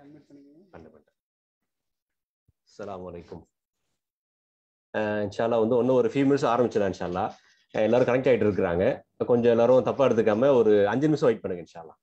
Admit பண்ணிக்கோங்க பண்ண மாட்டேன் அஸ்ஸலாமு அலைக்கும் அஹ் இன்ஷால்லா வந்து இன்னும் ஒரு ஃபியூ மினிட்ஸ் ஆரம்பிச்சிடலாம் இன்ஷால்லா அஹ் எல்லாரும் கனெக்ட் ஆகிட்டு இருக்கிறாங்க கொஞ்சம் எல்லாரும் தப்பா எடுத்துக்காம ஒரு அஞ்சு நிமிஷம் வெயிட் பண்ணுங்க இன்ஷால்லா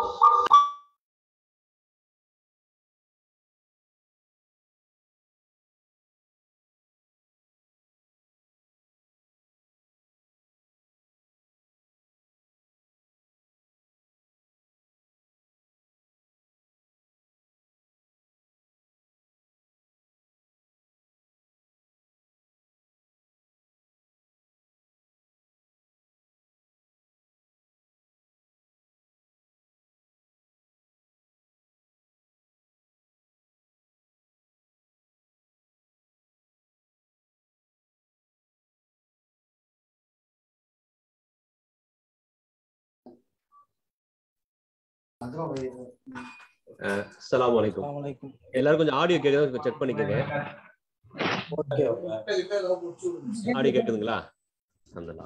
அஸ்ஸலாமு அலைக்கும் அஸ்ஸலாமலைக்கும் எல்லாரும் கொஞ்சம் ஆடியோ கேட்குதா செக் பண்ணிக்கோங்க ஓகே ஆடியோ கேட்குதுங்களா அந்த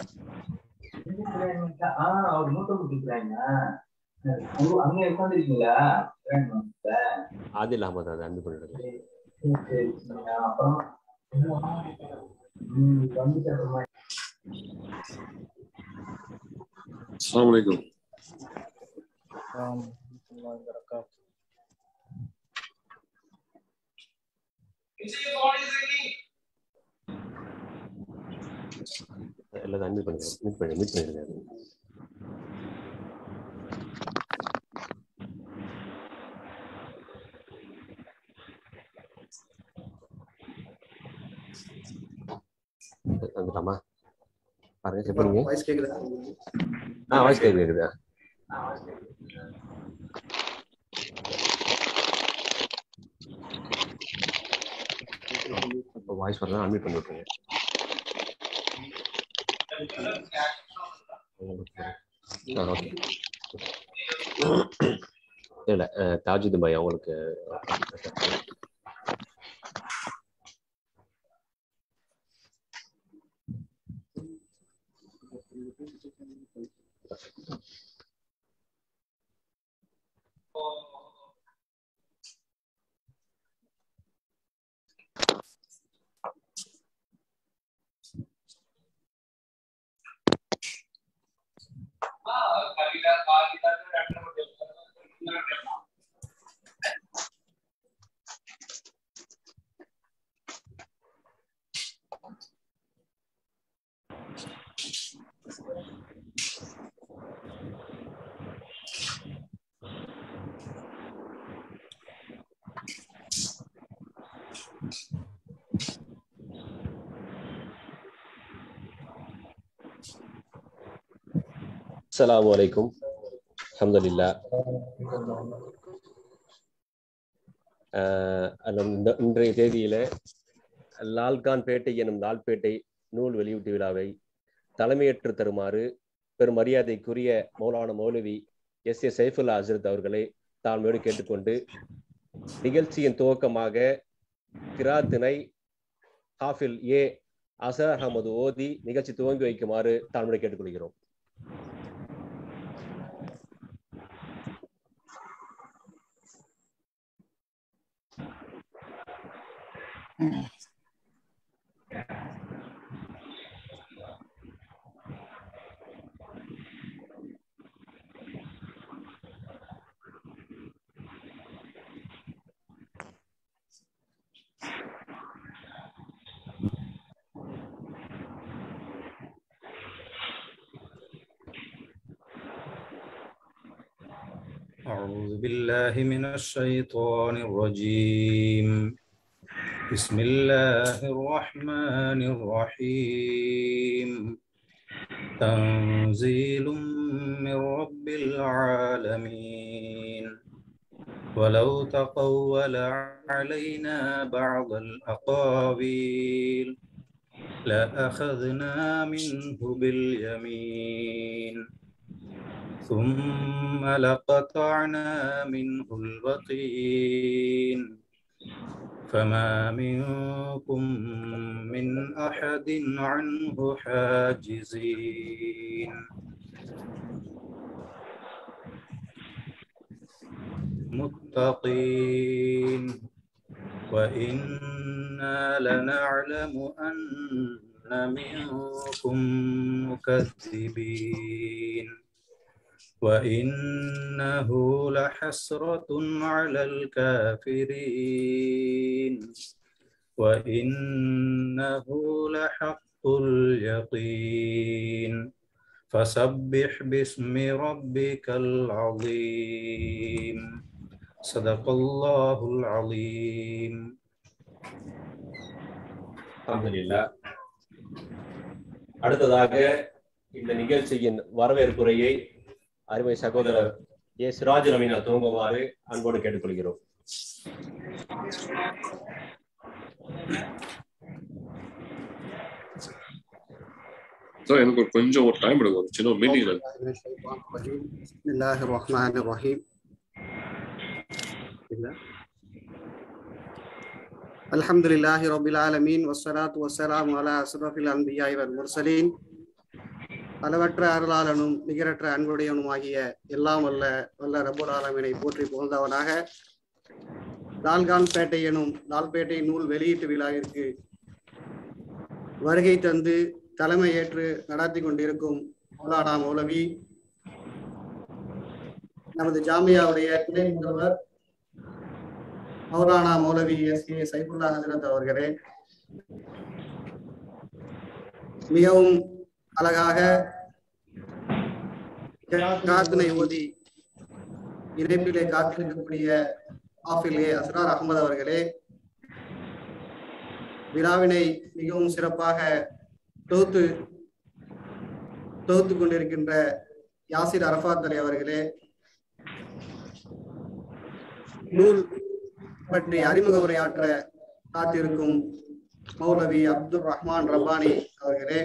அவர் மூட்டை கொடுக்குறாங்க அங்க உட்காந்துருக்கீங்களா ஆதில் அகமது அதை அன்பு பண்ணிடுங்க அப்புறம் ம், வந்துட்டு அப்புறமா السلام عليكم ஆம் அல்லாஹ் வரகாத் எல்லாரும் அன்பு பண்ணிடுங்க மீட் பண்ணி மீட் பண்ணிடுங்க வந்துட்டாமா பாருங்க செக் பண்ணுங்க வாய்ஸ் கேக்குதா ஆ வாய்ஸ் கேட்குது கேட்குதா இப்போ வாய்ஸ் வரலாம் அன்மியூட் பண்ணி விட்டுருங்க ஆ ஓகே இல்லை தாஜித் பாய் அவங்களுக்கு அஸ்ஸலாமு அலைக்கும் அல்ஹம்துலில்லாஹ் ஆஹ் அல்ல இந்த இன்றைய தேதியில லால்கான் பேட்டை எனும் லால்பேட்டை நூல் வெளியீட்டு விழாவை தலைமையேற்று தருமாறு பெரும் மரியாதைக்குரிய மௌலான மௌலவி எஸ் ஏ சைஃபுல்லா அசரத் அவர்களை தாழ்மையோடு கேட்டுக்கொண்டு நிகழ்ச்சியின் துவக்கமாக கிராத்தினை ஹாஃபில் ஏ அசர் அகமது ஓதி நிகழ்ச்சி துவங்கி வைக்குமாறு தாழ்மையோடு கேட்டுக்கொள்கிறோம் أعوذ بالله من الشيطان الرجيم بسم الله الرحمن الرحيم تنزيل من رب العالمين ولو تقول علينا بعض الأقاويل لأخذنا منه باليمين ثم لقطعنا منه الوتين فما منكم من أحد عنه حاجزين متقين وإنا لنعلم أن منكم مكذبين وإنه لحسرة على الكافرين وإنه لحق اليقين فسبح باسم ربك العظيم صدق الله العظيم அல்ஹம்துலில்லாஹ் அடுத்ததாக இந்த நிகழ்ச்சியின் வரவேற்புரையை அருமை சகோதரர் ஏ சிராஜ் ரமீனா துவங்குமாறு அன்போடு கேட்டுக்கொள்கிறோம் சார் எனக்கு ஒரு கொஞ்சம் ஒரு டைம் எடுக்கும் ஒரு சின்ன மீட்டிங் இருக்கு من الشيطان الرجيم بسم الله الرحمن الرحيم بسم الله. الحمد لله رب العالمين والصلاة والسلام على أشرف الأنبياء والمرسلين அளவற்ற அருளாளனும் நிகரற்ற அன்புடையவனுமாகிய எல்லாம் வல்ல வல்ல ரபுல் ஆலமீனை போற்றி புகழ்ந்தவனாக லால்கான்பேட்டை எனும் லால்பேட்டை நூல் வெளியீட்டு விழாவிற்கு வருகை தந்து தலைமை ஏற்று நடத்தி கொண்டிருக்கும் மௌலானா மௌலவி நமது ஜாமியாவுடைய துணை முதல்வர் மௌலானா மௌலவி எஸ் கே சைபுல்லா ஹசரத் அவர்களே மிகவும் அழகாக காத்தினை ஓதி இணைப்பிலே காத்திருக்கக்கூடிய ஆஃபிலே அஸ்ரார் அகமது அவர்களே விழாவினை மிகவும் சிறப்பாக தொகுத்து தொகுத்து கொண்டிருக்கின்ற யாசிர் அரஃபாத் அலி அவர்களே நூல் பற்றி அறிமுக உரையாற்ற காத்திருக்கும் மௌலவி அப்துல் ரஹ்மான் ரப்பானி அவர்களே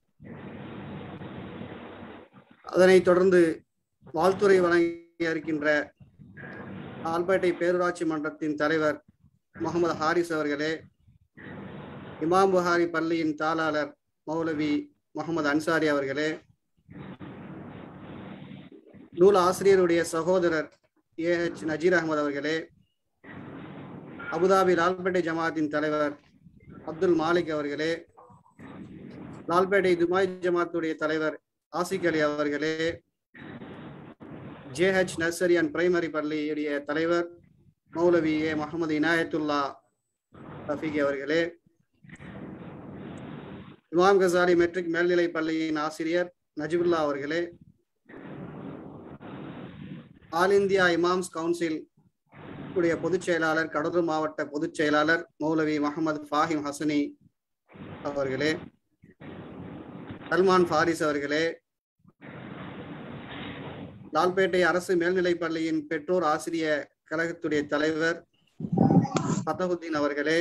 அதனைத் தொடர்ந்து வாழ்த்துறை வழங்கி இருக்கின்ற ஆல்பேட்டை பேரூராட்சி மன்றத்தின் தலைவர் முகமது ஹாரிஸ் அவர்களே இமாம் புகாரி பள்ளியின் தாளாளர் மௌலவி முகமது அன்சாரி அவர்களே நூல் ஆசிரியருடைய சகோதரர் ஏஹெச் நஜீர் அகமது அவர்களே அபுதாபி லால்பேட்டை ஜமாத்தின் தலைவர் அப்துல் மாலிக் அவர்களே லால்பேட்டை துபாய் ஜமாத்துடைய தலைவர் ஆசிக் அலி அவர்களே ஜேஹெச் நர்சரி அண்ட் பிரைமரி பள்ளியுடைய தலைவர் மௌலவி ஏ முகமது இனாயத்துல்லா ரஃபீக் அவர்களே இமாம் கசாலி மெட்ரிக் மேல்நிலை பள்ளியின் ஆசிரியர் நஜிபுல்லா அவர்களே ஆல் இந்தியா இமாம்ஸ் கவுன்சில் உடைய பொதுச் செயலாளர் கடலூர் மாவட்ட பொதுச் செயலாளர் மௌலவி முகமது ஃபாஹிம் ஹசனி அவர்களே சல்மான் ஃபாரிஸ் அவர்களே லால்பேட்டை அரசு மேல்நிலைப் பள்ளியின் பெற்றோர் ஆசிரிய கழகத்துடைய தலைவர் ஃபத்தகுத்தீன் அவர்களே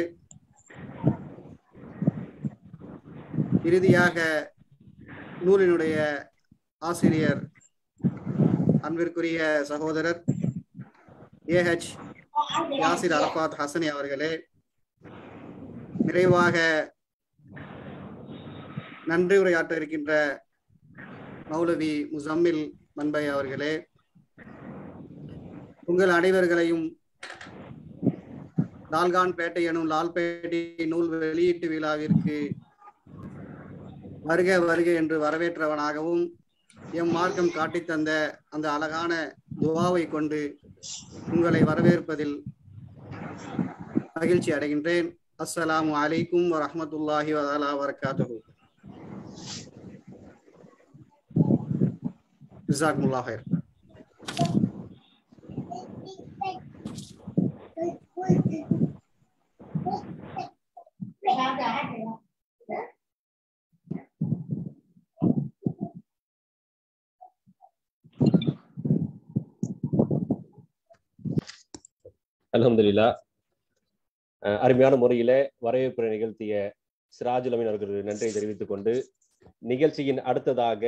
இறுதியாக நூலினுடைய ஆசிரியர் அன்பிற்குரிய சகோதரர் ஏஹெச் யாசிர் அரபாத் ஹசனி அவர்களே நிறைவாக நன்றி உரையாற்ற இருக்கின்ற மௌலவி முசம்மில் மன்பை அவர்களே உங்கள் அனைவர்களையும் லால்கான் பேட்டை எனும் லால்பேட்டை நூல் வெளியீட்டு விழாவிற்கு வருக வருக என்று வரவேற்றவனாகவும் எம் மார்க்கம் காட்டித் தந்த அந்த அழகான துவாவை கொண்டு உங்களை வரவேற்பதில் மகிழ்ச்சி அடைகின்றேன் அஸ்ஸலாமு அலைக்கும் வரஹ்மத்துல்லாஹி வதலா வரகாத்துஹு ஜிசாக்குமுல்லாஹ் ஹைர் அல்ஹம்துலில்லா அஹ் அருமையான முறையில வரவேற்புரை நிகழ்த்திய சிராஜுல் அமீன் அவர்களுக்கு நன்றியை தெரிவித்துக் கொண்டு நிகழ்ச்சியின் அடுத்ததாக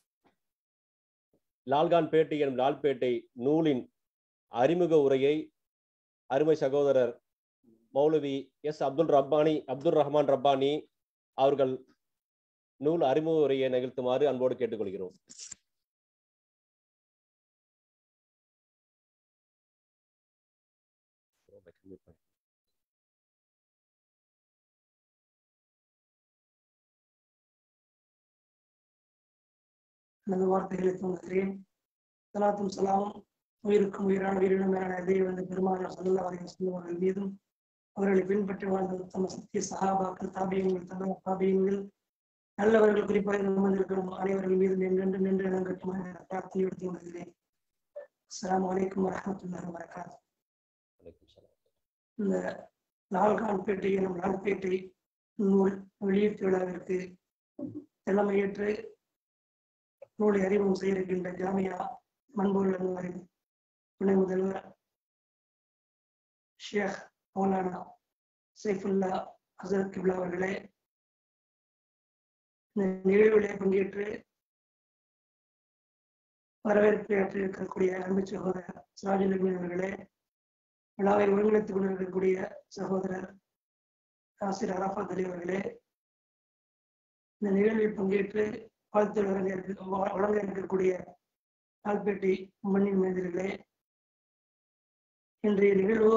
லால்கான் பேட்டை எனும் லால்பேட்டை நூலின் அறிமுக உரையை அருமை சகோதரர் மௌலவி எஸ் அப்துல் ரப்பானி அப்துல் ரஹ்மான் ரப்பானி அவர்கள் நூல் அறிமுக உரையை நிகழ்த்துமாறு அன்போடு கேட்டுக்கொள்கிறோம் எனது வார்த்தைகளை தோன்றுகிறேன் சலாத்தும் சலாமும் உயிருக்கும் உயிரான உயிரினும் மேலான தெய்வந்த பெருமானார் சல்லல்லாஹு அலைஹி வஸல்லம் அவர்கள் மீதும் அவர்களை பின்பற்றி வாழ்ந்த உத்தம சத்திய சகாபாக்கள் தாபியங்கள் தமிழ் தாபியங்கள் நல்லவர்கள் குறிப்பாக அமர்ந்திருக்கும் அனைவர்கள் மீதும் என்றென்று நின்று இடங்கட்டுமாக பிரார்த்தனை எடுத்து கொள்கிறேன் அஸ்ஸலாமு அலைக்கும் வரஹ்மத்துல்லாஹி வபரகாத்துஹு வலைக்கும் சலாம். இந்த லால்கான்பேட்டை எனும் லால்பேட்டை நூல் வெளியீட்டு விழாவிற்கு தலைமையேற்று நூலை அறிமுகம் செய்ய இருக்கின்ற ஜாமியா மண்பொருள் அன்வரின் துணை முதல்வர் ஷேக் மௌலானா சைஃபுல்லா ஹசரத் கிப்லா அவர்களே இந்த நிகழ்விலே பங்கேற்று வரவேற்பு இருக்கக்கூடிய அன்பு சகோதரர் சிராஜுல் அவர்களே விழாவை ஒருங்கிணைத்துக் கொண்டிருக்கக்கூடிய சகோதரர் ஆசிரியர் அரஃபாத் அலி அவர்களே இந்த நிகழ்வில் பங்கேற்று வாழ்த்து வழங்க இருக்க- வ- வழங்க இருக்கக்கூடிய ஆல்பேட்டை மண்ணின் மேதிர்களே இன்றைய நிகழ்வு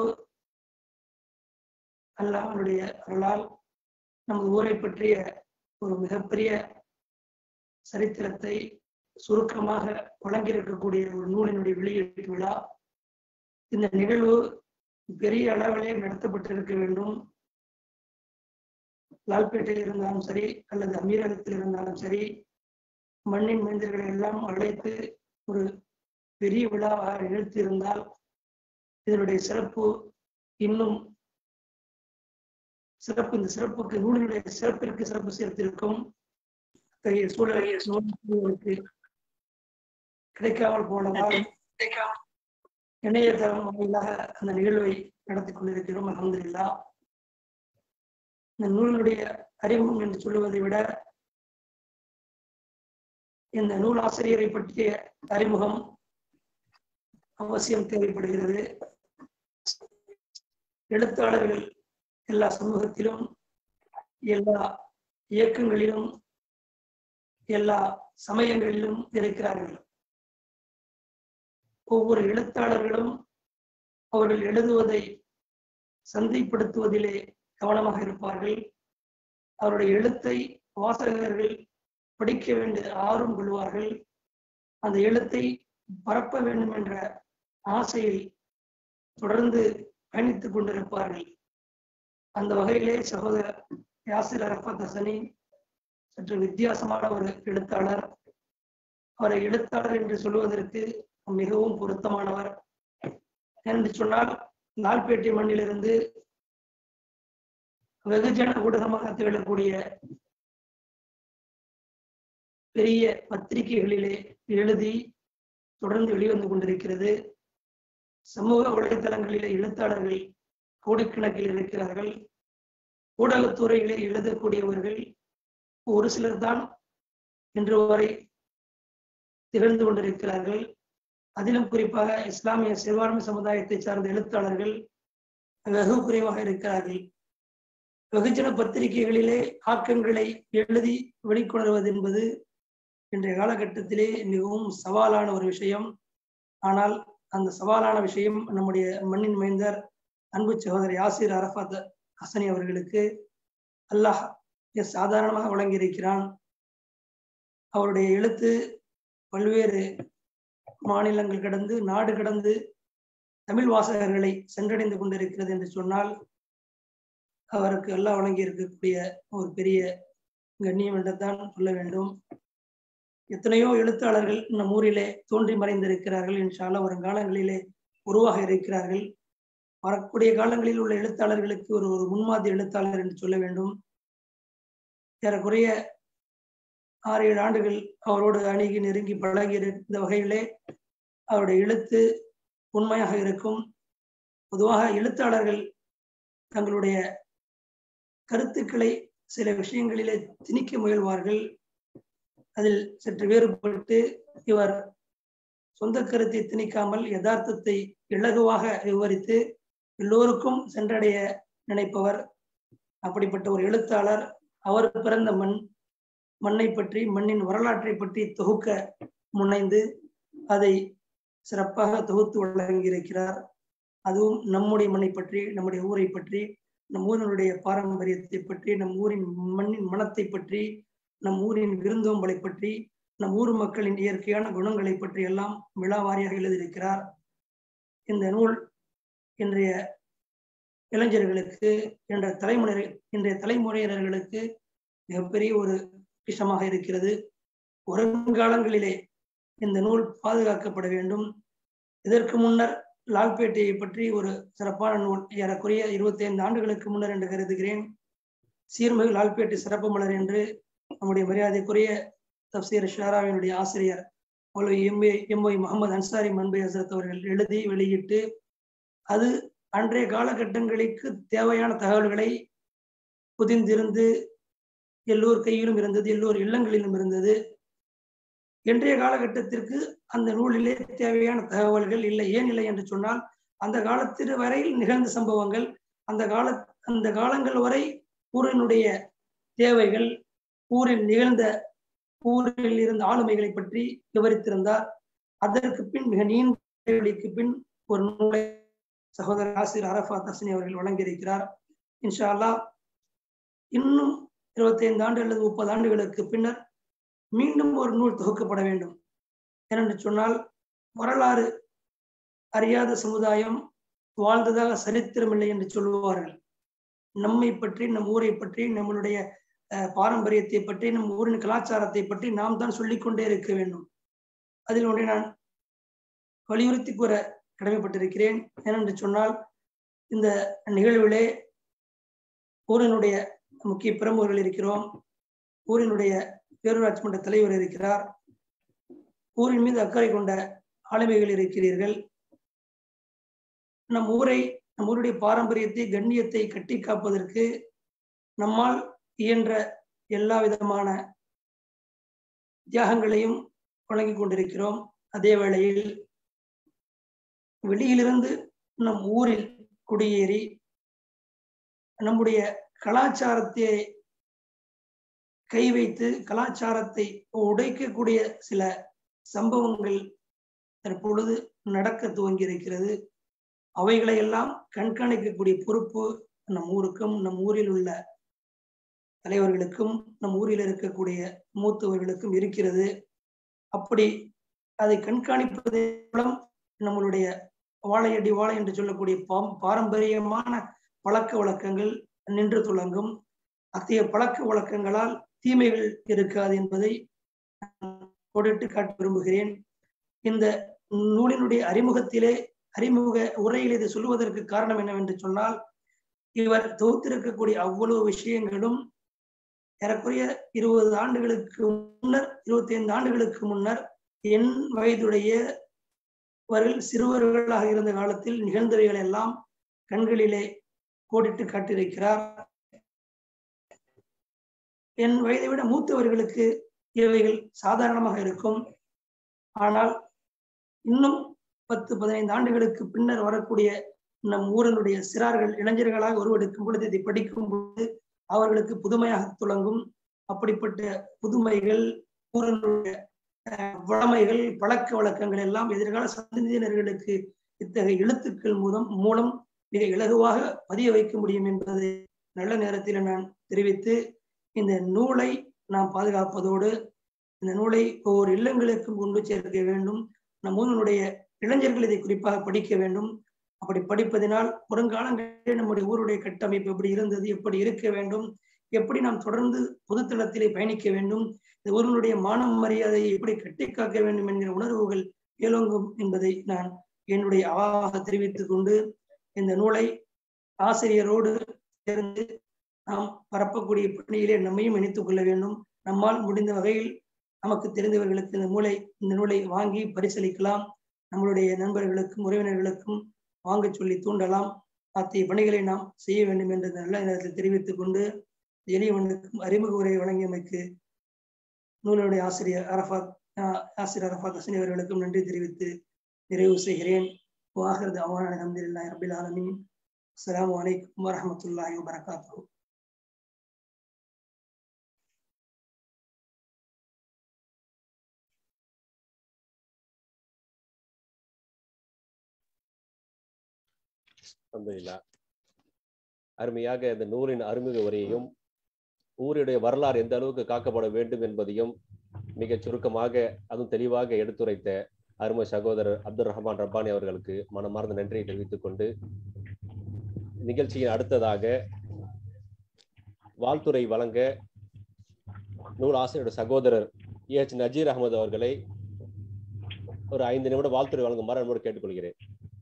அல்லாஹ்வுடைய அருளால் நமது ஊரை பற்றிய ஒரு மிகப்பெரிய சரித்திரத்தை சுருக்கமாக வழங்கியிருக்கக்கூடிய ஒரு நூலினுடைய வெளியீட்டு விழா இந்த நிகழ்வு பெரிய அளவிலே நடத்தப்பட்டிருக்க வேண்டும் லால்பேட்டையில் இருந்தாலும் சரி அல்லது அமீரகத்தில் இருந்தாலும் சரி மண்ணின் மனிதர்களை எல்லாம் அழைத்து ஒரு பெரிய விழாவாக நிகழ்த்தியிருந்தால் இதனுடைய சிறப்பு இன்னும் சிறப்பு இந்த சிறப்புக்கு நூலினுடைய சிறப்பிற்கு சிறப்பு சேர்த்திருக்கும் அத்தகைய சூழலை நூலுக்கு கிடைக்காமல் போனதால் இணையதளம் வாயிலாக அந்த நிகழ்வை நடத்தி கொண்டிருக்கிறோம் அலமதுல்லா இந்த நூலினுடைய அறிமுகம் என்று சொல்லுவதை விட இந்த நூல் ஆசிரியரை பற்றிய அறிமுகம் அவசியம் தேவைப்படுகிறது எழுத்தாளர்கள் எல்லா சமூகத்திலும் எல்லா இயக்கங்களிலும் எல்லா சமயங்களிலும் இருக்கிறார்கள் ஒவ்வொரு எழுத்தாளர்களும் அவர்கள் எழுதுவதை சந்தைப்படுத்துவதிலே கவனமாக இருப்பார்கள் அவருடைய எழுத்தை வாசகர்கள் படிக்க வேண்டிய ஆர்வம் கொள்வார்கள் அந்த எழுத்தை பரப்ப வேண்டும் என்ற ஆசையில் தொடர்ந்து பயணித்துக் கொண்டிருப்பார்கள் அந்த வகையிலே சகோதரர் யாசிர் அரஃபத் ஹசனி சற்று வித்தியாசமான ஒரு எழுத்தாளர் அவரை எழுத்தாளர் என்று சொல்வதற்கு மிகவும் பொருத்தமானவர் என்று சொன்னால் லால்பேட்டை மண்ணிலிருந்து வெகுஜன ஊடகமாக திகழக்கூடிய பெரிய பத்திரிகைகளிலே எழுதி தொடர்ந்து வெளிவந்து கொண்டிருக்கிறது சமூக வலைதளங்களிலே எழுத்தாளர்கள் கோடிக்கணக்கில் இருக்கிறார்கள் ஊடகத்துறையிலே எழுதக்கூடியவர்கள் ஒரு சிலர் தான் இன்று வரை திகழ்ந்து கொண்டிருக்கிறார்கள் அதிலும் குறிப்பாக இஸ்லாமிய சிறுபான்மை சமுதாயத்தை சார்ந்த எழுத்தாளர்கள் வெகு குறைவாக இருக்கிறார்கள் வெகுஜன பத்திரிகைகளிலே ஆக்கங்களை எழுதி வெளிக்கொணர்வது என்பது இன்றைய காலகட்டத்திலே மிகவும் சவாலான ஒரு விஷயம் ஆனால் அந்த சவாலான விஷயம் நம்முடைய மண்ணின் மைந்தர் அன்பு சகோதரர் யாசிர் அரஃபாத் ஹசனி அவர்களுக்கு அல்லாஹ் மிக சாதாரணமாக வழங்கியிருக்கிறான் அவருடைய எழுத்து பல்வேறு மாநிலங்கள் கடந்து நாடு கடந்து தமிழ் வாசகர்களை சென்றடைந்து கொண்டிருக்கிறது என்று சொன்னால் அவருக்கு எல்லாம் வழங்கி இருக்கக்கூடிய ஒரு பெரிய கண்ணியம் என்றுதான் சொல்ல வேண்டும் எத்தனையோ எழுத்தாளர்கள் நம் ஊரிலே தோன்றி மறைந்திருக்கிறார்கள் இன்ஷால்லா வருங்காலங்களிலே உருவாக இருக்கிறார்கள் வரக்கூடிய காலங்களில் உள்ள எழுத்தாளர்களுக்கு ஒரு ஒரு முன்மாதிரி எழுத்தாளர் என்று சொல்ல வேண்டும் ஏறக்குறைய ஆறு ஏழு ஆண்டுகள் அவரோடு அணுகி நெருங்கி பழகி இருந்த வகையிலே அவருடைய எழுத்து உண்மையாக இருக்கும் பொதுவாக எழுத்தாளர்கள் தங்களுடைய கருத்துக்களை சில விஷயங்களிலே திணிக்க முயல்வார்கள் அதில் சற்று வேறுபட்டு இவர் சொந்த கருத்தை திணிக்காமல் யதார்த்தத்தை இலகுவாக விவரித்து எல்லோருக்கும் சென்றடைய நினைப்பவர் அப்படிப்பட்ட ஒரு எழுத்தாளர் அவர் பிறந்த மண் மண்ணை பற்றி மண்ணின் வரலாற்றை பற்றி தொகுக்க முனைந்து அதை சிறப்பாக தொகுத்து வழங்கியிருக்கிறார் அதுவும் நம்முடைய மண்ணை பற்றி நம்முடைய ஊரை பற்றி நம் ஊரினுடைய பாரம்பரியத்தை பற்றி நம் ஊரின் மண்ணின் மனத்தை பற்றி நம் ஊரின் விருந்தோம்பலை பற்றி நம் ஊர் மக்களின் இயற்கையான குணங்களை பற்றி எல்லாம் விழாவாரியாக எழுதியிருக்கிறார் இந்த நூல் இன்றைய இளைஞர்களுக்கு என்ற தலைமுறை இன்றைய தலைமுறையினர்களுக்கு மிகப்பெரிய ஒரு விஷமாக இருக்கிறது வருங்காலங்களிலே இந்த நூல் பாதுகாக்கப்பட வேண்டும் இதற்கு முன்னர் லால்பேட்டையை பற்றி ஒரு சிறப்பான நூல் ஏறக்குறைய இருபத்தி ஐந்து ஆண்டுகளுக்கு முன்னர் என்று கருதுகிறேன் சீர்மிகு லால்பேட்டை சிறப்பு மலர் என்று நம்முடைய மரியாதைக்குரிய தப்சீர் ஷாராவினுடைய ஆசிரியர் மௌலவி எம்ஏ எம்ஒய் முகமது அன்சாரி மன்பை ஹசரத் அவர்கள் எழுதி வெளியிட்டு அது அன்றைய காலகட்டங்களுக்கு தேவையான தகவல்களை புதிந்திருந்து எல்லோர் கையிலும் இருந்தது எல்லோர் இல்லங்களிலும் இருந்தது இன்றைய காலகட்டத்திற்கு அந்த நூலிலே தேவையான தகவல்கள் இல்லை ஏன் இல்லை என்று சொன்னால் அந்த காலத்திற்கு வரையில் நிகழ்ந்த சம்பவங்கள் அந்த கால அந்த காலங்கள் வரை ஊரினுடைய தேவைகள் ஊரில் நிகழ்ந்த ஊரில் இருந்த ஆளுமைகளை பற்றி விவரித்திருந்தார் அதற்கு பின் மிக நீண்ட இடைவெளிக்கு பின் ஒரு நூலை சகோதரர் ஆசிரியர் அரஃபாத் ஹசனி அவர்கள் வழங்கியிருக்கிறார் இன்ஷா அல்லாஹ் இன்னும் இருபத்தி ஐந்து ஆண்டு அல்லது முப்பது ஆண்டுகளுக்கு பின்னர் மீண்டும் ஒரு நூல் தொகுக்கப்பட வேண்டும் ஏனென்று சொன்னால் வரலாறு அறியாத சமுதாயம் வாழ்ந்ததாக சரித்திரமில்லை என்று சொல்லுவார்கள் நம்மை பற்றி நம் ஊரை பற்றி நம்மளுடைய அஹ், பாரம்பரியத்தை பற்றி நம் ஊரின் கலாச்சாரத்தை பற்றி நாம் தான் சொல்லிக்கொண்டே இருக்க வேண்டும் அதில் ஒன்றை நான் வலியுறுத்தி கூற கடமைப்பட்டிருக்கிறேன் ஏனென்று சொன்னால் இந்த நிகழ்விலே ஊரினுடைய முக்கிய பிரமுகர்கள் இருக்கிறோம் ஊரினுடைய பேரூராட்சி மன்ற தலைவர் இருக்கிறார் ஊரின் மீது அக்கறை கொண்ட ஆளுமைகள் இருக்கிறீர்கள் நம் ஊரை நம் ஊருடைய பாரம்பரியத்தை கண்ணியத்தை கட்டி காப்பதற்கு நம்மால் இயன்ற எல்லா விதமான தியாகங்களையும் வழங்கிக் கொண்டிருக்கிறோம் அதே வேளையில் வெளியிலிருந்து நம் ஊரில் குடியேறி நம்முடைய கலாச்சாரத்தை கை வைத்து கலாச்சாரத்தை உடைக்கக்கூடிய சில சம்பவங்கள் தற்பொழுது நடக்க துவங்கி இருக்கிறது அவைகளை எல்லாம் கண்காணிக்கக்கூடிய பொறுப்பு நம் ஊருக்கும் நம் ஊரில் உள்ள தலைவர்களுக்கும் நம் ஊரில் இருக்கக்கூடிய மூத்தவர்களுக்கும் இருக்கிறது அப்படி அதை கண்காணிப்பதன் மூலம் நம்மளுடைய வாழையடி வாழை என்று சொல்லக்கூடிய பாம் பாரம்பரியமான பழக்க வழக்கங்கள் நின்று துளங்கும் அத்தகைய பழக்க வழக்கங்களால் தீமைகள் இருக்காது என்பதை கோடிட்டு காட்ட விரும்புகிறேன் இந்த நூலினுடைய அறிமுகத்திலே அறிமுக உரையில் இதை சொல்லுவதற்கு காரணம் என்னவென்று சொன்னால் இவர் தொகுத்திருக்கக்கூடிய அவ்வளவு விஷயங்களும் ஏறக்குறைய இருபது ஆண்டுகளுக்கு முன்னர் இருபத்தி ஐந்து ஆண்டுகளுக்கு முன்னர் என் வயதுடையவர்கள் சிறுவர்களாக இருந்த காலத்தில் நிகழ்ந்தவைகள் எல்லாம் கண்களிலே கோடிட்டு காட்டியிருக்கிறார் என் வயதை விட மூத்தவர்களுக்கு இவைகள் சாதாரணமாக இருக்கும் ஆனால் இன்னும் பத்து பதினைந்து ஆண்டுகளுக்கு பின்னர் வரக்கூடிய நம் ஊரினுடைய சிறார்கள் இளைஞர்களாக உருவெடுக்கும் பொழுது இதை படிக்கும் பொழுது அவர்களுக்கு புதுமையாக துளங்கும் அப்படிப்பட்ட புதுமைகள் ஊரினுடைய அஹ், வளமைகள் பழக்க வழக்கங்கள் எல்லாம் எதிர்கால சந்ததியினர்களுக்கு இத்தகைய எழுத்துக்கள் மூலம் மூலம் மிக இலகுவாக பதிய வைக்க முடியும் என்பதை நல்ல நேரத்தில் நான் தெரிவித்து இந்த நூலை நாம் பாதுகாப்பதோடு இந்த நூலை ஒவ்வொரு இல்லங்களுக்கும் கொண்டு சேர்க்க வேண்டும் நம் ஊரினுடைய இளைஞர்கள் இதை குறிப்பாக படிக்க வேண்டும் அப்படி படிப்பதினால் வருங்காலங்களில் நம்முடைய ஊருடைய கட்டமைப்பு எப்படி இருந்தது எப்படி இருக்க வேண்டும் எப்படி நாம் தொடர்ந்து பொதுத்தளத்திலே பயணிக்க வேண்டும் இந்த ஊரினுடைய மான மரியாதையை எப்படி கட்டி காக்க வேண்டும் என்கிற உணர்வுகள் மேலோங்கும் என்பதை நான் என்னுடைய அவாக தெரிவித்துக் கொண்டு இந்த நூலை ஆசிரியரோடு சேர்ந்து நாம் பரப்பக்கூடிய பணியிலே நம்மையும் இணைத்துக் கொள்ள வேண்டும் நம்மால் முடிந்த வகையில் நமக்கு தெரிந்தவர்களுக்கு இந்த நூலை இந்த நூலை வாங்கி பரிசளிக்கலாம் நம்மளுடைய நண்பர்களுக்கும் உறவினர்களுக்கும் வாங்க சொல்லி தூண்டலாம் அத்தகைய பணிகளை நாம் செய்ய வேண்டும் என்ற நல்ல நேரத்தில் தெரிவித்துக் கொண்டு எளியவனுக்கும் அறிமுக உரையை வழங்கியமைக்கு நூலுடைய ஆசிரியர் அரஃபாத் ஆஹ் ஆசிரியர் அரஃபாத் ஹசனி அவர்களுக்கும் நன்றி தெரிவித்து நிறைவு செய்கிறேன் வாஹிரது அவான அலமதுல்லாஹி ரபில் ஆலமீன் அஸ்ஸலாமு அலைக்கும் வரஹ்மத்துல்லாஹி வபரகாத்துஹு அல்ஹம்துலில்லாஹ் அருமையாக இந்த நூலின் அறிமுக உரையையும் ஊருடைய வரலாறு எந்த அளவுக்கு காக்கப்பட வேண்டும் என்பதையும் மிகச் சுருக்கமாக அதுவும் தெளிவாக எடுத்துரைத்த அருமை சகோதரர் அப்துல் ரஹ்மான் ரப்பானி அவர்களுக்கு மனமார்ந்த நன்றியை தெரிவித்துக் கொண்டு நிகழ்ச்சியின் அடுத்ததாக வாழ்த்துறை வழங்க நூல் ஆசிரியர் சகோதரர் ஏச் நஜீர் அகமது அவர்களை ஒரு ஐந்து நிமிடம் வாழ்த்துறை வழங்குமாறு அன்போடு கேட்டுக்கொள்கிறேன்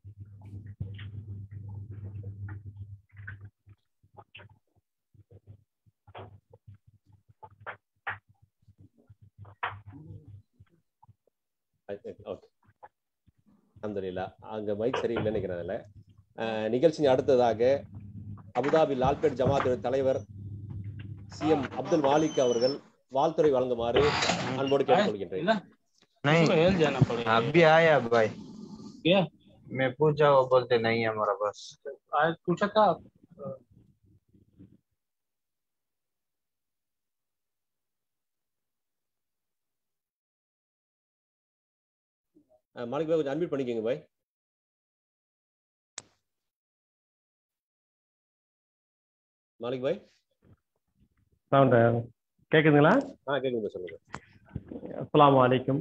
ஓகே அந்தரில்லா அங்க மைக் சரியில்லைன்னு நினைக்கிறேன் அதுல அஹ், நிகழ்ச்சியின் அடுத்ததாக அபுதாபி லால்பேட் ஜமாத்துடைய தலைவர் சி எம் அப்துல் மாலிக் அவர்கள் வாழ்த்துறை வழங்குமாறு அன்போடு கேட்டுக்கொள்கின்றேன் नहीं जाना पड़ेगा अभी आया भाई क्या मैं पूछा वो बोलते नहीं है हमारा बस आज पूछा था आप அஹ், மாலிக் பாய் கொஞ்சம் அன்மியூட் பண்ணிக்கோங்க பாய் மாலிக் பாய் சவுண்ட் கேக்குதுங்களா ஆ கேட்குங்க பாய் சொல்லுங்க அஸ்ஸலாமு அலைக்கும்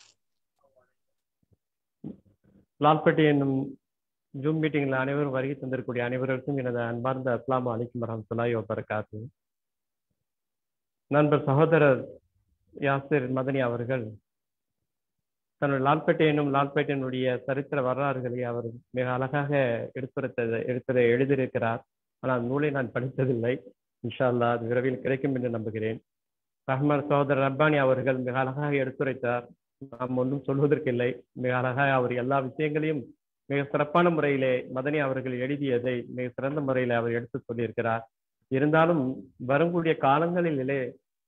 லால்பட்டி என்னும் ஜூம் மீட்டிங்கில் அனைவரும் வருகை தந்திருக்கக்கூடிய அனைவருக்கும் எனது அன்பார்ந்த அஸ்ஸலாமு அலைக்கும் வரஹ்மத்துல்லாஹி வபரகாத்து நண்பர் சகோதரர் யாசிர் மதனி அவர்கள் தன்னுடைய லால்பேட்டை என்னும் லால்பேட்டையினுடைய சரித்திர வரலாறுகளை அவர் மிக அழகாக எடுத்துரைத்தது எடுத்துரை எழுதியிருக்கிறார் ஆனால் நூலை நான் படித்ததில்லை இன்ஷா அல்லாஹ் அது விரைவில் கிடைக்கும் என்று நம்புகிறேன் ரஹ்மான் சகோதரர் ரப்பானி அவர்கள் மிக அழகாக எடுத்துரைத்தார் நாம் ஒன்றும் சொல்வதற்கில்லை மிக அழகாக அவர் எல்லா விஷயங்களையும் மிக சிறப்பான முறையிலே மதனி அவர்கள் எழுதியதை மிக சிறந்த முறையில் அவர் எடுத்து சொல்லியிருக்கிறார் இருந்தாலும் வரக்கூடிய காலங்களிலே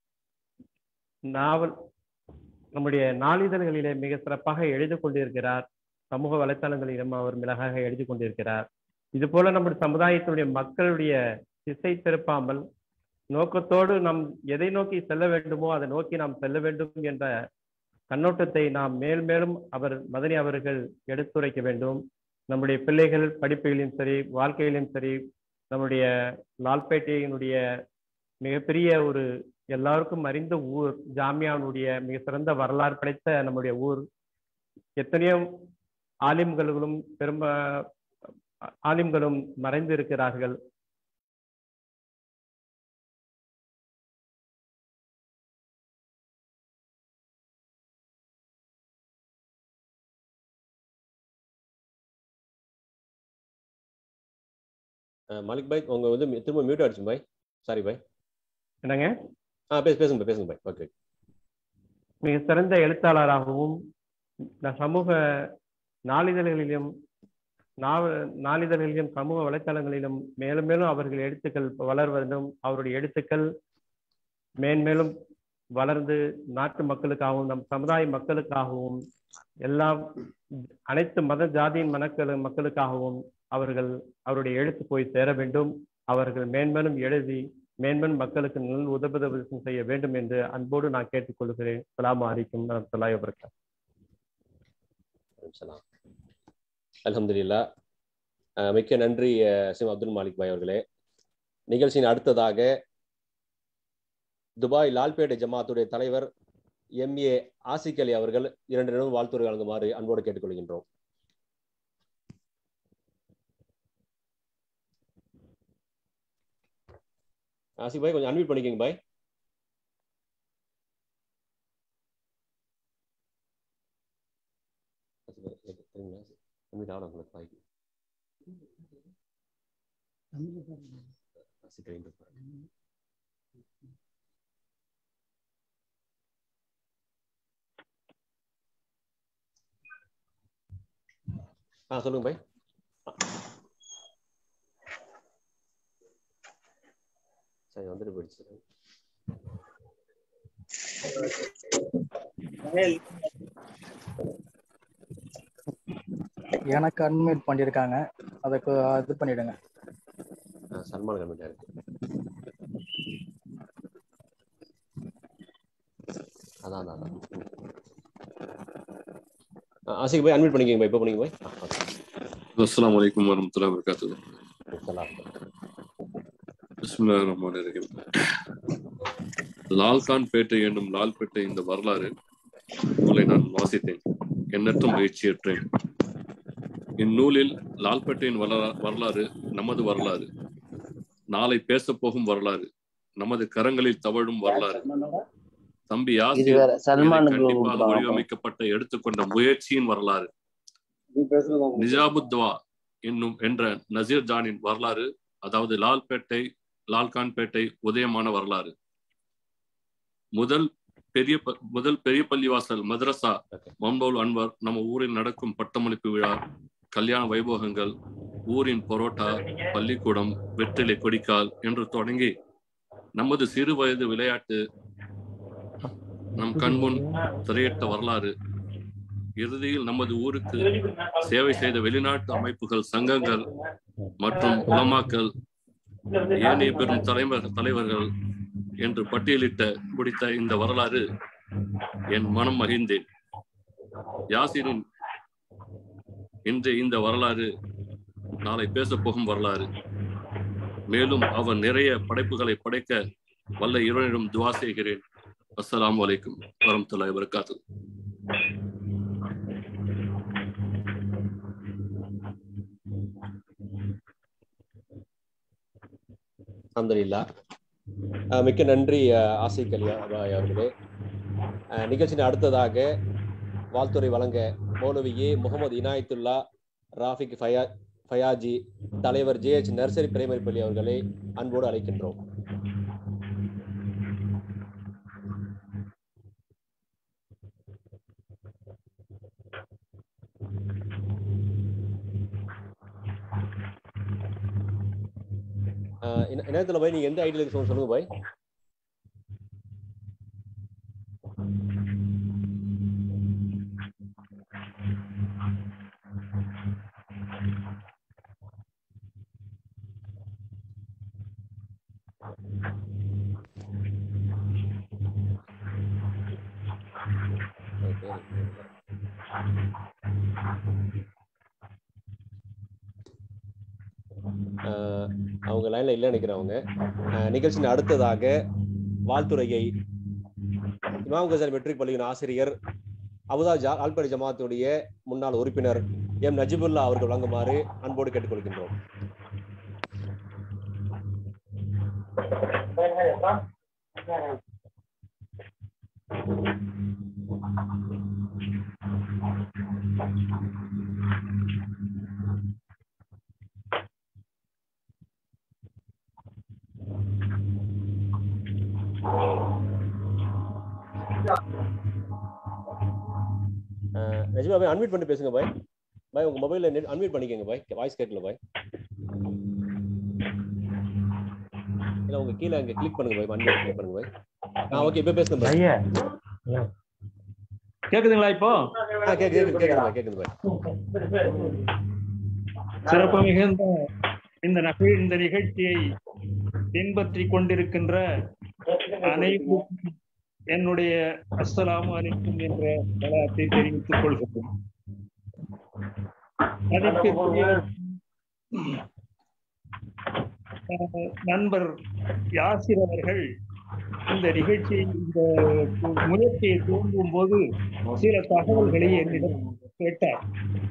நாவல் நம்முடைய நாளிதழ்களிலே மிக சிறப்பாக எழுதி கொண்டிருக்கிறார் சமூக வலைத்தளங்களிலும் அவர் மிளகாக எழுதி கொண்டிருக்கிறார் இது போல நம்முடைய சமுதாயத்தினுடைய மக்களுடைய திசை திருப்பாமல் நோக்கத்தோடு நாம் எதை நோக்கி செல்ல வேண்டுமோ அதை நோக்கி நாம் செல்ல வேண்டும் என்ற கண்ணோட்டத்தை நாம் மேல் மேலும் அவர் மதனி அவர்கள் எடுத்துரைக்க வேண்டும் நம்முடைய பிள்ளைகள் படிப்புகளிலும் சரி வாழ்க்கையிலும் சரி நம்முடைய லால்பேட்டையினுடைய மிகப்பெரிய ஒரு எல்லாருக்கும் அறிந்த ஊர் ஜாமியானுடைய மிக சிறந்த வரலாறு படைத்த நம்முடைய ஊர் எத்தனையோ ஆலிம்களும் பெரும்ப ஆலிம்களும் மறைந்து இருக்கிறார்கள் அஹ், மாலிக் பாய் உங்க வந்து திரும்ப மியூட் ஆயிடுச்சு பாய் சாரி பாய் என்னங்க ஆ பேச பேசுங்க பாய், பேசுங்க பாய் ஓகே மிக சிறந்த எழுத்தாளராகவும் இந்த சமூக நாளிதழ்களிலும் நாவ நாளிதழ்களிலும் சமூக வலைத்தளங்களிலும் மேலும் மேலும் அவர்கள் எழுத்துக்கள் வளர வேண்டும் அவருடைய எழுத்துக்கள் மேன்மேலும் வளர்ந்து நாட்டு மக்களுக்காகவும் நம் சமுதாய மக்களுக்காகவும் எல்லா அனைத்து மத ஜாதியின் மனக்கள் மக்களுக்காகவும் அவர்கள் அவருடைய எழுத்து போய் சேர வேண்டும் அவர்கள் மேன்மேலும் எழுதி மேன்மேலும் மக்களுக்கு நல் உதவுதவி செய்ய வேண்டும் என்று அன்போடு நான் கேட்டுக்கொள்கிறேன் சலாம் அலிக்கும் வரமத்துல்லாஹி வபரகாத்துஹு சலாம் அல்ஹம்துலில்லா அஹ், மிக்க நன்றி அஹ், சிம் அப்துல் மாலிக் பாய் அவர்களே நிகழ்ச்சியின் அடுத்ததாக துபாய் லால்பேட்டை ஜமாத்துடைய தலைவர் எம்ஏ ஆசிக் அலி அவர்கள் இரண்டு நிமிடம் வாழ்த்துறை வழங்குமாறு அன்போடு கேட்டுக்கொள்கின்றோம் ஆசிக் பாய் கொஞ்சம் அன்மியூட் பண்ணிக்கோங்க பாய் ஆசிக் பாய், எனக்கு தெரியுங்களா? unmute ஆகணும் உங்களுக்கு பாய்க்கு. ஆசிக் பாய், இந்த பாய். ஆ சொல்லுங்க பாய் சரி வந்துட்டு போயிடுச்சு எனக்கு அன்மியூட் பண்ணியிருக்காங்க அதுக்கு இது பண்ணிடுங்க ஆ, சல்மான் கண்மிட்டா இருக்கு அதான் அதான் அதான் ஆ, ஆசிக் பாய் அன்மியூட் பண்ணிக்கோங்க பாய் இப்போ பண்ணிங்க பாய் ஆ, ஓகே. السلام عليكم ورحمة الله وبركاته சலாம் بسم الله الرحمن الرحيم லால்கான் பேட்டை என்னும் லால்பேட்டை இந்த வரலாறு நூலை நான் வாசித்தேன் எண்ணற்ற முயற்சியற்றேன் இந்நூலில் லால்பேட்டையின் வரலா- வரலாறு நமது வரலாறு நாளை பேசப் போகும் வரலாறு நமது கரங்களில் தவழும் வரலாறு தம்பி இது யாசிர் வேற இதை சல்மானுக்கு கண்டிப்பாக கொடுப்பாங்க. வடிவமைக்கப்பட்ட எடுத்துக்கொண்ட முயற்சியின் வரலாறு நிஜாமுத்வா என்னும் என்ற நசீர் ஜானின் வரலாறு அதாவது லால்பேட்டை லால்கான்பேட்டை உதயமான வரலாறு முதல் பெரிய ப- முதல் பெரிய பள்ளிவாசல் மദ്രസா மம்பவுல் அன்வர் நம்ம ஊரில் நடக்கும் பட்டமளிப்பு விழா கல்யாண வைபோகங்கள் ஊரின் பரோட்டா பள்ளிக்கூடம் வெற்றிலை கொடிக்கால் என்று தொடங்கி நமது சிறு வயது விளையாட்டு நம் கண்முன் திரையிட்ட வரலாறு இறுதியில் நமது ஊருக்கு சேவை செய்த வெளிநாட்டு அமைப்புகள் சங்கங்கள் மற்றும் உலமாக்கள் ஏனைய பெரும் தலைவர் தலைவர்கள் என்று பட்டியலிட்ட முடித்த இந்த வரலாறு என் மனம் மகிழ்ந்தேன் யாசிரின் இன்று இந்த வரலாறு நாளை பேசப் போகும் வரலாறு மேலும் அவர் நிறைய படைப்புகளை படைக்க வல்ல இறைவனிடம் துவா செய்கிறேன் அஸ்ஸலாமு அலைக்கும் வரமத்துல்லாஹி வரகாத்து அல்ஹம்துலில்லாஹ் அஹ் மிக்க நன்றி அஹ் ஆசிக் அலி அபாய் அவர்களே அஹ் நிகழ்ச்சியின் அடுத்ததாக வாழ்த்துறை வழங்க மௌலவி ஏ முகமது இனாயத்துல்லா ராஃபிக் ஃபயா ஃபயாஜி தலைவர் ஜே எச் நர்சரி பிரைமரி பள்ளி அவர்களை அன்போடு அழைக்கின்றோம் அஹ் இன- இணையத்துல போய் நீங்க எந்த ஐடியில் இருக்கு சொல்லுங்க பாய் அஹ் அவங்க லைன்ல இல்ல நினைக்கிறவங்க நிகழ்ச்சியின் அடுத்ததாக வாழ்த்துறையை இமாம் கசால் மெட்ரிக் பள்ளியின் ஆசிரியர் அபுதா ஜா ஆல்படி ஜமாத்துடைய முன்னாள் உறுப்பினர் எம் நஜிபுல்லா அவர்கள் வழங்குமாறு அன்போடு கேட்டுக்கொள்கின்றோம் அஹ் நஜிபா பாய் அன்மியூட் பண்ணி பேசுங்க பாய் பாய் உங்க மொபைல்ல நெட் அன்மியூட் பண்ணிக்கோங்க பாய் வாய்ஸ் கேட்கல பாய் இல்ல உங்க கீழே அங்க கிளிக் பண்ணுங்க பாய் அன்மியூட் கிளிக் பண்ணுங்க பாய் ஆ ஓகே இப்போ பேசுங்க பாய் கேக்குதுங்களா இப்போ ஆ கேக்குது கேக்குது கேக்குது பாய் கேக்குது பாய் சிறப்பு மிகுந்த இந்த நகை இந்த நிகழ்ச்சியை பின்பற்றி கொண்டிருக்கின்ற அனைவருக்கும் என்னுடைய அஸ்ஸலாமு அலைக்கும் என்ற கலாத்தை தெரிவித்துக் கொள்கிறேன் மதிப்பிற்குரிய அஹ், நண்பர் யாசிர் அவர்கள் இந்த நிகழ்ச்சியை இந்த முயற்சியை துவங்கும் போது சில தகவல்களை என்னிடம் கேட்டார்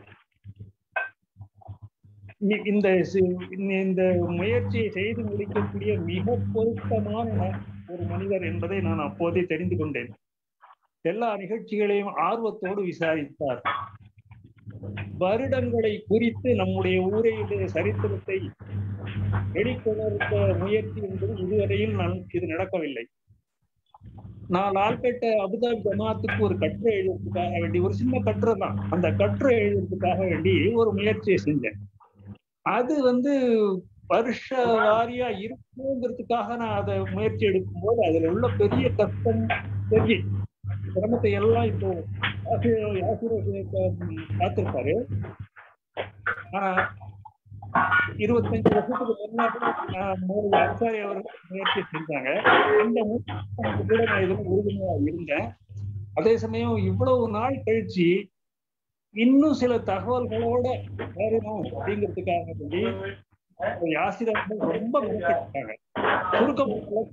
இ- இந்த சி- இந்த- இந்த முயற்சியை செய்து முடிக்கக்கூடிய மிக பொருத்தமான ந- ஒரு மனிதர் என்பதை நான் அப்போதே தெரிந்து கொண்டேன் எல்லா நிகழ்ச்சிகளையும் ஆர்வத்தோடு விசாரித்தார் வருடங்களை குறித்து நம்முடைய ஊரையுடைய சரித்திரத்தை வெளிக்கொணர்ந்த முயற்சி என்பது இதுவரையில் நான் இது நடக்கவில்லை நான் லால்பேட்டை அபுதாபி ஜமாத்துக்கு ஒரு கட்டுரை எழுதுறதுக்காக வேண்டி ஒரு சின்ன கட்டுரை தான் அந்த கட்டுரை எழுதுறதுக்காக வேண்டி ஒரு முயற்சியை செஞ்சேன் அது வந்து வருஷ வாரியா இருக்குங்கிறதுக்காக நான் அதை முயற்சி எடுக்கும்போது அதுல உள்ள பெரிய கஷ்டம் தெரியும் சிரமத்தை எல்லாம் இப்போ ஆசிரியர் ஆசிரியர் பார்த்திருப்பாரு ஆனா இருபத்தஞ்சு வருஷத்துக்கு முன்னாடி அன்சாரி அவர்கள் முயற்சி செஞ்சாங்க அந்த முயற்சி கூட நான் இதுல உறுதுணையா இருந்தேன் அதே சமயம் இவ்வளவு நாள் கழிச்சு இன்னும் சில தகவல்களோட வரணும் அப்படிங்கிறதுக்காக வேண்டி யாசிரியர்கள் ரொம்ப மெனக்கெட்டாங்க சுருக்கம்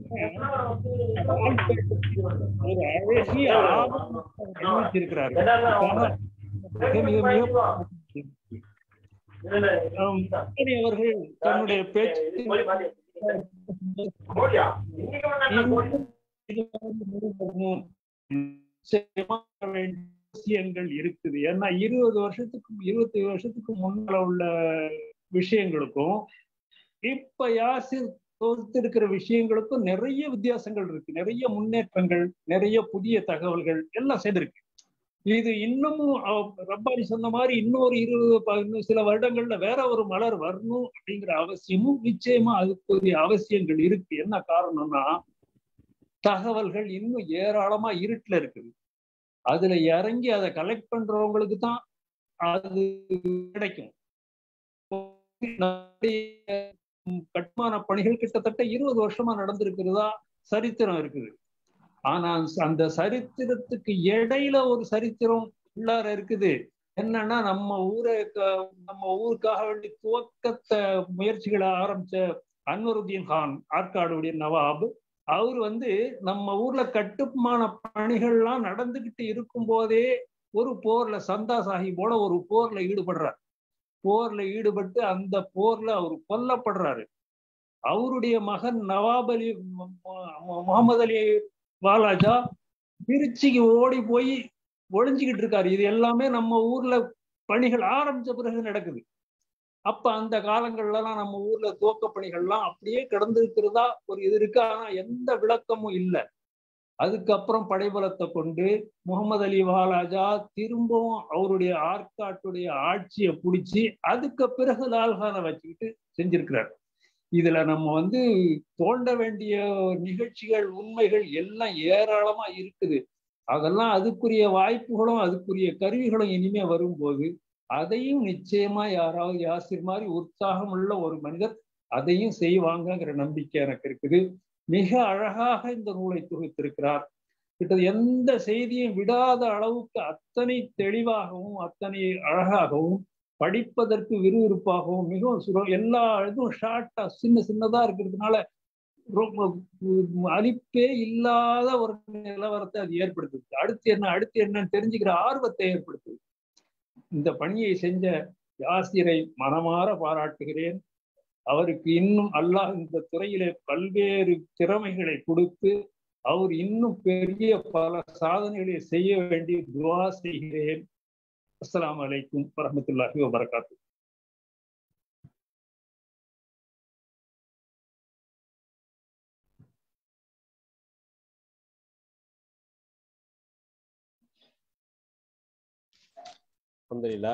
ஒரு அழகிய ஆவணம் அறிவித்திருக்கிறார் மிக மிக மிக ஆம், அத்தனை அவர்கள் தன்னுடைய பேச்சு விஷயங்கள் இருக்குது ஏன்னா இருபது வருஷத்துக்கும் இருபத்தி வருஷத்துக்கு முன்னால உள்ள விஷயங்களுக்கும் இப்ப யாசிர் தொகுத்திருக்கிற விஷயங்களுக்கும் நிறைய வித்தியாசங்கள் இருக்கு நிறைய முன்னேற்றங்கள் நிறைய புதிய தகவல்கள் எல்லாம் சேர்ந்திருக்கு இது இன்னமும் அவ- ரப்பாரி சொன்ன மாதிரி இன்னொரு இருபது ப- இன்னும் சில வருடங்கள்ல வேற ஒரு மலர் வரணும் அப்படிங்கிற அவசியமும் நிச்சயமா அதுக்குரிய அவசியங்கள் இருக்கு என்ன காரணம்னா தகவல்கள் இன்னும் ஏராளமா இருட்டுல இருக்குது அதுல இறங்கி அதை கலெக்ட் பண்றவங்களுக்கு தான் அது கிடைக்கும் நம்முடைய கட்டுமான பணிகள் கிட்டத்தட்ட இருபது வருஷமா நடந்திருக்கிறதா சரித்திரம் இருக்குது ஆனா அந்த சரித்திரத்துக்கு இடையில ஒரு சரித்திரம் உள்ளார இருக்குது என்னன்னா நம்ம ஊரை க- நம்ம ஊருக்காக வேண்டி துவக்கத்தை முயற்சிகளை ஆரம்பிச்ச அன்வருதீன் கான் ஆற்காடுடைய நவாப் அவர் வந்து நம்ம ஊர்ல கட்டுமான பணிகள்லாம் நடந்துகிட்டு இருக்கும் போதே ஒரு போர்ல சந்தா சாஹிபோட ஒரு போர்ல ஈடுபடுறார் போர்ல ஈடுபட்டு அந்த போர்ல அவர் கொல்லப்படுறாரு அவருடைய மகன் நவாப் அலி மு- மு- முகமது அலி வாலாஜா திருச்சிக்கு ஓடி போய் ஒளிஞ்சுக்கிட்டு இருக்காரு இது எல்லாமே நம்ம ஊர்ல பணிகள் ஆரம்பிச்ச பிறகு நடக்குது அப்ப அந்த காலங்கள்லாம் நம்ம ஊர்ல துவக்க பணிகள்லாம் அப்படியே கிடந்திருக்கிறதா ஒரு இது இருக்கு ஆனா எந்த விளக்கமும் இல்லை அதுக்கப்புறம் படைபலத்தை கொண்டு முகமது அலி வாலாஜா திரும்பவும் அவருடைய ஆற்காட்டுடைய ஆட்சியை பிடிச்சி அதுக்கு பிறகு லால்கானை வச்சுக்கிட்டு செஞ்சிருக்கிறார் இதுல நம்ம வந்து தோண்ட வேண்டிய நிகழ்ச்சிகள் உண்மைகள் எல்லாம் ஏராளமா இருக்குது அதெல்லாம் அதுக்குரிய வாய்ப்புகளும் அதுக்குரிய கருவிகளும் இனிமே வரும்போது அதையும் நிச்சயமா யாராவது யாசிர் மாதிரி உற்சாகம் உள்ள ஒரு மனிதர் அதையும் செய்வாங்கங்கிற நம்பிக்கை எனக்கு இருக்குது மிக அழகாக இந்த நூலை தொகுத்திருக்கிறார் கிட்ட எந்த செய்தியும் விடாத அளவுக்கு அத்தனை தெளிவாகவும் அத்தனை அழகாகவும் படிப்பதற்கு விறுவிறுப்பாகவும் மிகவும் சுர எல்லா இதுவும் ஷார்ட்டா சின்ன சின்னதா இருக்கிறதுனால ரொம்ப உம், அலிப்பே இல்லாத ஒரு நிலவரத்தை அது ஏற்படுத்துது அடுத்து என்ன அடுத்து என்னன்னு தெரிஞ்சுக்கிற ஆர்வத்தை ஏற்படுத்துது இந்த பணியை செஞ்ச யாசிரை மனமாற பாராட்டுகிறேன் அவருக்கு இன்னும் அல்லாஹ் இந்த துறையிலே பல்வேறு திறமைகளை கொடுத்து அவர் இன்னும் பெரிய பல சாதனைகளை செய்ய வேண்டி துவா செய்கிறேன் அஸ்ஸலாமு அலைக்கும் வரஹ்மத்துல்லாஹி வபரகாத்து அல்ஹம்துலில்லா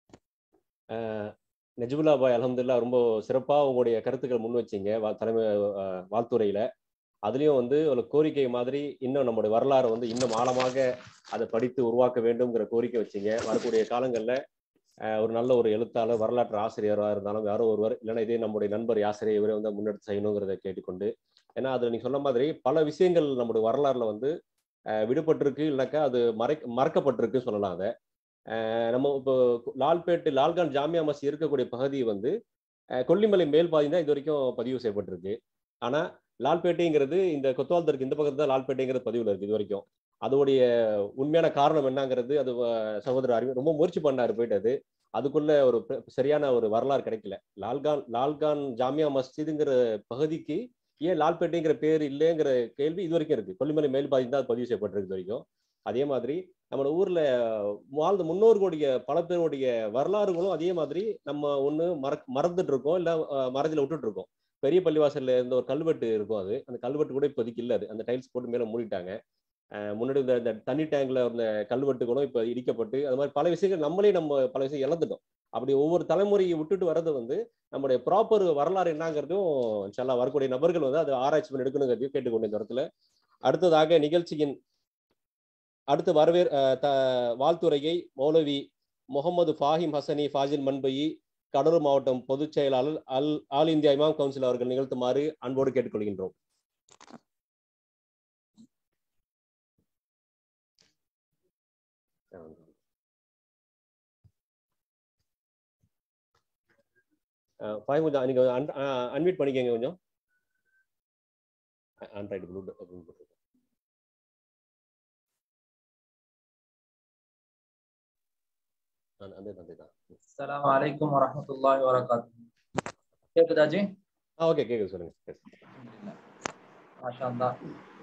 நஜ்புல்லா பாய் அல்ஹம்துலில்லா ரொம்ப சிறப்பாக உங்களுடைய கருத்துக்கள் முன் வச்சீங்க வா- தலைமை அஹ், வாழ்த்துறையில அதுலயும் வந்து ஒரு கோரிக்கை மாதிரி இன்னும் நம்முடைய வரலாறு வந்து இன்னும் ஆழமாக அதை படித்து உருவாக்க வேண்டும்ங்கிற கோரிக்கை வச்சீங்க வரக்கூடிய காலங்கள்ல அஹ், ஒரு நல்ல ஒரு எழுத்தாளர் வரலாற்று ஆசிரியராக இருந்தாலும் யாரோ ஒருவர் இல்லைன்னா இதே நம்முடைய நண்பர் யாசிரியர் இவரை வந்து முன்னெடுத்து செய்யணுங்கிறத கேட்டுக்கொண்டு ஏன்னா அதுல நீங்க சொன்ன மாதிரி பல விஷயங்கள் நம்முடைய வரலாறுல வந்து அஹ், விடுபட்டிருக்கு இல்லைனாக்கா அது மறை மறக்கப்பட்டிருக்கு சொல்லலாம் அதை அஹ் நம்ம இப்போ லால்பேட்டு லால்கான் ஜாமியா மசி இருக்கக்கூடிய பகுதி வந்து அஹ் கொல்லிமலை மேல் பாதி தான் இது வரைக்கும் பதிவு செய்யப்பட்டிருக்கு ஆனா லால்பேட்டைங்கிறது இந்த கொத்தவால்தருக்கு இந்த பக்கத்துல தான் லால்பேட்டைங்கிறது பதிவுல இருக்கு இது வரைக்கும் அதோடைய உண்மையான காரணம் என்னங்கிறது அது அஹ், சகோதரர் அறிவு ரொம்ப முயற்சி பண்ணாரு போயிட்டு அது அதுக்குள்ள ஒரு ப- சரியான ஒரு வரலாறு கிடைக்கல லால்கான் லால்கான் ஜாமியா மஸ்ஜிதுங்கிற பகுதிக்கு ஏன் லால்பேட்டைங்கிற பேர் இல்லைங்கிற கேள்வி இது வரைக்கும் இருக்கு கொல்லிமலை மேல் பாதி தான் பதிவு செய்யப்பட்டிருக்கு இது வரைக்கும் அதே மாதிரி நம்ம ஊர்ல வாழ்ந்த முன்னோர்களுடைய பல பேருடைய வரலாறுகளும் அதே மாதிரி நம்ம ஒண்ணு மற மறந்துட்டு இருக்கோம் இல்ல அஹ், மறதியில விட்டுட்டு இருக்கோம் பெரிய பள்ளிவாசல்ல இருந்த ஒரு கல்வெட்டு இருக்கும் அது அந்த கல்வெட்டு கூட இப்போதைக்கு இல்ல அது அந்த டைல்ஸ் போட்டு மேல மூடிட்டாங்க அஹ், முன்னாடி இந்த இந்த தண்ணி டேங்க்ல இருந்த கல்வெட்டுகளும் இப்ப இடிக்கப்பட்டு அது மாதிரி பல விஷயங்கள் நம்மளே நம்ம பல விஷயம் இழந்துட்டோம் அப்படி ஒவ்வொரு தலைமுறையை விட்டுட்டு வர்றது வந்து நம்முடைய ப்ராப்பர் வரலாறு என்னங்கிறதும் இன்ஷால்லா வரக்கூடிய நபர்கள் வந்து அதை ஆராய்ச்சி பண்ணி எடுக்கணுங்கிறதையும் கேட்டுக்கொண்ட இந்த இடத்துல அடுத்ததாக நிகழ்ச்சியின் அடுத்து வரவேற் அஹ் த- வாழ்த்துரையை மௌலவி முகமது ஃபாஹிம் ஹசனி ஃபாஜில் மன்பயி கடலூர் மாவட்டம் பொதுச் செயலாளர் அல் ஆல் இந்தியா இமாம் கவுன்சில் அவர்கள் நிகழ்த்துமாறு அன்போடு கேட்டுக்கொள்கின்றோம் அஹ் ஃபாஹிம் கொஞ்சம் நீங்க அன்மியூட் பண்ணிக்கங்க கொஞ்சம் ஆண்ட்ராய்டு ப்ளூ அப்படின்னு போட்டிருக்கேன் அந்த அதே தான் அஸ்ஸலாமு அலைக்கும் வரஹ்மத்துல்லாஹி வரகாத்து கேக்குதா ஜி ஆ ஓகே கேக்குது சொல்லுங்க Yes. மாஷா அல்லாஹ்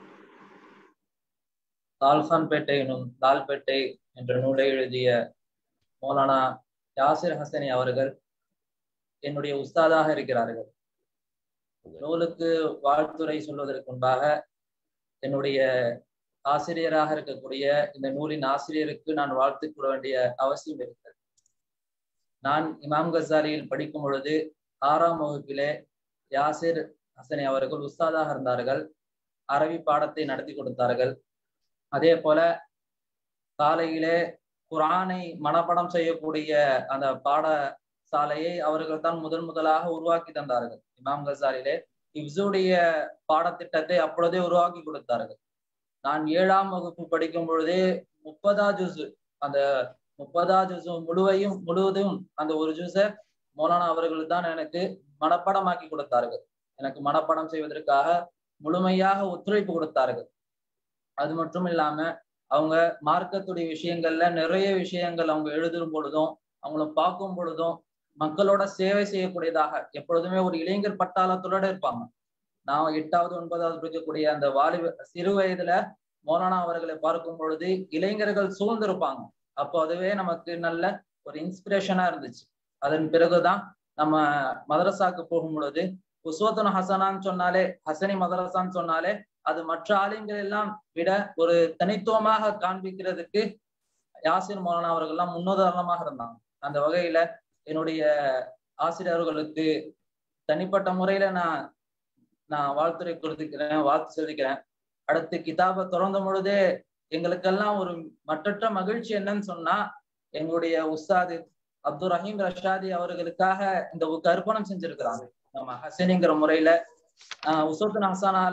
லால்கான்பேட்டை எனும் லால்பேட்டை என்ற நூலை எழுதிய மௌலானா யாசிர் ஹசனி அவர்கள் என்னுடைய உஸ்தாதாக இருக்கிறார்கள் நூலுக்கு வாழ்த்துரை சொல்வதற்கு முன்பாக என்னுடைய ஆசிரியராக இருக்கக்கூடிய இந்த நூலின் ஆசிரியருக்கு நான் வாழ்த்து கூற வேண்டிய அவசியம் இருக்கிறது நான் இமாம் கசாலியில் படிக்கும் பொழுது ஆறாம் வகுப்பிலே யாசிர் ஹசனி அவர்கள் உஸ்தாதாக இருந்தார்கள் அரபி பாடத்தை நடத்தி கொடுத்தார்கள் அதே போல காலையிலே குரானை மனப்பாடம் செய்யக்கூடிய அந்த பாடசாலையை அவர்கள் தான் முதன் முதலாக உருவாக்கி தந்தார்கள் இமாம் கசாலிலே இப்சுடைய பாடத்திட்டத்தை அப்பொழுதே உருவாக்கி கொடுத்தார்கள் நான் ஏழாம் வகுப்பு படிக்கும் பொழுதே முப்பதா ஜூஸ் அந்த முப்பதா ஜூஸ் முழுவையும் முழுவதும் அந்த ஒரு ஜூஸை மௌலானா அவர்கள் தான் எனக்கு மனப்பாடமாக்கி கொடுத்தார்கள் எனக்கு மனப்பாடம் செய்வதற்காக முழுமையாக ஒத்துழைப்பு கொடுத்தார்கள் அது மட்டும் இல்லாம அவங்க மார்க்கத்துடைய விஷயங்கள்ல நிறைய விஷயங்கள் அவங்க எழுதும் பொழுதும் அவங்கள பார்க்கும் பொழுதும் மக்களோட சேவை செய்யக்கூடியதாக எப்பொழுதுமே ஒரு இளைஞர் பட்டாளத்தோட இருப்பாங்க நான் எட்டாவது ஒன்பதாவது படிக்கக்கூடிய அந்த வாலிப சிறு வயதுல மௌலானா அவர்களை பார்க்கும் பொழுது இளைஞர்கள் சூழ்ந்திருப்பாங்க அப்போ அதுவே நமக்கு நல்ல ஒரு இன்ஸ்பிரேஷனா இருந்துச்சு அதன் பிறகுதான் நம்ம மதரசாக்கு போகும் பொழுது உஸ்வத்துன் ஹசனான்னு சொன்னாலே ஹசனி மதரசான்னு சொன்னாலே அது மற்ற ஆலயங்கள் எல்லாம் விட ஒரு தனித்துவமாக காண்பிக்கிறதுக்கு யாசிர் மௌலானா அவர்கள்லாம் முன்னுதாரணமாக இருந்தாங்க அந்த வகையில என்னுடைய ஆசிரியர்களுக்கு தனிப்பட்ட முறையில நான் நான் வாழ்த்துறை கொடுத்துக்கிறேன் வாழ்த்து சொல்லிக்கிறேன் அடுத்து கிதாபை திறந்த பொழுதே எங்களுக்கெல்லாம் ஒரு மற்றற்ற மகிழ்ச்சி என்னன்னு சொன்னா எங்களுடைய உஸ்தாது அப்துல் ரஹீம் ரஷாதி அவர்களுக்காக இந்த புக் அர்ப்பணம் செஞ்சிருக்கிறாங்க நம்ம ஹசனிங்கிற முறையில ஆஹ் உசோத்தன் ஹசானால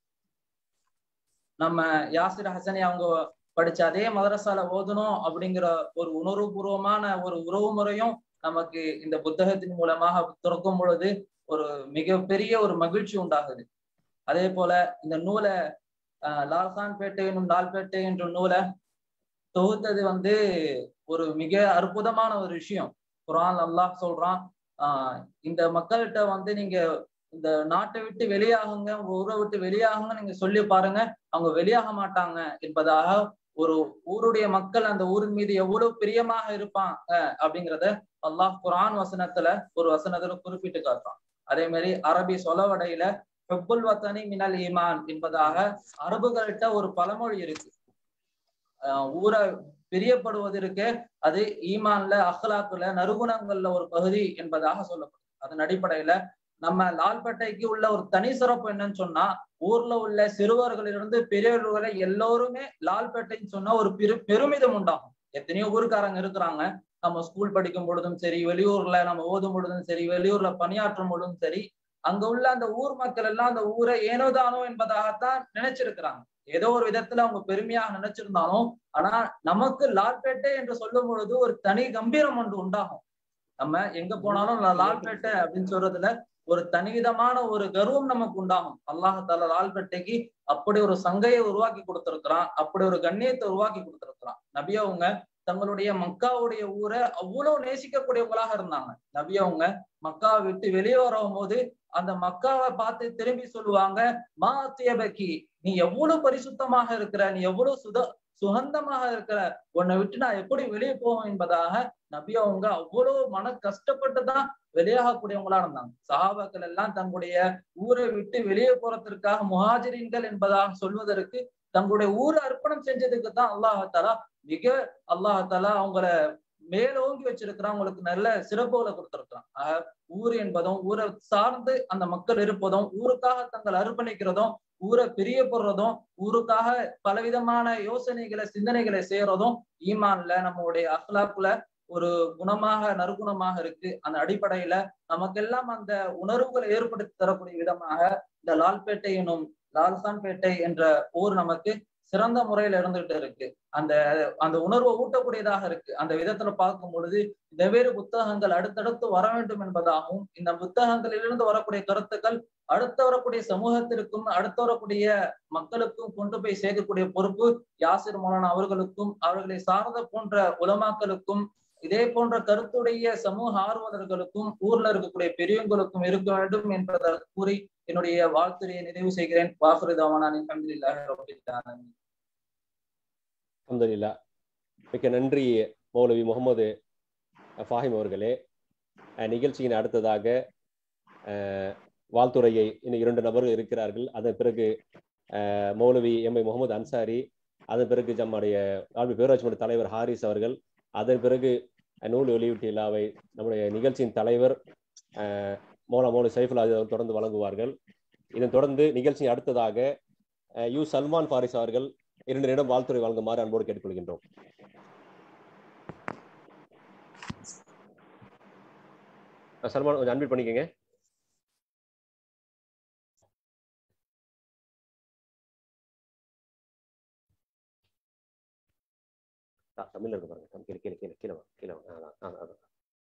நம்ம யாசிர் ஹசனி அவங்க படிச்ச அதே மதரசால ஓதணும் அப்படிங்கிற ஒரு உணர்வுபூர்வமான ஒரு உறவு முறையும் நமக்கு இந்த புத்தகத்தின் மூலமாக துறக்கும் பொழுது ஒரு மிகப்பெரிய ஒரு மகிழ்ச்சி உண்டாகுது அதே போல இந்த நூலை ஆஹ் லால்கான் பேட்டை என்னும் லால்பேட்டை என்ற நூலை தொகுத்தது வந்து ஒரு மிக அற்புதமான ஒரு விஷயம் குரான் அல்லாஹ் சொல்றான் ஆஹ் இந்த மக்கள்கிட்ட வந்து நீங்க இந்த நாட்டை விட்டு வெளியாகுங்க உங்க ஊரை விட்டு வெளியாகுங்க நீங்க சொல்லி பாருங்க அவங்க வெளியாக மாட்டாங்க என்பதாக ஒரு ஊருடைய மக்கள் அந்த ஊரின் மீது எவ்வளவு பிரியமாக இருப்பாங்க அப்படிங்கிறத அல்லாஹ் குரான் வசனத்துல ஒரு வசனத்துல குறிப்பிட்டு காட்டுறான் அதே மாதிரி அரபி சொலவடையில ஹெப்புல் வத்தனி மினல் ஈமான் என்பதாக அரபுகள்கிட்ட ஒரு பழமொழி இருக்கு ஆஹ் ஊரை பிரியப்படுவதற்கு அது ஈமான்ல அஹ்லாக்குல நறுகுணங்கள்ல ஒரு பகுதி என்பதாக சொல்லப்படும் அதன் அடிப்படையில நம்ம லால்பேட்டைக்கு உள்ள ஒரு தனி சிறப்பு என்னன்னு சொன்னா ஊர்ல உள்ள சிறுவர்களிலிருந்து பெரியவர்கள் வரை எல்லோருமே லால்பேட்டைன்னு சொன்னா ஒரு பெரு பெருமிதம் உண்டாகும் எத்தனையோ ஊருக்காரங்க இருக்கிறாங்க நம்ம ஸ்கூல் படிக்கும் பொழுதும் சரி வெளியூர்ல நம்ம ஓதும் பொழுதும் சரி வெளியூர்ல பணியாற்றும் பொழுதும் சரி அங்க உள்ள அந்த ஊர் மக்கள் எல்லாம் அந்த ஊரை ஏனோதானோ என்பதாகத்தான் நினைச்சிருக்கிறாங்க ஏதோ ஒரு விதத்துல அவங்க பெருமையாக நினைச்சிருந்தாலும் ஆனா நமக்கு லால்பேட்டை என்று சொல்லும் பொழுது ஒரு தனி கம்பீரம் ஒன்று உண்டாகும் நம்ம எங்க போனாலும் லால்பேட்டை அப்படின்னு சொல்றதுல ஒரு தனிவிதமான ஒரு கர்வம் நமக்கு உண்டாகும் அல்லாஹால லால்பேட்டைக்கு அப்படி ஒரு சங்கையை உருவாக்கி கொடுத்திருக்கிறான் அப்படி ஒரு கண்ணியத்தை உருவாக்கி கொடுத்திருக்கிறான் நபி அவங்க தங்களுடைய மக்காவுடைய ஊரை அவ்வளவு நேசிக்கக்கூடியவங்களாக இருந்தாங்க நபி அவங்க மக்காவை விட்டு வெளியே வரும் போது அந்த மக்காவை பார்த்து திரும்பி சொல்லுவாங்க மா தியபக்கி நீ எவ்வளவு பரிசுத்தமாக இருக்கிற நீ எவ்வளவு சுத சுகந்தமாக இருக்கிற உன்னை விட்டு நான் எப்படி வெளியே போவேன் என்பதாக நபி அவங்க அவ்வளவு மன கஷ்டப்பட்டு தான் வெளியாகக்கூடியவங்களா இருந்தாங்க சஹாபாக்கள் எல்லாம் தங்களுடைய ஊரை விட்டு வெளியே போறதற்காக முஹாஜிரின்கள் என்பதாக சொல்வதற்கு தங்களுடைய ஊரை அர்ப்பணம் செஞ்சதுக்கு தான் அல்லாஹாலா மிக அல்லாஹாலா அவங்கள மேலோங்கி வச்சிருக்கிறான் உங்களுக்கு நல்ல சிறப்புகளை கொடுத்திருக்கிறான் ஆக ஊர் என்பதும் ஊரை சார்ந்து அந்த மக்கள் இருப்பதும் ஊருக்காக தங்கள் அர்ப்பணிக்கிறதும் ஊரை பிரியப்படுறதும் ஊருக்காக பலவிதமான யோசனைகளை சிந்தனைகளை செய்யறதும் ஈமான்ல நம்மளுடைய அஹ்லாக்குல ஒரு குணமாக நறுகுணமாக இருக்கு அந்த அடிப்படையில நமக்கெல்லாம் அந்த உணர்வுகளை ஏற்படுத்தி தரக்கூடிய விதமாக இந்த லால்பேட்டை எனும் லால்சான்பேட்டை என்ற ஊர் நமக்கு சிறந்த முறையில இருந்துகிட்டு இருக்கு அந்த அந்த உணர்வை ஊட்டக்கூடியதாக இருக்கு அந்த விதத்துல பார்க்கும் பொழுது வெவ்வேறு புத்தகங்கள் அடுத்தடுத்து வர வேண்டும் என்பதாகவும் இந்த புத்தகங்களிலிருந்து வரக்கூடிய கருத்துக்கள் அடுத்து வரக்கூடிய சமூகத்திற்கும் அடுத்து வரக்கூடிய மக்களுக்கும் கொண்டு போய் சேர்க்கக்கூடிய பொறுப்பு யாசிர் மௌலானா அவர்களுக்கும் அவர்களை சார்ந்த போன்ற உலமாக்களுக்கும் இதே போன்ற கருத்துடைய சமூக ஆர்வலர்களுக்கும் ஊர்ல இருக்கக்கூடிய பெரியவங்களுக்கும் இருக்க வேண்டும் என்பதை கூறி என்னுடைய வாழ்த்துறையை நிறைவு செய்கிறேன் வாசுரிதாவானின் அல்ஹம்துலில்லாஹி ரப்பில் ஆலமீன் அல்ஹம்துலில்லா மிக்க நன்றி மௌலவி முகமது ஃபாஹிம் அவர்களே அஹ் நிகழ்ச்சியின் அடுத்ததாக அஹ், வாழ்த்துறையை இன்னும் இரண்டு நபர்கள் இருக்கிறார்கள் அதன் பிறகு அஹ், மௌலவி எம் ஐ முகமது அன்சாரி அதன் பிறகு நம்முடைய வாழ்வு பேரூராட்சி மன்ற தலைவர் ஹாரிஸ் அவர்கள் அதன் பிறகு அஹ், நூல் வெளியீட்டு விழாவை நம்முடைய நிகழ்ச்சியின் தலைவர் அஹ், மௌலா மௌலி சைஃபுல் ஆஜி அவர்கள் தொடர்ந்து வழங்குவார்கள் இதன் தொடர்ந்து நிகழ்ச்சியின் அடுத்ததாக அஹ், யு சல்மான் ஃபாரிஸ் அவர்கள் இரண்டு நிமிடம் வாழ்த்துறை வழங்குமாறு அன்போடு கேட்டுக்கொள்கின்றோம் அஹ் சல்மான் கொஞ்சம் அன்மிட் பண்ணிக்கங்க ஆ, தமிழ்ல இருக்கு பாருங்க தம் கீழே கீழே கீழே கீழே வாங்க, கீழே வாங்க. அதான், அதான், அதான்.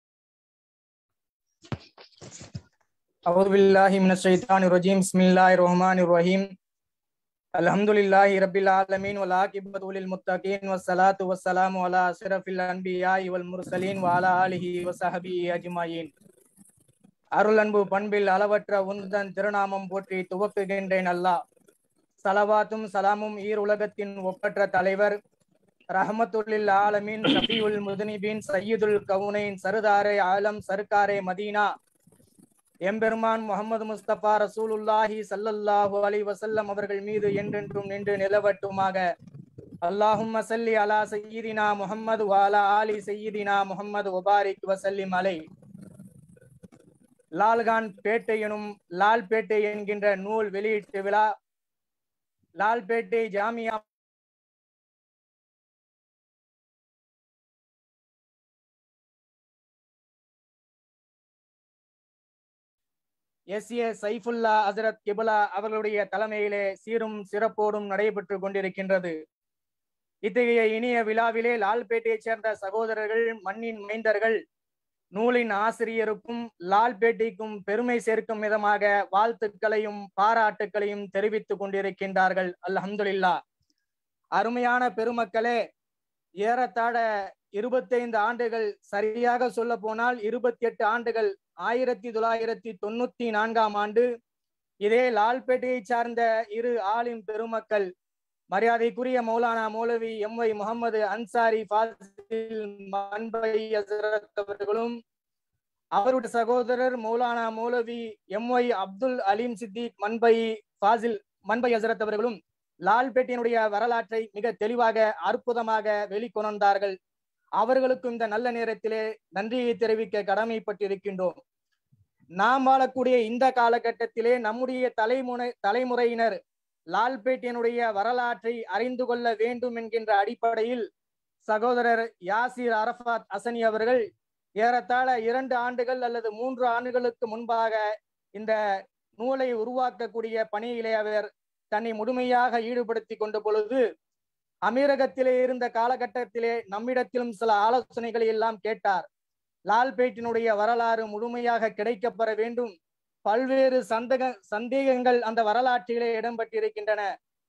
أعوذ بالله من الشيطان الرجيم بسم الله الرحمن الرحيم الحمد لله رب العالمين والعاقبة للمتقين والصلاة والسلام على أشرف الأنبياء والمرسلين وعلى آله وصحبه أجمعين அருள் அன்பு பண்பில் அளவற்ற உந்தன் திருநாமம் போற்றி துவக்குகின்றேன் அல்லாஹ் சலவாத்தும் சலாமும் ஈர் உலகத்தின் ஒப்பற்ற தலைவர் ரஹமத்துல்லில் ஆலமீன் ஷஃபியுல் முதுனிபின் சையீதுல் கவுனைன் சருதாரே ஆலம் சர்க்காரே மதீனா எம்பெருமான் முகமது முஸ்தபா ரசூலுல்லாஹி ஸல்லல்லாஹு அலைஹி வஸல்லம் அவர்கள் மீது என்றென்றும் நின்று நிலவட்டுமாக அல்லாஹும்ம சல்லி அலா சய்யிதினா முஹம்மது வாலா ஆலி சய்யிதினா முஹம்மது வபாரிக் வசல்லிம் அலை லால்கான் பேட்டை எனும் லால்பேட்டை என்கின்ற நூல் வெளியீட்டு விழா லால்பேட்டை ஜாமியா எஸ் ஏ சைஃபுல்லா ஹசரத் கிபுலா அவர்களுடைய தலைமையிலே சீரும் சிறப்போடும் நடைபெற்று கொண்டிருக்கின்றது இத்தகைய இனிய விழாவிலே லால்பேட்டையைச் சேர்ந்த சகோதரர்கள் மண்ணின் மைந்தர்கள் நூலின் ஆசிரியருக்கும் லால்பேட்டைக்கும் பெருமை சேர்க்கும் விதமாக வாழ்த்துக்களையும் பாராட்டுக்களையும் தெரிவித்துக் கொண்டிருக்கின்றார்கள் அல்ஹம்துலில்லா அருமையான பெருமக்களே ஏறத்தாழ இருபத்தைந்து ஆண்டுகள் சரியாக சொல்ல போனால் இருபத்தி எட்டு ஆண்டுகள் ஆயிரத்தி தொள்ளாயிரத்தி தொண்ணூத்தி நான்காம் ஆண்டு இதே லால்பேட்டையை சார்ந்த இரு ஆலிம் பெருமக்கள் மரியாதைக்குரிய மௌலானா மௌலவி எம் ஒய் முகமது அன்சாரி ஃபாசில் மன்பை ஹசரத் அவர்களும் அவருடைய சகோதரர் மௌலானா மௌலவி எம் ஒய் அப்துல் அலீம் சித்திக் மன்பை ஃபாசில் மன்பை ஹசரத் அவர்களும் லால்பேட்டையினுடைய வரலாற்றை மிக தெளிவாக அற்புதமாக வெளிக்கொணர்ந்தார்கள் அவர்களுக்கும் இந்த நல்ல நேரத்திலே நன்றியை தெரிவிக்க கடமைப்பட்டிருக்கின்றோம் நாம் வாழக்கூடிய இந்த காலகட்டத்திலே நம்முடைய தலைமுறை தலைமுறையினர் லால்பேட்டையினுடைய வரலாற்றை அறிந்து கொள்ள வேண்டும் என்கின்ற அடிப்படையில் சகோதரர் யாசிர் அரஃபாத் அசனி அவர்கள் ஏறத்தாழ இரண்டு ஆண்டுகள் அல்லது மூன்று ஆண்டுகளுக்கு முன்பாக இந்த நூலை உருவாக்கக்கூடிய பணியிலே அவர் தன்னை முழுமையாக ஈடுபடுத்தி கொண்ட பொழுது அமீரகத்திலே இருந்த காலகட்டத்திலே நம்மிடத்திலும் சில ஆலோசனைகளை எல்லாம் கேட்டார் லால்பேட்டினுடைய வரலாறு முழுமையாக கிடைக்கப்பெற வேண்டும் பல்வேறு சந்தக சந்தேகங்கள் அந்த வரலாற்றிலே இடம்பெற்றிருக்கின்றன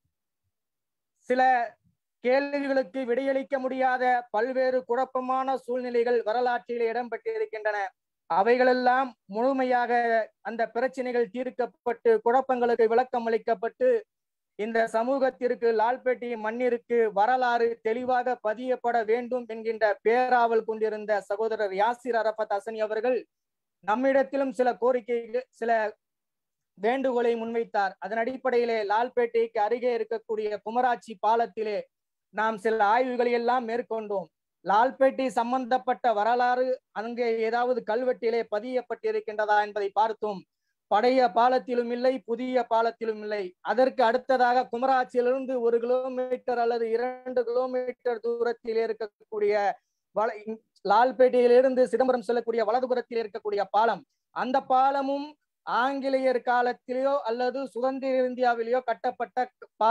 சில கேள்விகளுக்கு விடையளிக்க முடியாத பல்வேறு குழப்பமான சூழ்நிலைகள் வரலாற்றிலே இடம்பெற்றிருக்கின்றன அவைகளெல்லாம் முழுமையாக அந்த பிரச்சனைகள் தீர்க்கப்பட்டு குழப்பங்களுக்கு விளக்கம் அளிக்கப்பட்டு இந்த சமூகத்திற்கு லால்பேட்டை மண்ணிற்கு வரலாறு தெளிவாக பதியப்பட வேண்டும் என்கின்ற பேராவல் கொண்டிருந்த சகோதரர் யாசிர் அரபத் அசனி அவர்கள் நம்மிடத்திலும் சில கோரிக்கைகள் சில வேண்டுகோளை முன்வைத்தார் அதன் அடிப்படையிலே லால்பேட்டைக்கு அருகே இருக்கக்கூடிய குமராட்சி பாலத்திலே நாம் சில ஆய்வுகளை எல்லாம் மேற்கொண்டோம் லால்பேட்டை சம்பந்தப்பட்ட வரலாறு அங்கே ஏதாவது கல்வெட்டிலே பதியப்பட்டிருக்கின்றதா என்பதை பார்த்தோம் பழைய பாலத்திலும் இல்லை புதிய பாலத்திலும் இல்லை அதற்கு அடுத்ததாக குமராட்சியிலிருந்து ஒரு கிலோமீட்டர் அல்லது இரண்டு கிலோமீட்டர் தூரத்தில் இருக்கக்கூடிய வள லால்பேட்டையிலிருந்து சிதம்பரம் செல்லக்கூடிய வலதுபுறத்தில் இருக்கக்கூடிய பாலம் அந்த பாலமும் ஆங்கிலேயர் காலத்திலேயோ அல்லது சுதந்திர இந்தியாவிலேயோ கட்டப்பட்ட பாலம்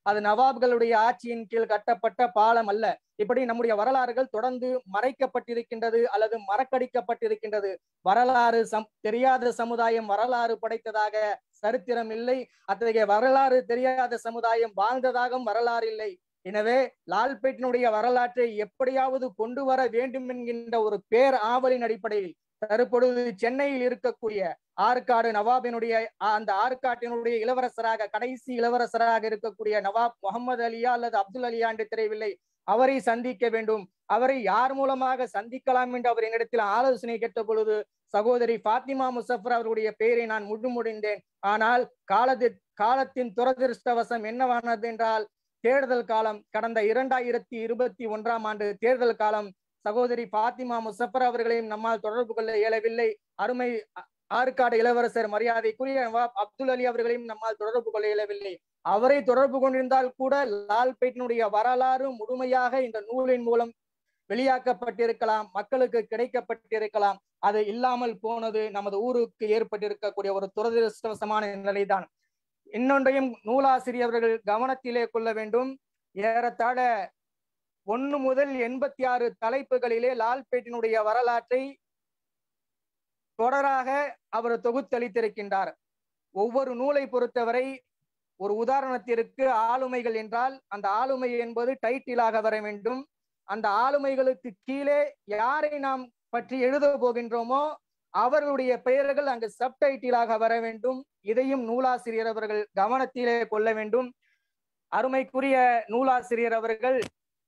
அது நவாப்களுடைய ஆட்சியின் கீழ் கட்டப்பட்ட பாலம் அல்ல இப்படி நம்முடைய வரலாறுகள் தொடர்ந்து மறைக்கப்பட்டிருக்கின்றது அல்லது மறக்கடிக்கப்பட்டிருக்கின்றது வரலாறு சம் தெரியாத சமுதாயம் வரலாறு படைத்ததாக சரித்திரம் இல்லை அத்தகைய வரலாறு தெரியாத சமுதாயம் வாழ்ந்ததாகவும் வரலாறு இல்லை எனவே லால்பேட்டினுடைய வரலாற்றை எப்படியாவது கொண்டு வர வேண்டும் என்கின்ற ஒரு பேர் ஆவலின் அடிப்படையில் தற்பொழுது சென்னையில் இருக்கக்கூடிய ஆற்காடு நவாபினுடைய அந்த ஆற்காட்டினுடைய இளவரசராக கடைசி இளவரசராக இருக்கக்கூடிய நவாப் முகமது அலியா அல்லது அப்துல் அலியா என்று தெரியவில்லை அவரை சந்திக்க வேண்டும் அவரை யார் மூலமாக சந்திக்கலாம் என்று அவர் என்னிடத்தில் ஆலோசனை கேட்ட பொழுது சகோதரி பாத்திமா முசஃபர் அவருடைய பெயரை நான் முழுமுடிந்தேன் ஆனால் காலத்து காலத்தின் துரதிருஷ்டவசம் என்னவானது என்றால் தேர்தல் காலம் கடந்த இரண்டாயிரத்தி இருபத்தி ஒன்றாம் ஆண்டு தேர்தல் காலம் சகோதரி பாத்திமா முசஃபர் அவர்களையும் நம்மால் தொடர்பு கொள்ள இயலவில்லை அருமை ஆற்காடு இளவரசர் மரியாதைக்குரிய நவாப் அப்துல் அலி அவர்களையும் நம்மால் தொடர்பு கொள்ள இயலவில்லை அவரை தொடர்பு கொண்டிருந்தால் கூட லால்பேட்டினுடைய வரலாறு முழுமையாக இந்த நூலின் மூலம் வெளியாக்கப்பட்டிருக்கலாம் மக்களுக்கு கிடைக்கப்பட்டிருக்கலாம் அது இல்லாமல் போனது நமது ஊருக்கு ஏற்பட்டிருக்கக்கூடிய ஒரு துரதிருஷ்டவசமான நிலைதான் இன்னொன்றையும் நூலாசிரியர்கள் கவனத்திலே கொள்ள வேண்டும் ஏறத்தாழ ஒன்னு முதல் எண்பத்தி ஆறு தலைப்புகளிலே லால்பேட்டினுடைய வரலாற்றை தொடராக அவர் தொகுத்தளித்திருக்கின்றார் ஒவ்வொரு நூலை பொறுத்தவரை ஒரு உதாரணத்திற்கு ஆளுமைகள் என்றால் அந்த ஆளுமை என்பது டைட்டிலாக வர வேண்டும் அந்த ஆளுமைகளுக்கு கீழே யாரை நாம் பற்றி எழுத போகின்றோமோ அவர்களுடைய பெயர்கள் அங்கு சப்டைட்டிலாக வர வேண்டும் இதையும் நூலாசிரியர் அவர்கள் கவனத்திலே கொள்ள வேண்டும் அருமைக்குரிய நூலாசிரியர் அவர்கள்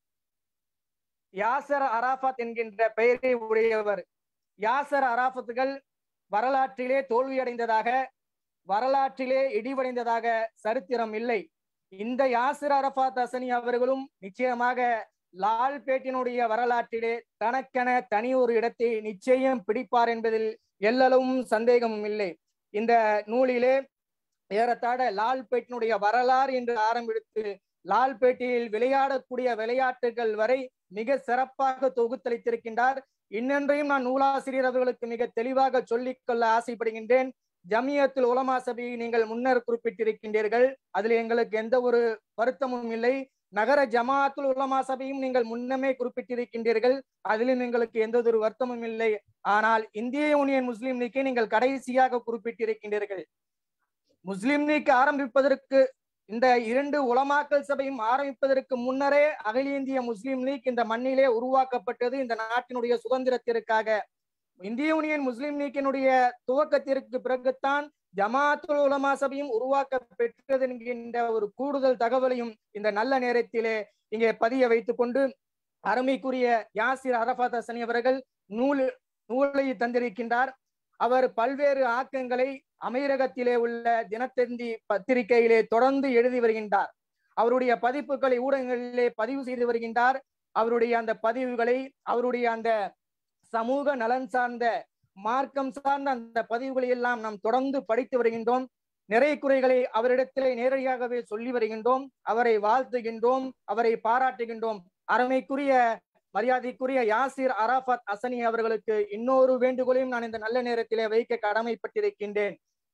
யாசர் அராஃபத் என்கின்ற பெயரை உடையவர் யாசர் அராஃபத்துகள் வரலாற்றிலே தோல்வியடைந்ததாக வரலாற்றிலே இடிவடைந்ததாக சரித்திரம் இல்லை இந்த யாசிர் அரபாத் ஹசனி அவர்களும் நிச்சயமாக லால்பேட்டினுடைய வரலாற்றிலே தனக்கென தனி ஒரு இடத்தை நிச்சயம் பிடிப்பார் என்பதில் எல்லளவும் சந்தேகமும் இல்லை இந்த நூலிலே ஏறத்தாழ லால்பேட்டினுடைய வரலாறு என்று ஆரம்பித்து லால்பேட்டையில் விளையாடக்கூடிய விளையாட்டுகள் வரை மிக சிறப்பாக தொகுத்தளித்திருக்கின்றார் இன்னொன்றையும் நான் நூலாசிரியர் அவர்களுக்கு மிக தெளிவாக சொல்லிக் கொள்ள ஆசைப்படுகின்றேன் ஜமியத்தில் உலமா சபையை நீங்கள் முன்னர் குறிப்பிட்டிருக்கின்றீர்கள் அதில் எங்களுக்கு எந்த ஒரு வருத்தமும் இல்லை நகர ஜமாத்துல் உலமா சபையும் நீங்கள் முன்னமே குறிப்பிட்டிருக்கின்றீர்கள் அதிலும் எங்களுக்கு எந்த ஒரு வருத்தமும் இல்லை ஆனால் இந்திய யூனியன் முஸ்லீம் லீக்கை நீங்கள் கடைசியாக குறிப்பிட்டிருக்கின்றீர்கள் முஸ்லிம் லீக் ஆரம்பிப்பதற்கு இந்த இரண்டு உலமாக்கல் சபையும் ஆரம்பிப்பதற்கு முன்னரே அகில இந்திய முஸ்லீம் லீக் இந்த மண்ணிலே உருவாக்கப்பட்டது இந்த நாட்டினுடைய சுதந்திரத்திற்காக இந்திய யூனியன் முஸ்லீம் லீக்கினுடைய துவக்கத்திற்கு பிறகுத்தான் ஜமாத்துல் உலமா சபையும் உருவாக்க பெற்றது என்கின்ற ஒரு கூடுதல் தகவலையும் இந்த நல்ல நேரத்திலே இங்கே பதிய வைத்துக் கொண்டு அருமைக்குரிய யாசிர் அரபாத் ஹசனி அவர்கள் நூல் நூலை தந்திருக்கின்றார் அவர் பல்வேறு ஆக்கங்களை அமீரகத்திலே உள்ள தினத்தந்தி பத்திரிகையிலே தொடர்ந்து எழுதி வருகின்றார் அவருடைய பதிப்புகளை ஊடகங்களிலே பதிவு செய்து வருகின்றார் அவருடைய அந்த பதிவுகளை அவருடைய அந்த சமூக நலன் சார்ந்த மார்க்கம் சார்ந்த அந்த பதிவுகளை எல்லாம் நாம் தொடர்ந்து படித்து வருகின்றோம் நிறைய குறைகளை அவரிடத்திலே நேரடியாகவே சொல்லி வருகின்றோம் அவரை வாழ்த்துகின்றோம் அவரை பாராட்டுகின்றோம் அருமைக்குரிய மரியாதைக்குரிய யாசிர் அராஃபத் அசனி அவர்களுக்கு இன்னொரு வேண்டுகோளையும் நான் இந்த நல்ல நேரத்திலே வைக்க கடமைப்பட்டிருக்கின்றேன்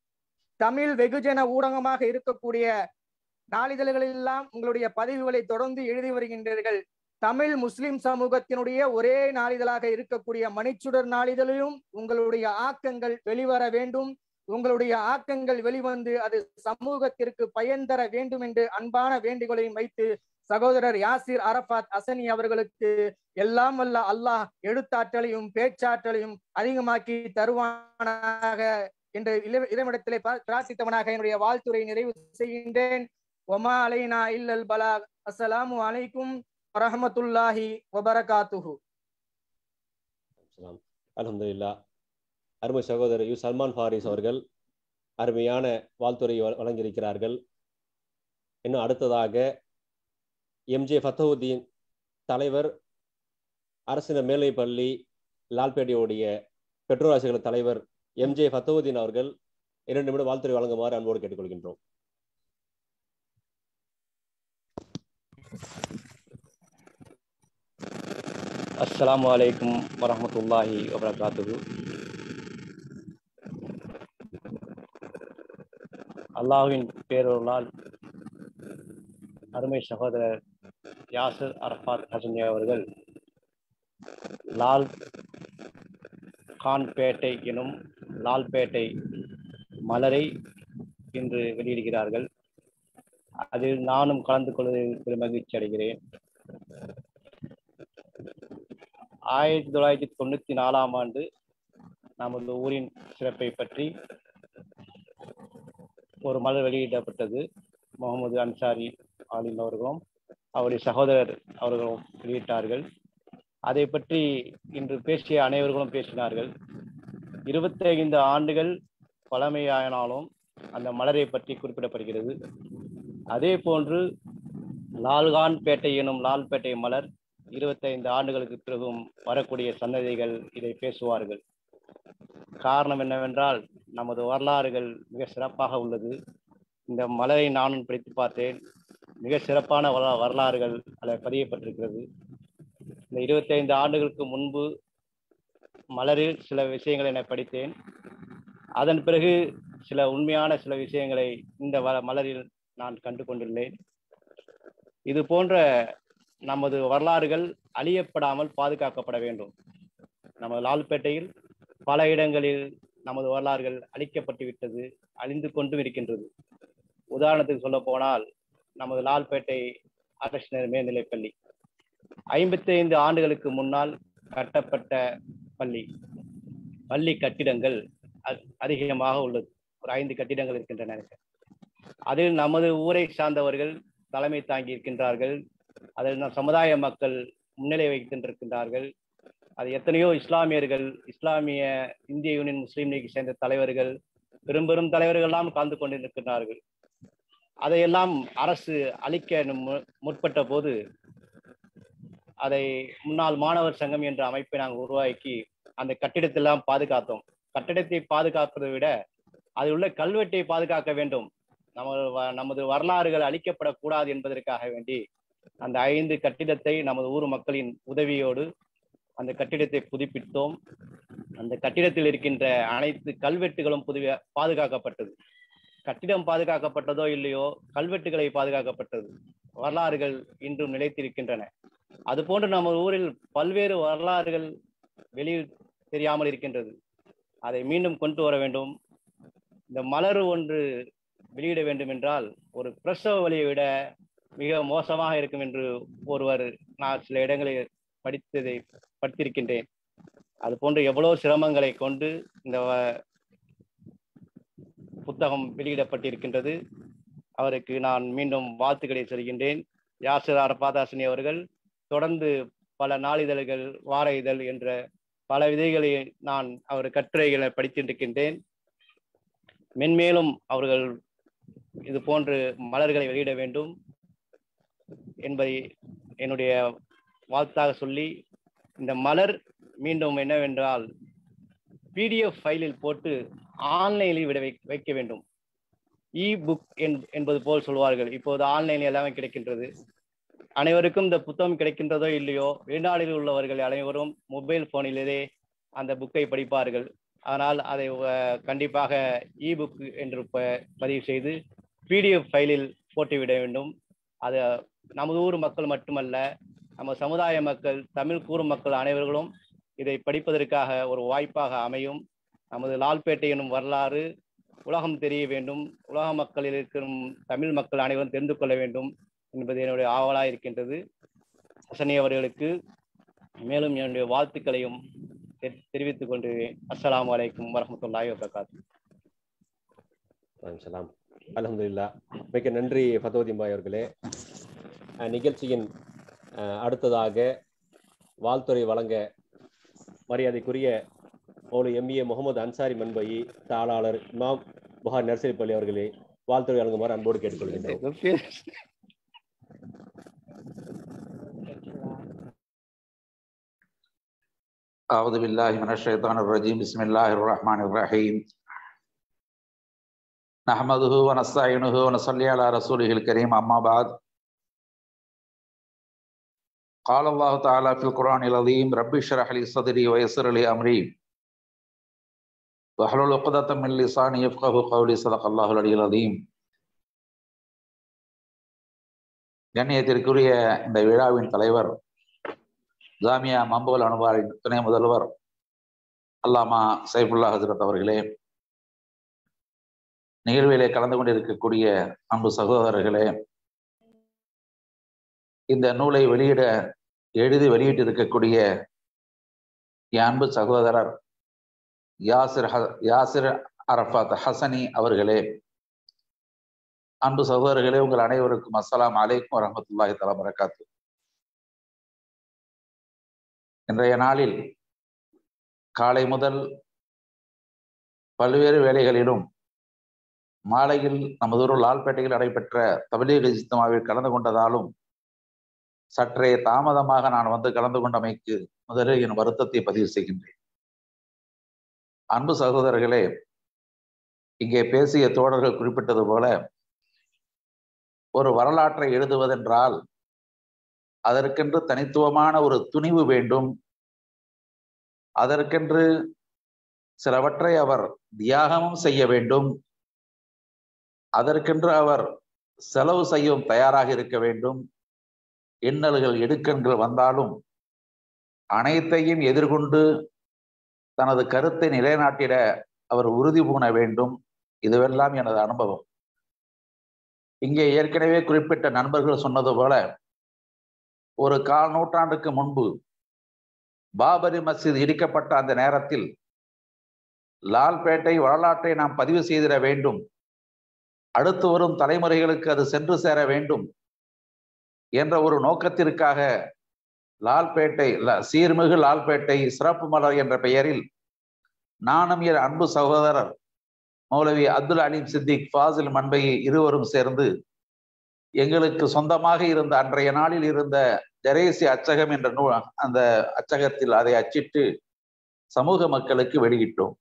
தமிழ் வெகுஜன ஊடகமாக இருக்கக்கூடிய நாளிதழ்களில் எல்லாம் உங்களுடைய பதிவுகளை தொடர்ந்து எழுதி வருகின்றீர்கள் தமிழ் முஸ்லிம் சமூகத்தினுடைய ஒரே நாளிதழாக இருக்கக்கூடிய மணிச்சுடர் நாளிதழிலும் உங்களுடைய ஆக்கங்கள் வெளிவர வேண்டும் உங்களுடைய ஆக்கங்கள் வெளிவந்து அது சமூகத்திற்கு பயன் தர வேண்டும் என்று அன்பான வேண்டுகோளையும் வைத்து சகோதரர் யாசிர் அரபாத் அசனி அவர்களுக்கு எல்லாம் வல்ல அல்லாஹ் எழுத்தாற்றலையும் பேச்சாற்றலையும் அதிகமாக்கி தருவானாக என்று இளமிடத்திலே பிரார்த்தித்தவனாக என்னுடைய வாழ்த்துறை நிறைவு செய்கின்றேன் ஒமா அலைனா இல்லல் பலா அஸ்ஸலாமு அலைக்கும் வரஹமத்துல்லாஹி வபரகாத்துஹு அலமதுல்லா அருமை சகோதரர் யு சல்மான் ஃபாரிஸ் அவர்கள் அருமையான வாழ்த்துறை வழங்கியிருக்கிறார்கள் இன்னும் அடுத்ததாக எம்ஜே ஃபத்தவுதீன் தலைவர் அரசின மேல்நிலைப்பள்ளி லால்பேட்டையுடைய பெற்றோர் ஆசிரியர் தலைவர் எம்ஜே ஃபத்தவுதீன் அவர்கள் இரண்டு நிமிடம் வாழ்த்துறை வழங்குமாறு அன்போடு கேட்டுக்கொள்கின்றோம் அஸ்ஸலாமு அலைக்கும் வரஹமத்துல்லாஹி வபரகாத்துஹு அல்லாஹ்வின் பேரொருளால் அருமை சகோதரர் யாசிர் அரஃபாத் ஹசனி அவர்கள் லால் கான்பேட்டை எனும் லால்பேட்டை மலரை இன்று வெளியிடுகிறார்கள் அதில் நானும் கலந்து கொள்வதில் பெரும் மகிழ்ச்சி அடைகிறேன் ஆயிரத்தி தொள்ளாயிரத்தி தொண்ணூத்தி நாலாம் ஆண்டு நமது ஊரின் சிறப்பை பற்றி ஒரு மலர் வெளியிடப்பட்டது முகமது அன்சாரி ஆலிம் அவர்களும் அவருடைய சகோதரர் அவர்களும் வெளியிட்டார்கள் அதை பற்றி இன்று பேசிய அனைவர்களும் பேசினார்கள் இருபத்தைந்து ஆண்டுகள் பழமையானாலும் அந்த மலரை பற்றி குறிப்பிடப்படுகிறது அதே போன்று லால்கான் பேட்டை எனும் லால்பேட்டை மலர் இருபத்தைந்து ஆண்டுகளுக்கு பிறகும் வரக்கூடிய சன்னதிகள் இதை பேசுவார்கள் காரணம் என்னவென்றால் நமது வரலாறுகள் மிக சிறப்பாக உள்ளது இந்த மலரை நானும் படித்து பார்த்தேன் மிக சிறப்பான வரலா- வரலாறுகள் அதில் பதியப்பட்டிருக்கிறது இந்த இருபத்தைந்து ஆண்டுகளுக்கு முன்பு மலரில் சில விஷயங்களை நான் படித்தேன் அதன் பிறகு சில உண்மையான சில விஷயங்களை இந்த வ மலரில் நான் கண்டு கொண்டுள்ளேன் இது போன்ற நமது வரலாறுகள் அழியப்படாமல் பாதுகாக்கப்பட வேண்டும் நமது லால்பேட்டையில் பல இடங்களில் நமது வரலாறுகள் அழிக்கப்பட்டு விட்டது அழிந்து கொண்டும் இருக்கின்றது உதாரணத்துக்கு சொல்ல போனால் நமது லால்பேட்டை அரசினர் மேல்நிலைப்பள்ளி ஐம்பத்தி ஐந்து ஆண்டுகளுக்கு முன்னால் கட்டப்பட்ட பள்ளி பள்ளி கட்டிடங்கள் அ- அதிகமாக உள்ளது ஒரு ஐந்து கட்டிடங்கள் இருக்கின்றன எனக்கு. அதில் நமது ஊரை சார்ந்தவர்கள் தலைமை தாங்கி இருக்கின்றார்கள் அதில் நம் சமுதாய மக்கள் முன்னிலை வைக்கின்றிருக்கின்றார்கள் அது எத்தனையோ இஸ்லாமியர்கள் இஸ்லாமிய இந்திய யூனியன் முஸ்லீம் லீக் சேர்ந்த தலைவர்கள் பெரும் பெரும் தலைவர்கள் எல்லாம் கலந்து கொண்டிருக்கின்றார்கள் அதையெல்லாம் அரசு அழிக்க மு- முற்பட்ட போது அதை முன்னாள் மாணவர் சங்கம் என்ற அமைப்பை நாங்கள் உருவாக்கி அந்த கட்டிடத்தெல்லாம் பாதுகாத்தோம் கட்டிடத்தை பாதுகாப்பதை விட அதில் உள்ள கல்வெட்டை பாதுகாக்க வேண்டும் நமது வ- நமது வரலாறுகள் அழிக்கப்படக்கூடாது என்பதற்காக வேண்டி அந்த ஐந்து கட்டிடத்தை நமது ஊர் மக்களின் உதவியோடு அந்த கட்டிடத்தை புதுப்பித்தோம் அந்த கட்டிடத்தில் இருக்கின்ற அனைத்து கல்வெட்டுகளும் புது பாதுகாக்கப்பட்டது கட்டிடம் பாதுகாக்கப்பட்டதோ இல்லையோ கல்வெட்டுகளை பாதுகாக்கப்பட்டது வரலாறுகள் இன்றும் நிலைத்திருக்கின்றன அதுபோன்று நம்ம ஊரில் பல்வேறு வரலாறுகள் வெளியில் தெரியாமல் இருக்கின்றது அதை மீண்டும் கொண்டு வர வேண்டும் இந்த மலர் ஒன்று வெளியிட வேண்டும் என்றால் ஒரு பிரசவ வழியை விட மிக மோசமாக இருக்கும் என்று ஒருவர் நான் சில இடங்களில் படித்ததை படித்திருக்கின்றேன் அது போன்று எவ்வளவு சிரமங்களை கொண்டு இந்த வ- புத்தகம் வெளியிடப்பட்டிருக்கின்றது அவருக்கு நான் மீண்டும் வாழ்த்துக்களை சொல்கின்றேன் யாசிர் அரபாதாசினி அவர்கள் தொடர்ந்து பல நாளிதழ்கள் வார இதழ் என்ற பல விதைகளை நான் அவர் கட்டுரைகளை படித்திருக்கின்றேன் மென்மேலும் அவர்கள் இது போன்று மலர்களை வெளியிட வேண்டும் என்பதை என்னுடைய வாழ்த்தாக சொல்லி இந்த மலர் மீண்டும் என்னவென்றால் பிடிஎஃப் ஃபைலில் போட்டு ஆன்லைனில் விட வை- வைக்க வேண்டும் இ புக் என்பது போல் சொல்வார்கள் இப்போது ஆன்லைனில் எல்லாமே கிடைக்கின்றது அனைவருக்கும் இந்த புத்தகம் கிடைக்கின்றதோ இல்லையோ வெளிநாடுகளில் உள்ளவர்கள் அனைவரும் மொபைல் போனிலே அந்த புக்கை படிப்பார்கள் ஆனால் அதை அஹ், கண்டிப்பாக இ புக் என்று ப- பதிவு செய்து பிடிஎஃப் ஃபைலில் போட்டுவிட வேண்டும் அது நமது ஊர் மக்கள் மட்டுமல்ல நம்ம சமுதாய மக்கள் தமிழ் கூறும் மக்கள் அனைவர்களும் இதை படிப்பதற்காக ஒரு வாய்ப்பாக அமையும் நமது லால்பேட்டை எனும் வரலாறு உலகம் தெரிய வேண்டும் உலக மக்களில் இருக்கும் தமிழ் மக்கள் அனைவரும் தெரிந்து கொள்ள வேண்டும் என்பது என்னுடைய ஆவலாக இருக்கின்றது ஹசனி அவர்களுக்கு மேலும் என்னுடைய வாழ்த்துக்களையும் தெ- தெரிவித்துக் கொண்டிருக்கிறேன் அஸ்ஸலாமு அலைக்கும் வரஹ்மத்துல்லாஹி வபரகாத்து சலாம் அல்ஹம்துலில்லா மிக்க நன்றி ஃபதோதிம்பாய் அவர்களே அஹ், நிகழ்ச்சியின் அஹ், அடுத்ததாக வாழ்த்துறை வழங்க மரியாதைக்குரிய மௌலு எம்ஏ முகமது அன்சாரி மண்பயி தாளாளர் இமாம் புகார் நர்சரி பள்ளி அவர்களே வாழ்த்துறை வழங்குமாறு அன்போடு கேட்டுக்கொள்கின்றோம் أعوذ بالله من الشيطان الرجيم بسم الله الرحمن الرحيم نحمده ونستعينه ونصلي على رسوله الكريم أما بعد قال الله تعالى في القرآن العظيم رب اشرح لي صدري ويسر لي أمري واحلل عقدة من لساني يفقه قولي صدق الله العلي العظيم கண்ணியத்திற்குரிய இந்த விழாவின் தலைவர் ஜாமியா மம்பவல் அனுவாரின் துணை முதல்வர் அல்லாமா சைஃபுல்லா ஹசரத் அவர்களே நிகழ்விலே கலந்து கொண்டிருக்கக்கூடிய அன்பு சகோதரர்களே இந்த நூலை வெளியிட எழுதி வெளியிட்டு இருக்கக்கூடிய என் அன்பு சகோதரர் யாசிர் ஹ யாசிர் அரஃபாத் ஹசனி அவர்களே அன்பு சகோதரர்களே உங்கள் அனைவருக்கும் அஸ்ஸலாம் அலைக்கும் வரமத்துல்லாஹி தலா வரகாத்து இன்றைய நாளில் காலை முதல் பல்வேறு வேலைகளிலும் மாலையில் நமது ஊர் லால்பேட்டையில் நடைபெற்ற தபிலீக் இஜ்தமாவில் கலந்து கொண்டதாலும் சற்றே தாமதமாக நான் வந்து கலந்து கொண்டமைக்கு முதலில் என் வருத்தத்தை பதிவு செய்கின்றேன் அன்பு சகோதரர்களே இங்கே பேசிய தோழர்கள் குறிப்பிட்டது போல ஒரு வரலாற்றை எழுதுவதென்றால் அதற்கென்று தனித்துவமான ஒரு துணிவு வேண்டும் அதற்கென்று சிலவற்றை அவர் தியாகமும் செய்ய வேண்டும் அதற்கென்று அவர் செலவு செய்யவும் தயாராக இருக்க வேண்டும் இன்னல்கள் இடுக்கண்கள் வந்தாலும் அனைத்தையும் எதிர்கொண்டு தனது கருத்தை நிலைநாட்டிட அவர் உறுதி பூண வேண்டும் இதுவெல்லாம் எனது அனுபவம் இங்கே ஏற்கனவே குறிப்பிட்ட நண்பர்கள் சொன்னது போல ஒரு கால் நூற்றாண்டுக்கு முன்பு பாபரி மஸ்ஜித் இடிக்கப்பட்ட அந்த நேரத்தில் லால்பேட்டை வரலாற்றை நாம் பதிவு செய்திட வேண்டும் அடுத்து வரும் தலைமுறைகளுக்கு அது சென்று சேர வேண்டும் என்ற ஒரு நோக்கத்திற்காக லால்பேட்டை சீர்மிகு லால்பேட்டை சிறப்பு மலர் என்ற பெயரில் நானும் என் அன்பு சகோதரர் மௌலவி அப்துல் அலீம் சித்திக் ஃபாசில் மண்பை இருவரும் சேர்ந்து எங்களுக்கு சொந்தமாக இருந்த அன்றைய நாளில் இருந்த ஜரேசி அச்சகம் என்ற நூ அந்த அச்சகத்தில் அதை அச்சிட்டு சமூக மக்களுக்கு வெளியிட்டோம்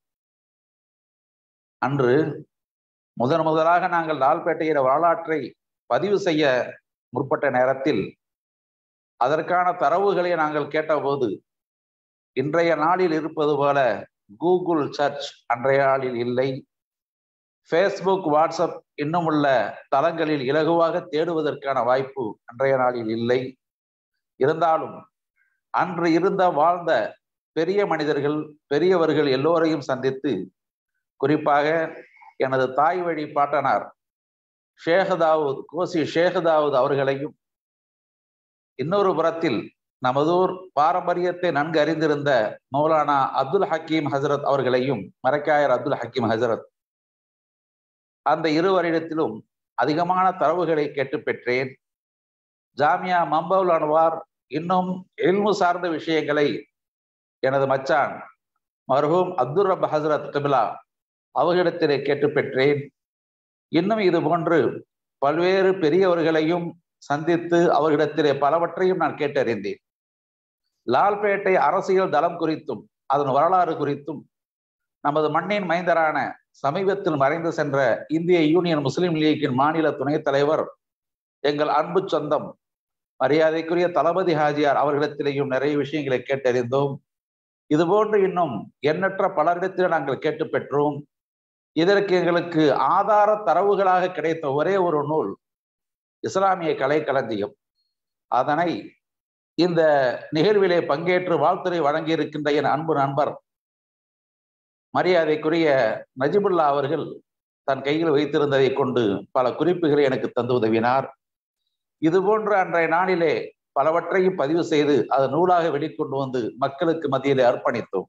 அன்று முதன் முதலாக நாங்கள் லால்பேட்டையில வரலாற்றை பதிவு செய்ய முற்பட்ட நேரத்தில் அதற்கான தரவுகளை நாங்கள் கேட்டபோது இன்றைய நாளில் இருப்பது போல கூகுள் சர்ச் அன்றைய நாளில் இல்லை ஃபேஸ்புக் வாட்ஸ்அப் இன்னும் உள்ள தளங்களில் இலகுவாக தேடுவதற்கான வாய்ப்பு அன்றைய நாளில் இல்லை இருந்தாலும் அன்று இருந்த வாழ்ந்த பெரிய மனிதர்கள் பெரியவர்கள் எல்லோரையும் சந்தித்து குறிப்பாக எனது தாய் வழி பாட்டனார் ஷேகதாவூத் கோசி ஷேகதாவூத் அவர்களையும் இன்னொரு புறத்தில் நமதூர் பாரம்பரியத்தை நன்கு அறிந்திருந்த மௌலானா அப்துல் ஹக்கீம் ஹசரத் அவர்களையும் மரக்காயர் அப்துல் ஹக்கீம் ஹசரத் அந்த இருவரிடத்திலும் அதிகமான தரவுகளை கேட்டு பெற்றேன் ஜாமியா மம்பவுல் அன்வார் இன்னும் எல்மு சார்ந்த விஷயங்களை எனது மச்சான் மர்ஹூம் அப்துல் ரப் ஹசரத் கிபிலா அவர்களிடத்திலே கேட்டு பெற்றேன் இன்னும் இது போன்று பல்வேறு பெரியவர்களையும் சந்தித்து அவர்களிடத்திலே பலவற்றையும் நான் கேட்டறிந்தேன் லால்பேட்டை அரசியல் தளம் குறித்தும் அதன் வரலாறு குறித்தும் நமது மண்ணின் மைந்தரான சமீபத்தில் மறைந்து சென்ற இந்திய யூனியன் முஸ்லிம் லீக்கின் மாநில துணைத் தலைவர் எங்கள் அன்பு சொந்தம் மரியாதைக்குரிய தளபதி ஹாஜியார் அவர்களிடத்திலேயும் நிறைய விஷயங்களை கேட்டறிந்தோம் இதுபோன்று இன்னும் எண்ணற்ற பலரிடத்தில் நாங்கள் கேட்டு பெற்றோம் இதற்கு எங்களுக்கு ஆதார தரவுகளாக கிடைத்த ஒரே ஒரு நூல் இஸ்லாமிய கலை களஞ்சியம் அதனை இந்த நிகழ்விலே பங்கேற்று வாழ்த்துறை வழங்கியிருக்கின்ற என் அன்பு நண்பர் மரியாதைக்குரிய நஜிபுல்லா அவர்கள் தன் கையில் வைத்திருந்ததை கொண்டு பல குறிப்புகளை எனக்கு தந்து உதவினார் இதுபோன்று அன்றைய நாளிலே பலவற்றையும் பதிவு செய்து அது நூலாக வெளிக்கொண்டு வந்து மக்களுக்கு மத்தியிலே அர்ப்பணித்தோம்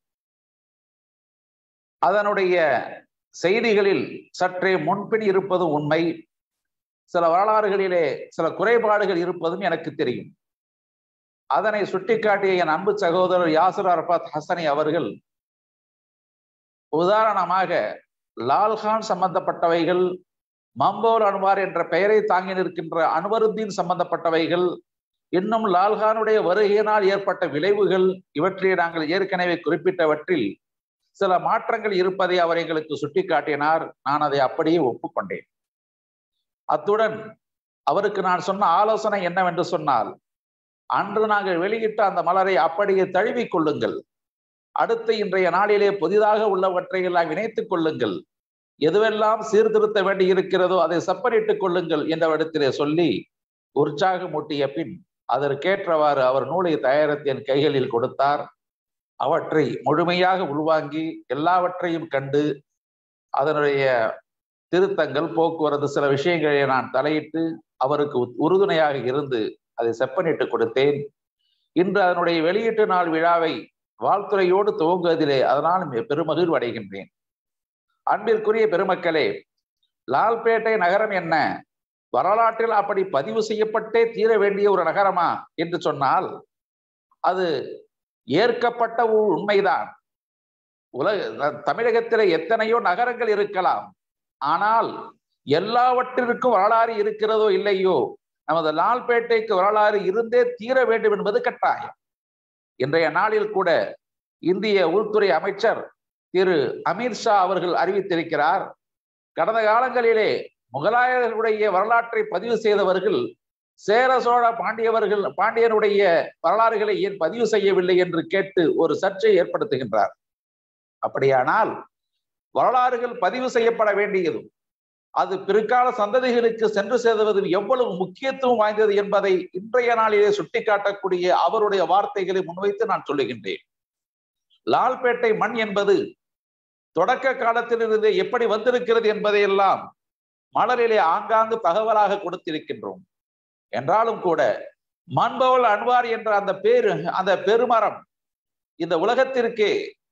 அதனுடைய செய்திகளில் சற்றே முன்பின் இருப்பதும் உண்மை சில வரலாறுகளிலே சில குறைபாடுகள் இருப்பதும் எனக்கு தெரியும் அதனை சுட்டிக்காட்டிய என் அன்பு சகோதரர் யாசர் அரபாத் ஹசனி அவர்கள் உதாரணமாக லால்கான் சம்பந்தப்பட்டவைகள் மம்போல் அன்வார் என்ற பெயரை தாங்கி நிற்கின்ற அன்வருத்தீன் சம்பந்தப்பட்டவைகள் இன்னும் லால்கானுடைய வருகையினால் ஏற்பட்ட விளைவுகள் இவற்றை நாங்கள் ஏற்கனவே குறிப்பிட்டவற்றில் சில மாற்றங்கள் இருப்பதை அவர் எங்களுக்கு சுட்டிக்காட்டினார் நான் அதை அப்படியே ஒப்புக்கொண்டேன் அத்துடன் அவருக்கு நான் சொன்ன ஆலோசனை என்னவென்று சொன்னால் அன்று நாங்கள் வெளியிட்ட அந்த மலரை அப்படியே தழுவிக் கொள்ளுங்கள் அடுத்து இன்றைய நாளிலே புதிதாக உள்ளவற்றை எல்லாம் இணைத்துக் கொள்ளுங்கள் எதுவெல்லாம் சீர்திருத்த வேண்டி இருக்கிறதோ அதை செப்பனிட்டுக் கொள்ளுங்கள் என்றவரிடத்திலே சொல்லி உற்சாகமூட்டிய பின் அதற்கேற்றவாறு அவர் நூலை தயாரித்து என் கைகளில் கொடுத்தார் அவற்றை முழுமையாக உள்வாங்கி எல்லாவற்றையும் கண்டு அதனுடைய திருத்தங்கள் போக்குவரத்து சில விஷயங்களை நான் தலையிட்டு அவருக்கு உறுதுணையாக இருந்து அதை செப்பனிட்டு கொடுத்தேன் இன்று அதனுடைய வெளியீட்டு நாள் விழாவை வாழ்த்துறையோடு துவங்குவதிலே அதனால் பெருமகிழ்வு அடைகின்றேன் அன்பிற்குரிய பெருமக்களே லால்பேட்டை நகரம் என்ன வரலாற்றில் அப்படி பதிவு செய்யப்பட்டே தீர வேண்டிய ஒரு நகரமா என்று சொன்னால் அது ஏற்கப்பட்ட ஒரு உண்மைதான் உலக தமிழகத்திலே எத்தனையோ நகரங்கள் இருக்கலாம் ஆனால் எல்லாவற்றிற்கும் வரலாறு இருக்கிறதோ இல்லையோ நமது லால்பேட்டைக்கு வரலாறு இருந்தே தீர வேண்டும் என்பது கட்டாயம் இன்றைய நாளில் கூட இந்திய உள்துறை அமைச்சர் திரு அமித்ஷா அவர்கள் அறிவித்திருக்கிறார் கடந்த காலங்களிலே முகலாயர்களுடைய வரலாற்றை பதிவு செய்தவர்கள் சேர சோழ பாண்டியவர்கள் பாண்டியனுடைய வரலாறுகளை ஏன் பதிவு செய்யவில்லை என்று கேட்டு ஒரு சர்ச்சை ஏற்படுத்துகின்றார் அப்படியானால் வரலாறுகள் பதிவு செய்யப்பட வேண்டியதும் அது பிற்கால சந்ததிகளுக்கு சென்று சேர்வதும் எவ்வளவு முக்கியத்துவம் வாய்ந்தது என்பதை இன்றைய நாளிலே சுட்டிக்காட்டக்கூடிய அவருடைய வார்த்தைகளை முன்வைத்து நான் சொல்லுகின்றேன் லால்பேட்டை மண் என்பது தொடக்க காலத்திலிருந்து எப்படி வந்திருக்கிறது என்பதையெல்லாம் மலரிலே ஆங்காங்கு தகவலாக கொடுத்திருக்கின்றோம் என்றாலும் கூட மண்பவல் அன்வார் என்ற அந்த பேரு அந்த பெருமரம் இந்த உலகத்திற்கு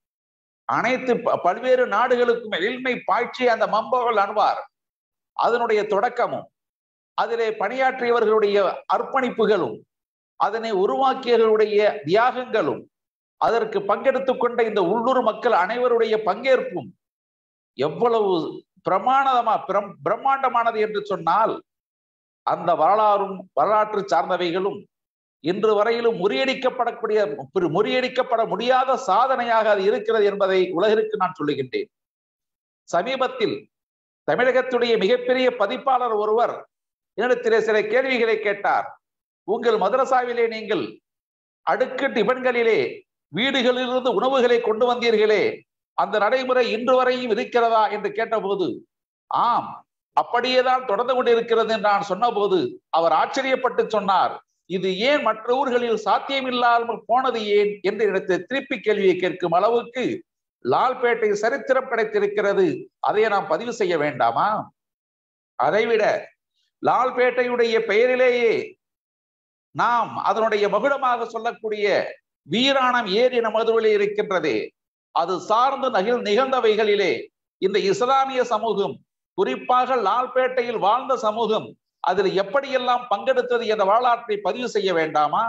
அனைத்து பல்வேறு நாடுகளுக்கும் எளிமை பாய்ச்சி அந்த மம்பவல் அன்வார் அதனுடைய தொடக்கமும் அதிலே பணியாற்றியவர்களுடைய அர்ப்பணிப்புகளும் அதனை உருவாக்கியவர்களுடைய தியாகங்களும் அதற்கு பங்கெடுத்துக் கொண்ட இந்த உள்ளூர் மக்கள் அனைவருடைய பங்கேற்பும் எவ்வளவு பிரமாணமா பிரம்மாண்டமானது என்று சொன்னால் அந்த வரலாறும் வரலாற்று சார்ந்தவைகளும் இன்று வரையிலும் முறியடிக்கப்படக்கூடிய முறியடிக்கப்பட முடியாத சாதனையாக அது இருக்கிறது என்பதை உலகிற்கு நான் சொல்லுகின்றேன் சமீபத்தில் தமிழகத்துடைய மிகப்பெரிய பதிப்பாளர் ஒருவர் என்னிடத்திலே சில கேள்விகளை கேட்டார் உங்கள் மதரசாவிலே நீங்கள் அடுக்கு டிபன்களிலே வீடுகளிலிருந்து உணவுகளை கொண்டு வந்தீர்களே அந்த நடைமுறை இன்று வரையும் இருக்கிறதா என்று கேட்டபோது ஆம் அப்படியேதான் தொடர்ந்து கொண்டிருக்கிறது என்று நான் சொன்னபோது அவர் ஆச்சரியப்பட்டு சொன்னார் இது ஏன் மற்ற ஊர்களில் சாத்தியமில்லாமல் போனது ஏன் என்று இடத்தை திருப்பி கேள்வியை கேட்கும் அளவுக்கு லால்பேட்டை சரித்திரம் படைத்திருக்கிறது அதை நாம் பதிவு செய்ய வேண்டாமா அதைவிட லால்பேட்டையுடைய பெயரிலேயே நாம் அதனுடைய மகுடமாக சொல்லக்கூடிய வீராணம் ஏரி நமதுவிலே இருக்கின்றது அது சார்ந்து நகிழ் நிகழ்ந்தவைகளிலே இந்த இஸ்லாமிய சமூகம் குறிப்பாக லால்பேட்டையில் வாழ்ந்த சமூகம் அதில் எப்படியெல்லாம் பங்கெடுத்தது என்ற வரலாற்றை பதிவு செய்ய வேண்டாமா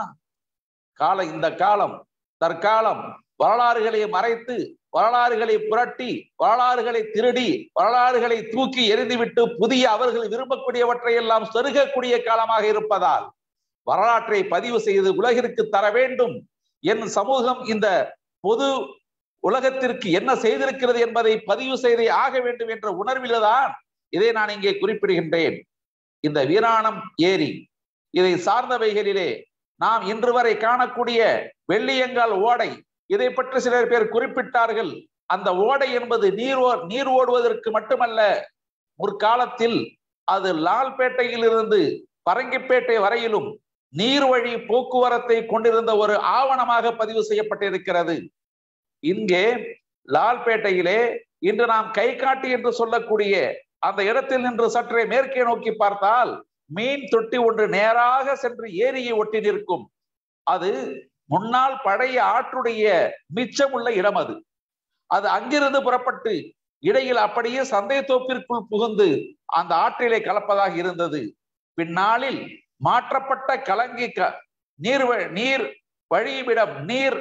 கால இந்த காலம் தற்காலம் வரலாறுகளை மறைத்து வரலாறுகளை புரட்டி வரலாறுகளை திருடி வரலாறுகளை தூக்கி எறிந்துவிட்டு புதிய அவர்கள் விரும்பக்கூடியவற்றை எல்லாம் செருகக்கூடிய காலமாக இருப்பதால் வரலாற்றை பதிவு செய்து உலகிற்கு தர வேண்டும் என் சமூகம் இந்த பொது உலகத்திற்கு என்ன செய்திருக்கிறது என்பதை பதிவு செய்தே ஆக வேண்டும் என்ற உணர்வில்தான் இதை நான் இங்கே குறிப்பிடுகின்றேன் இந்த வீராணம் ஏரி இதை சார்ந்தவைகளிலே நாம் இன்று வரை காணக்கூடிய வெள்ளியங்கால் ஓடை இதை பற்றி சிலர் பேர் குறிப்பிட்டார்கள் அந்த ஓடை என்பது நீர் நீர் ஓடுவதற்கு மட்டுமல்ல முற்காலத்தில் அது லால்பேட்டையில் இருந்து பரங்கிப்பேட்டை வரையிலும் நீர் வழி போக்குவரத்தை கொண்டிருந்த ஒரு ஆவணமாக பதிவு செய்யப்பட்டிருக்கிறது இங்கே லால்பேட்டையிலே இன்று நாம் கை காட்டி என்று சொல்லக்கூடிய அந்த இடத்தில் நின்று சற்றே மேற்கே நோக்கி பார்த்தால் மீன் தொட்டி ஒன்று நேராக சென்று ஏரியை ஒட்டி நிற்கும் அது முன்னால் பழைய ஆற்றுடைய மிச்சமுள்ள இடம் அது அது அங்கிருந்து புறப்பட்டு இடையில் அப்படியே சந்தை தோப்பிற்குள் புகுந்து அந்த ஆற்றிலே கலப்பதாக இருந்தது பின்னாளில் மாற்றப்பட்ட கலங்கி க நீர் நீர் வழிவிடம் நீர்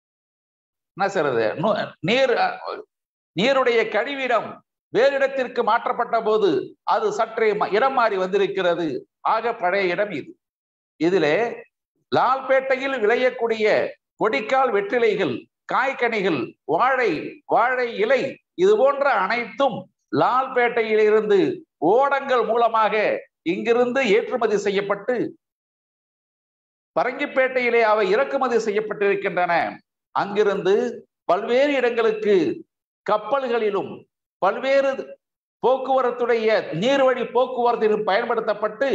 என்ன சொல்றது நீர் நீருடைய கழிவிடம் வேறு இடத்திற்கு மாற்றப்பட்ட போது அது சற்றே இடம் மாறி வந்திருக்கிறது ஆக பழைய இடம் இது இதிலே லால்பேட்டையில் விளையக்கூடிய கொடிக்கால் வெற்றிலைகள் காய்கனிகள் வாழை வாழை இலை இது போன்ற அனைத்தும் லால்பேட்டையில் இருந்து ஓடங்கள் மூலமாக இங்கிருந்து ஏற்றுமதி செய்யப்பட்டு பரங்கிப்பேட்டையிலே அவை இறக்குமதி செய்யப்பட்டிருக்கின்றன அங்கிருந்து பல்வேறு இடங்களுக்கு கப்பல்களிலும் பல்வேறு போக்குவரத்துடைய நீர்வழி போக்குவரத்திலும் பயன்படுத்தப்பட்டு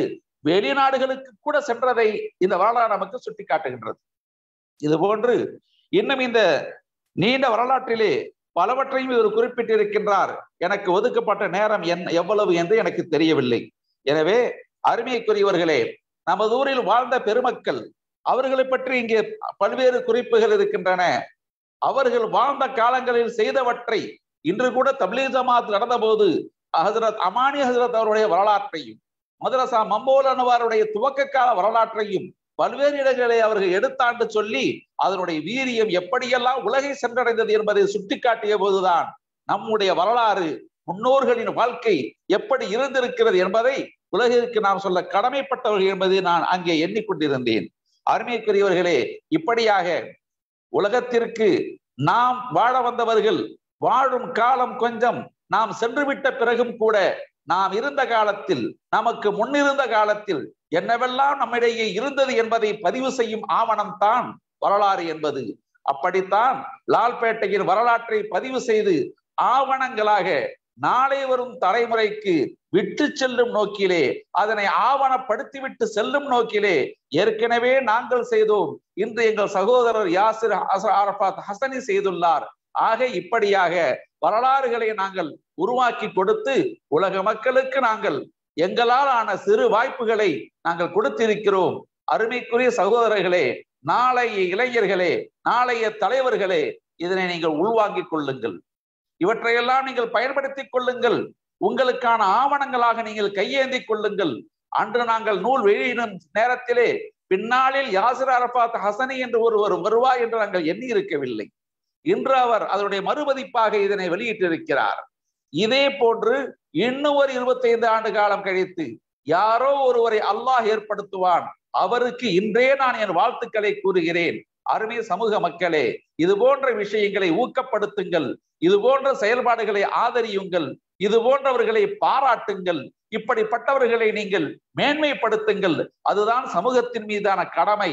வெளிநாடுகளுக்கு கூட சென்றதை இந்த வரலாறு நமக்கு சுட்டிக்காட்டுகின்றது இது போன்று இன்னும் இந்த நீண்ட வரலாற்றிலே பலவற்றையும் இவர் குறிப்பிட்டிருக்கின்றார் எனக்கு ஒதுக்கப்பட்ட நேரம் என் எவ்வளவு என்று எனக்கு தெரியவில்லை எனவே அருமைக்குரியவர்களே நமது ஊரில் வாழ்ந்த பெருமக்கள் அவர்களை பற்றி இங்கே பல்வேறு குறிப்புகள் இருக்கின்றன அவர்கள் வாழ்ந்த காலங்களில் செய்தவற்றை இன்று கூட தப்லீக் ஜமாத் நடந்தபோது ஹசரத் அமானி ஹசரத் அவருடைய வரலாற்றையும் மதரசா மம்போல் அனுவாருடைய துவக்க கால வரலாற்றையும் பல்வேறு இடங்களை அவர்கள் எடுத்தாண்டு சொல்லி அதனுடைய வீரியம் எப்படியெல்லாம் உலகை சென்றடைந்தது என்பதை சுட்டிக்காட்டிய போதுதான் நம்முடைய வரலாறு முன்னோர்களின் வாழ்க்கை எப்படி இருந்திருக்கிறது என்பதை உலகிற்கு நாம் சொல்ல கடமைப்பட்டவர்கள் என்பதை நான் அங்கே எண்ணிக்கொண்டிருந்தேன் அருமைக்குரியவர்களே இப்படியாக உலகத்திற்கு நாம் வாழ வந்தவர்கள் வாழும் காலம் கொஞ்சம் நாம் சென்றுவிட்ட பிறகும் கூட நாம் இருந்த காலத்தில் நமக்கு முன்னிருந்த காலத்தில் என்னவெல்லாம் நம்மிடையே இருந்தது என்பதை பதிவு செய்யும் ஆவணம் தான் வரலாறு என்பது அப்படித்தான் லால்பேட்டையின் வரலாற்றை பதிவு செய்து ஆவணங்களாக நாளை வரும் தலைமுறைக்கு விட்டு செல்லும் நோக்கிலே அதனை ஆவணப்படுத்திவிட்டு செல்லும் நோக்கிலே ஏற்கனவே நாங்கள் செய்தோம் இன்று எங்கள் சகோதரர் யாசிர் அரபாத் ஹசனி செய்துள்ளார் ஆக இப்படியாக வரலாறுகளை நாங்கள் உருவாக்கி கொடுத்து உலக மக்களுக்கு நாங்கள் எங்களால் ஆன சிறு வாய்ப்புகளை நாங்கள் கொடுத்திருக்கிறோம் அருமைக்குரிய சகோதரர்களே நாளைய இளைஞர்களே நாளைய தலைவர்களே இதனை நீங்கள் உள்வாங்கிக் கொள்ளுங்கள் இவற்றையெல்லாம் நீங்கள் பயன்படுத்திக் கொள்ளுங்கள் உங்களுக்கான ஆவணங்களாக நீங்கள் கையேந்தி கொள்ளுங்கள் அன்று நாங்கள் நூல் வெளியிடும் நேரத்திலே பின்னாளில் யாசிர் அரபாத் ஹசனி என்று ஒருவர் வருவார் என்று நாங்கள் எண்ணி இருக்கவில்லை இன்று அவர் அதனுடைய மறுமதிப்பாக இதனை வெளியிட்டிருக்கிறார் இதே போன்று இன்னும் ஒரு இருபத்தி ஐந்து ஆண்டு காலம் கழித்து யாரோ ஒருவரை அல்லாஹ் ஏற்படுத்துவான் அவருக்கு இன்றே நான் என் வாழ்த்துக்களை கூறுகிறேன் அருமை சமூக மக்களே இது போன்ற விஷயங்களை ஊக்கப்படுத்துங்கள் இது போன்ற செயல்பாடுகளை ஆதரியுங்கள் இது போன்றவர்களை பாராட்டுங்கள் இப்படிப்பட்டவர்களை நீங்கள் மேன்மைப்படுத்துங்கள் அதுதான் சமூகத்தின் மீதான கடமை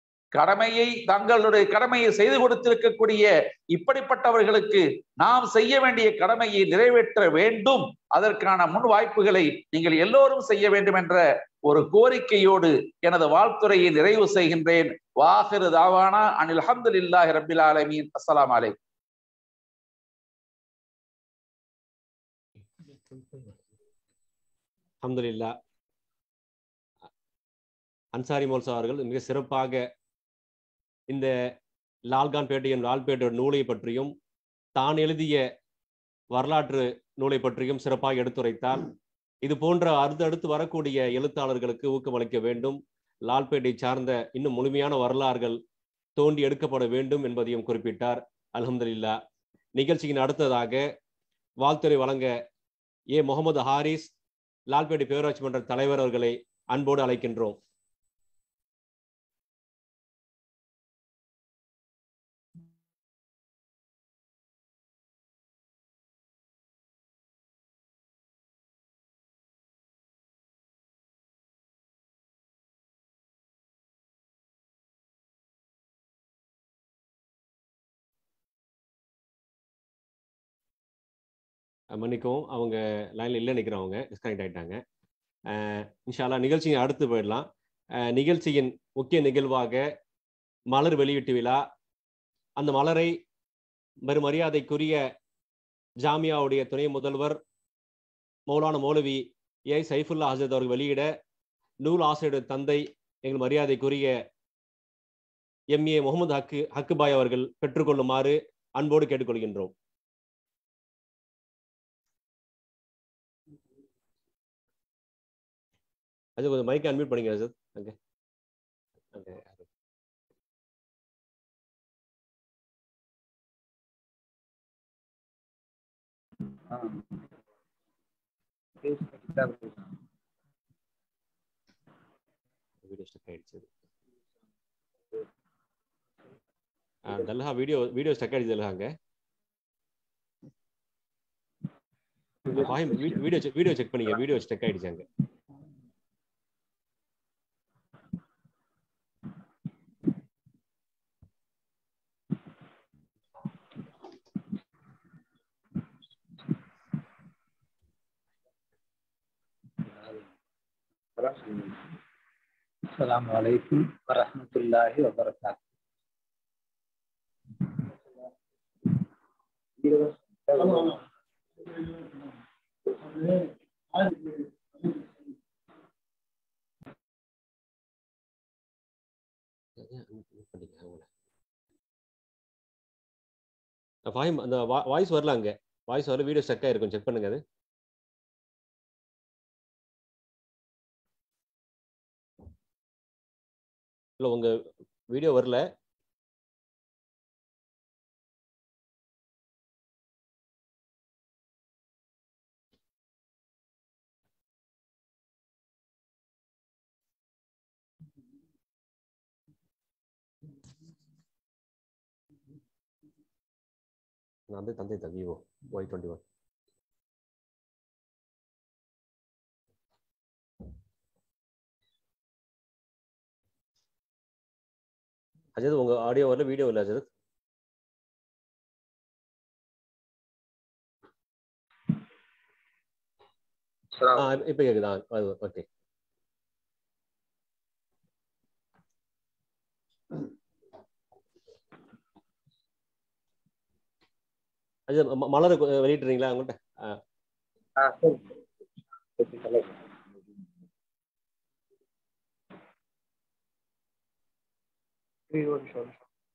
கடமையை தங்களுடைய கடமையை செய்து கொடுத்திருக்கக்கூடிய இப்படிப்பட்டவர்களுக்கு நாம் செய்ய வேண்டிய கடமையை நிறைவேற்ற வேண்டும் அதற்கான முன் வாய்ப்புகளை நீங்கள் எல்லோரும் செய்ய வேண்டும் என்ற ஒரு கோரிக்கையோடு எனது வாழ்த்துறையை நிறைவு செய்கின்றேன் வாஹிரு தாவானா அனில் அஹமதுல்லாஹி ரபில் ஆலமீன் அஸ்ஸலாம் அலைக்கும் அஹமதுல்லா அன்சாரி மோல்சா அவர்கள் மிக சிறப்பாக இந்த லால்கான் பேட்டையின் லால்பேட்டை நூலை பற்றியும் தான் எழுதிய வரலாற்று நூலை பற்றியும் சிறப்பாக எடுத்துரைத்தார் இது போன்ற அடுத்தடுத்து வரக்கூடிய எழுத்தாளர்களுக்கு ஊக்கமளிக்க வேண்டும் லால்பேட்டை சார்ந்த இன்னும் முழுமையான வரலாறுகள் தோண்டி எடுக்கப்பட வேண்டும் என்பதையும் குறிப்பிட்டார் அலமதுல்லா நிகழ்ச்சியின் அடுத்ததாக வாழ்த்துறை வழங்க ஏ முகமது ஹாரிஸ் லால்பேட்டை பேரூராட்சி மன்ற தலைவர் அவர்களை அன்போடு அழைக்கின்றோம் மன்னிக்கவும் அவங்க லைனில் இல்லை நிற்கிறவங்க டிஸ்கனெக்ட் ஆகிட்டாங்க இன்ஷால்லா நிகழ்ச்சியை அடுத்து போயிடலாம் நிகழ்ச்சியின் முக்கிய நிகழ்வாக மலர் வெளியீட்டு விழா அந்த மலரை மரியாதைக்குரிய ஜாமியாவுடைய துணை முதல்வர் மௌலான மௌலவி ஏ சைஃபுல்லா ஹசரத் அவர்கள் வெளியிட நூல் ஆசிரியர் தந்தை எங்கள் மரியாதைக்குரிய எம்ஏ முகமது ஹக்கு ஹக்குபாய் அவர்கள் பெற்றுக்கொள்ளுமாறு அன்போடு கேட்டுக்கொள்கின்றோம் அது கொஞ்சம் மைக் அன்மியூட் பண்ணிங்க sir okay okay video stuck ஆயிடுச்சு தல்ஹா வீடியோ வீடியோ ஸ்டக் ஆயிடுச்சு தல்ஹாங்க வீடியோ வீடியோ செக் பண்ணிங்க வீடியோ ஸ்டக் ஆயிடுச்சு அங்க Gracias. السلام عليكم ورحمة الله وبركاته வாய் அந்த வாய்ஸ் வரல அங்க வாய்ஸ் வரல வீடியோ ஸ்டக் ஆயிருக்கும் செக் பண்ணுங்க அது இல்ல உங்க வீடியோ வரல நான் வந்து தந்தை தான் Vivo Y twenty one Ajith உங்க ஆடியோ வரல வீடியோ இல்லை அஜித் ஆ இப்போ கேக்குதா ஓகே அஜித் ம- மலர் கொ- வெளியிட்டுறீங்களா உங்கள்கிட்ட ஆ ஆ சரி சரி சரி ஒரு நிமிஷம்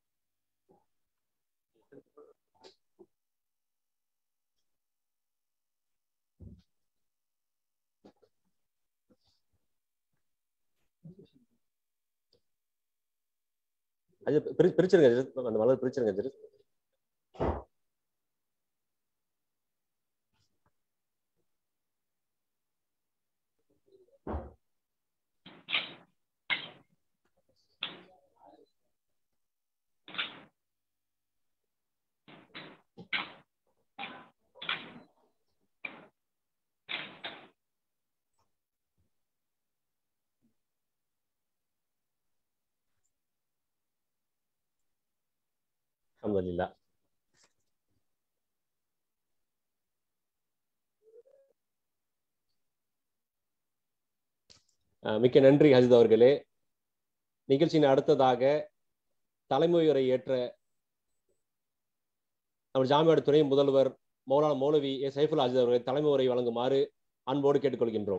அஜித் பிரி பிரிச்சிருங்க அஜித் அந்த மலர் பிரிச்சிருங்க அஜித் அல்ஹம்துலில்லாஹ் அஹ் மிக்க நன்றி ஹஜித் அவர்களே நிகழ்ச்சியின் அடுத்ததாக தலைமுறை ஏற்ற நம்ம ஜாமியாடு துணை முதல்வர் மௌலானா மௌலவி ஏ சைஃபுல் ஹஜித் அவர்களை தலைமை உரை வழங்குமாறு அன்போடு கேட்டுக்கொள்கின்றோம்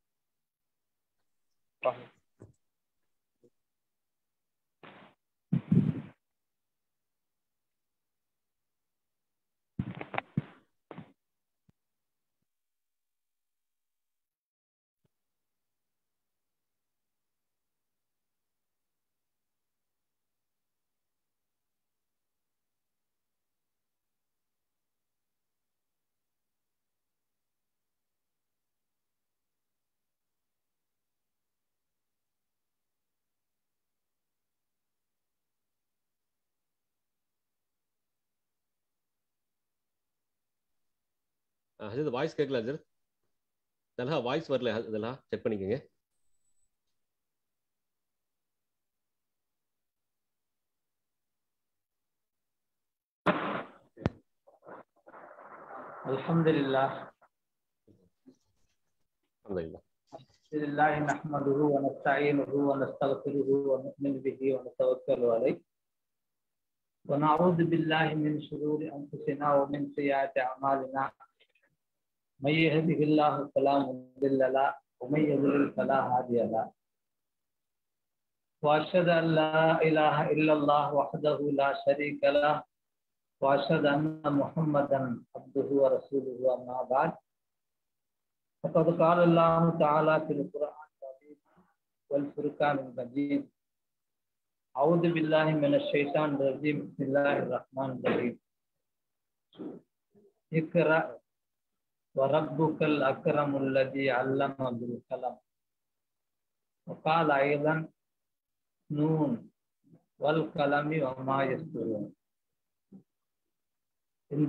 அஹ் ஹஜித் வாய்ஸ் கேட்கல ஹஜித் இதெல்லாம் வாய்ஸ் வரல இதெல்லாம் செக் பண்ணிக்கோங்க الحمد لله அல்ஹம்துலில்லாஹ் الحمد لله نحمده ونستعينه ونستغفره ونؤمن به ونتوكل عليه ونعوذ بالله من شرور انفسنا ومن سيئات اعمالنا من يهده الله فلا مضل له ومن يضلل فلا هادي له واشهد ان لا اله الا الله وحده لا شريك له واشهد ان محمدا عبده ورسوله اما بعد فقد قال الله تعالى في القرآن العظيم والفرقان المجيد أعوذ بالله من الشيطان الرجيم بسم الله الرحمن الرحيم اقرأ وربك الأكرم الذي علم بالقلم وقال أيضا نون والقلم وما يسطرون இந்த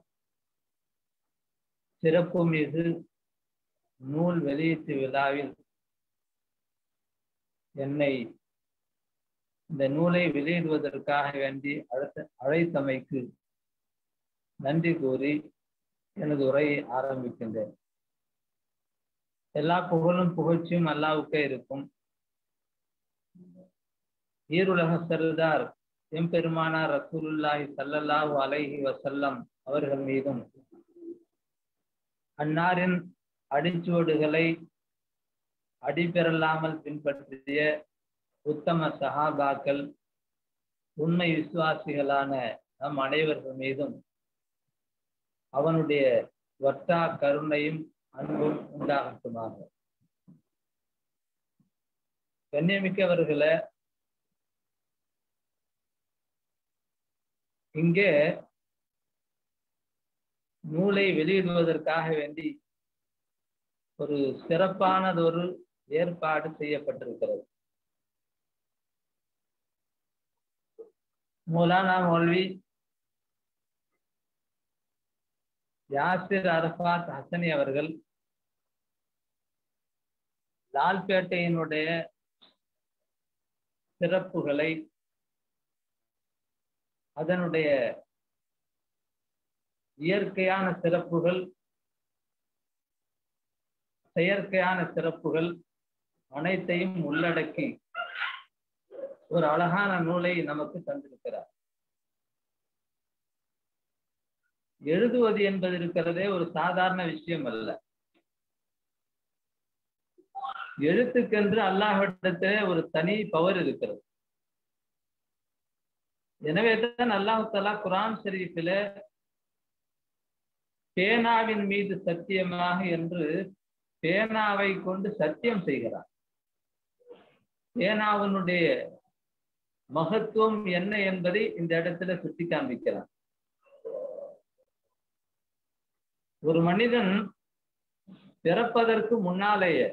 சிறப்புமிகு நூல் வெளியீட்டு விழாவில் என்னை இந்த நூலை வெளியிடுவதற்காக வேண்டி அழைத்த அழைத்தமைக்கு நன்றி கூறி எனது உரையை ஆரம்பிக்கின்றேன் எல்லா புகழும் புகழ்ச்சியும் அல்லாவுக்கே இருக்கும் ஈருலக சர்தார் எம்பெருமானார் ரசூலுல்லாஹி ஸல்லல்லாஹு அலைஹி வஸல்லம் அவர்கள் மீதும் அன்னாரின் அடிச்சுவடுகளை அடிபெறலாமல் பின்பற்றிய உத்தம சஹாபாக்கள் உண்மை விசுவாசிகளான நம் அனைவர்கள் மீதும் அவனுடைய வட்டா கருணையும் அன்பும் உண்டாகட்டுமாக கண்ணியமிக்கவர்களே இங்கே நூலை வெளியிடுவதற்காக வேண்டி ஒரு சிறப்பானதொரு ஏற்பாடு செய்யப்பட்டிருக்கிறது மௌலானா மௌல்வி யாசிர் அரஃபாத் ஹசனி அவர்கள் லால்பேட்டையினுடைய சிறப்புகளை அதனுடைய இயற்கையான சிறப்புகள் செயற்கையான சிறப்புகள் அனைத்தையும் உள்ளடக்கி ஒரு அழகான நூலை நமக்கு தந்திருக்கிறார் எழுதுவது என்பது இருக்கிறதே ஒரு சாதாரண விஷயம் அல்ல எழுத்துக்கென்று அல்லாஹிடத்திலே ஒரு தனி பவர் இருக்கிறது எனவே தான் அல்லாஹு தலா குரான் ஷரீஃபில பேனாவின் மீது சத்தியமாக என்று பேனாவை கொண்டு சத்தியம் செய்கிறார் பேனாவினுடைய மகத்துவம் என்ன என்பதை இந்த இடத்துல சுட்டி காண்பிக்கிறார் ஒரு மனிதன் பிறப்பதற்கு முன்னாலேயே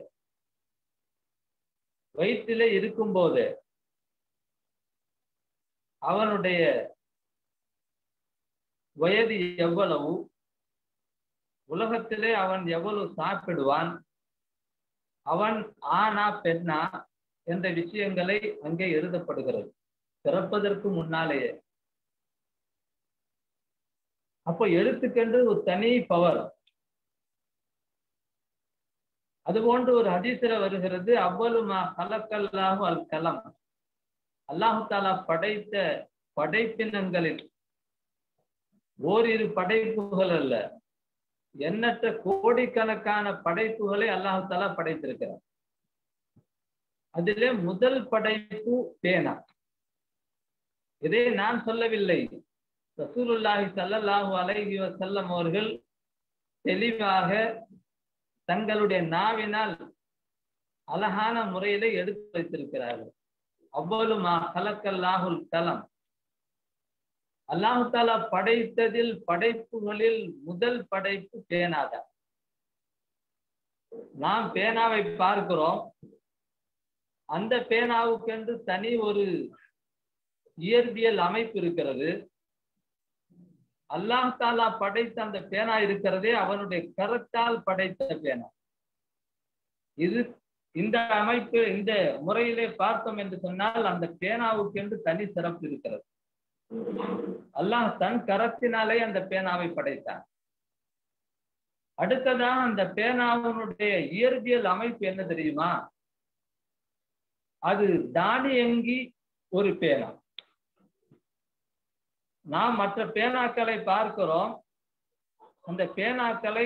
வயிற்றிலே இருக்கும் போது அவனுடைய வயது எவ்வளவு உலகத்திலே அவன் எவ்வளவு சாப்பிடுவான் அவன் ஆனா பெண்ணா என்ற விஷயங்களை அங்கே எழுதப்படுகிறது பிறப்பதற்கு முன்னாலேயே அப்போ எழுத்துக்கென்று ஒரு தனி பவர் அதுபோன்று ஒரு ஹதீசில வருகிறது அவ்வளுமா கலக்கல்லாஹு அல் கலம் அல்லாஹு தாலா படைத்த படைப்பினங்களில் ஓரிரு படைப்புகள் அல்ல எண்ணற்ற கோடிக்கணக்கான படைப்புகளை அல்லாஹு தாலா படைத்திருக்கிறார் அதிலே முதல் படைப்பு பேனா இதை நான் சொல்லவில்லை ரசூலுல்லாஹி சல்லல்லாஹு அலைஹி வஸல்லம் அவர்கள் தெளிவாக தங்களுடைய நாவினால் அழகான முறையில எடுத்து வைத்திருக்கிறார்கள் அவ்வளவுமா கலக்கல்லாஹுல் கலம் அல்லாஹு தாலா படைத்ததில் படைப்புகளில் முதல் படைப்பு பேனாதான் நாம் பேனாவை பார்க்கிறோம் அந்த பேனாவுக்கென்று தனி ஒரு இயற்பியல் அமைப்பு இருக்கிறது அல்லாஹ் தாலா படைத்த அந்த பேனா இருக்கிறதே அவனுடைய கரத்தால் படைத்த பேனா இது இந்த அமைப்பு இந்த முறையிலே பார்த்தோம் என்று சொன்னால் அந்த பேனாவுக்கு என்று தனி சிறப்பு இருக்கிறது அல்லாஹ் தன் கரத்தினாலே அந்த பேனாவை படைத்தான் அடுத்ததாக அந்த பேனாவினுடைய இயற்பியல் அமைப்பு என்ன தெரியுமா அது தானியங்கி ஒரு பேனா நாம் மற்ற பேனாக்களை பார்க்கிறோம் அந்த பேனாக்களை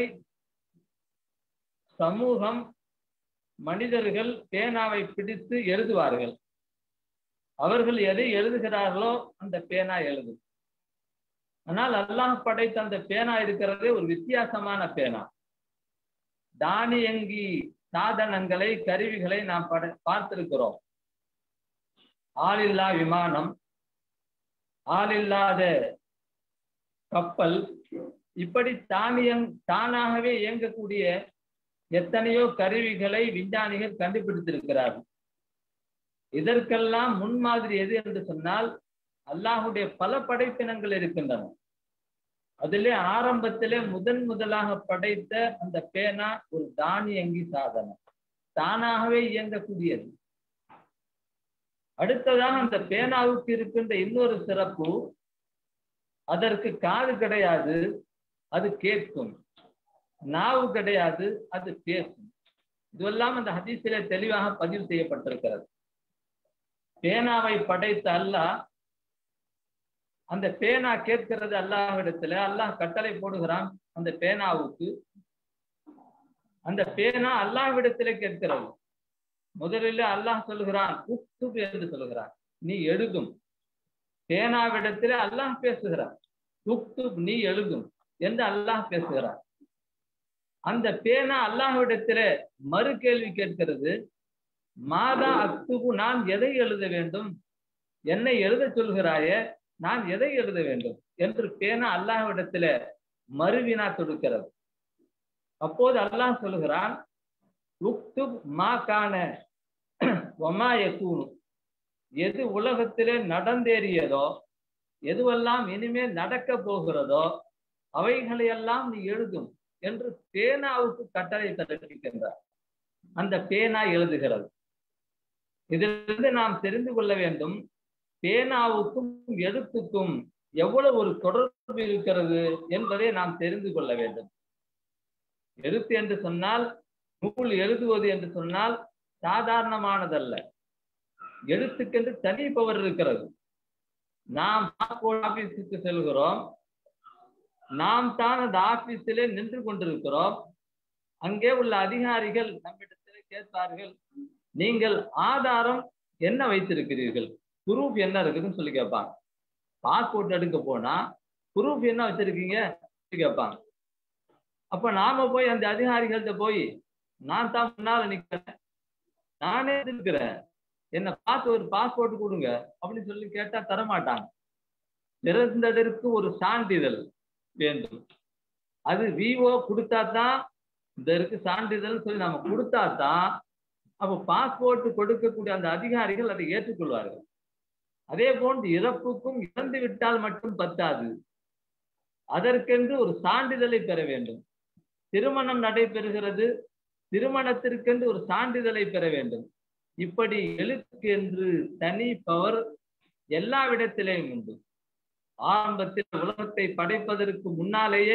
சமூகம் மனிதர்கள் பேனாவை பிடித்து எழுதுவார்கள் அவர்கள் எதை எழுதுகிறார்களோ அந்த பேனா எழுதும் ஆனால் அல்லாஹ் படைத்த அந்த பேனா இருக்கிறதே ஒரு வித்தியாசமான பேனா தானியங்கி சாதனங்களை கருவிகளை நாம் பட பார்த்திருக்கிறோம் ஆளில்லா விமானம் ஆளில்லாத கப்பல் இப்படி தானியம் தானாகவே இயங்கக்கூடிய எத்தனையோ கருவிகளை விஞ்ஞானிகள் கண்டுபிடித்திருக்கிறார்கள் இதற்கெல்லாம் முன்மாதிரி எது என்று சொன்னால் அல்லாஹுடைய பல படைப்பினங்கள் இருக்கின்றன அதிலே ஆரம்பத்திலே முதன் முதலாக படைத்த அந்த பேனா ஒரு தானியங்கி சாதனம் தானாகவே இயங்கக்கூடியது அடுத்ததாக அந்த பேனாவுக்கு இருக்கின்ற இன்னொரு சிறப்பு அதற்கு காது கிடையாது அது கேட்கும் நாவு கிடையாது அது பேசும் இதுவெல்லாம் அந்த ஹதீஸிலே தெளிவாக பதிவு செய்யப்பட்டிருக்கிறது பேனாவை படைத்த அல்லாஹ் அந்த பேனா கேட்கிறது அல்லாஹ்விடத்துல அல்லாஹ் கட்டளை போடுகிறான் அந்த பேனாவுக்கு அந்த பேனா அல்லாஹ்விடத்துல கேட்கிறது முதலில் அல்லாஹ் சொல்லுகிறான் உக்துப் என்று சொல்லுகிறான் நீ எழுதும் பேனாவிடத்திலே அல்லாஹ் பேசுகிறான் உக்துப் நீ எழுதும் என்று அல்லாஹ் பேசுகிறான் அந்த பேனா அல்லாஹ்விடத்திலே மறு கேள்வி கேட்கிறது மாதா அக்துபு நான் எதை எழுத வேண்டும் என்னை எழுத சொல்கிறாயே நான் எதை எழுத வேண்டும் என்று பேனா அல்லாஹ்விடத்தில மறுவினா தொடுக்கிறது அப்போது அல்லாஹ் சொல்லுகிறான் உக்துப் மா கான ஒமா யக்கூனு எது உலகத்திலே நடந்தேறியதோ எதுவெல்லாம் இனிமேல் நடக்க போகிறதோ அவைகளையெல்லாம் நீ எழுதும் என்று பேனாவுக்கு கட்டளை பிறப்பிக்கின்றார் அந்த பேனா எழுதுகிறது இதிலிருந்து நாம் தெரிந்து கொள்ள வேண்டும் பேனாவுக்கும் எழுத்துக்கும் எவ்வளவு ஒரு தொடர்பு இருக்கிறது என்பதை நாம் தெரிந்து கொள்ள வேண்டும் எழுத்து என்று சொன்னால் நூல் எழுதுவது என்று சொன்னால் சாதாரணமானதல்ல எழுத்துக்கென்று தனி பவர் இருக்கிறது நாம் பாஸ்போர்ட் ஆபீஸுக்கு செல்கிறோம் நாம் தான் அந்த ஆபீஸிலே நின்று கொண்டிருக்கிறோம் அங்கே உள்ள அதிகாரிகள் நம்மிடத்தில் கேட்பார்கள் நீங்கள் ஆதாரம் என்ன வைத்திருக்கிறீர்கள் ப்ரூஃப் என்ன இருக்குதுன்னு சொல்லி கேட்பாங்க பாஸ்போர்ட் எடுக்க போனா ப்ரூஃப் என்ன வச்சிருக்கீங்க கேட்பாங்க அப்ப நாம போய் அந்த அதிகாரிகள்கிட்ட போய் நான் தான் முன்னால நிக்கிறேன் நானே இருக்கிறேன் என்ன பார்த்து ஒரு பாஸ்போர்ட் கொடுங்க அப்படின்னு சொல்லி கேட்டா தரமாட்டாங்க பிறந்ததற்கு ஒரு சான்றிதழ் வேண்டும் அது விஓ கொடுத்தா தான் இதற்கு சான்றிதழ் சொல்லி நம்ம கொடுத்தா தான் அப்போ பாஸ்போர்ட் கொடுக்கக்கூடிய அந்த அதிகாரிகள் அதை ஏற்றுக்கொள்வார்கள் அதே போன்று இறப்புக்கும் இறந்து விட்டால் மட்டும் பத்தாது அதற்கென்று ஒரு சான்றிதழை பெற வேண்டும் திருமணம் நடைபெறுகிறது திருமணத்திற்கென்று ஒரு சான்றிதழை பெற வேண்டும் இப்படி எழுத்துக்கு என்று தனி பவர் எல்லா இடத்திலேயும் உண்டு ஆரம்பத்தில் உலகத்தை படைப்பதற்கு முன்னாலேயே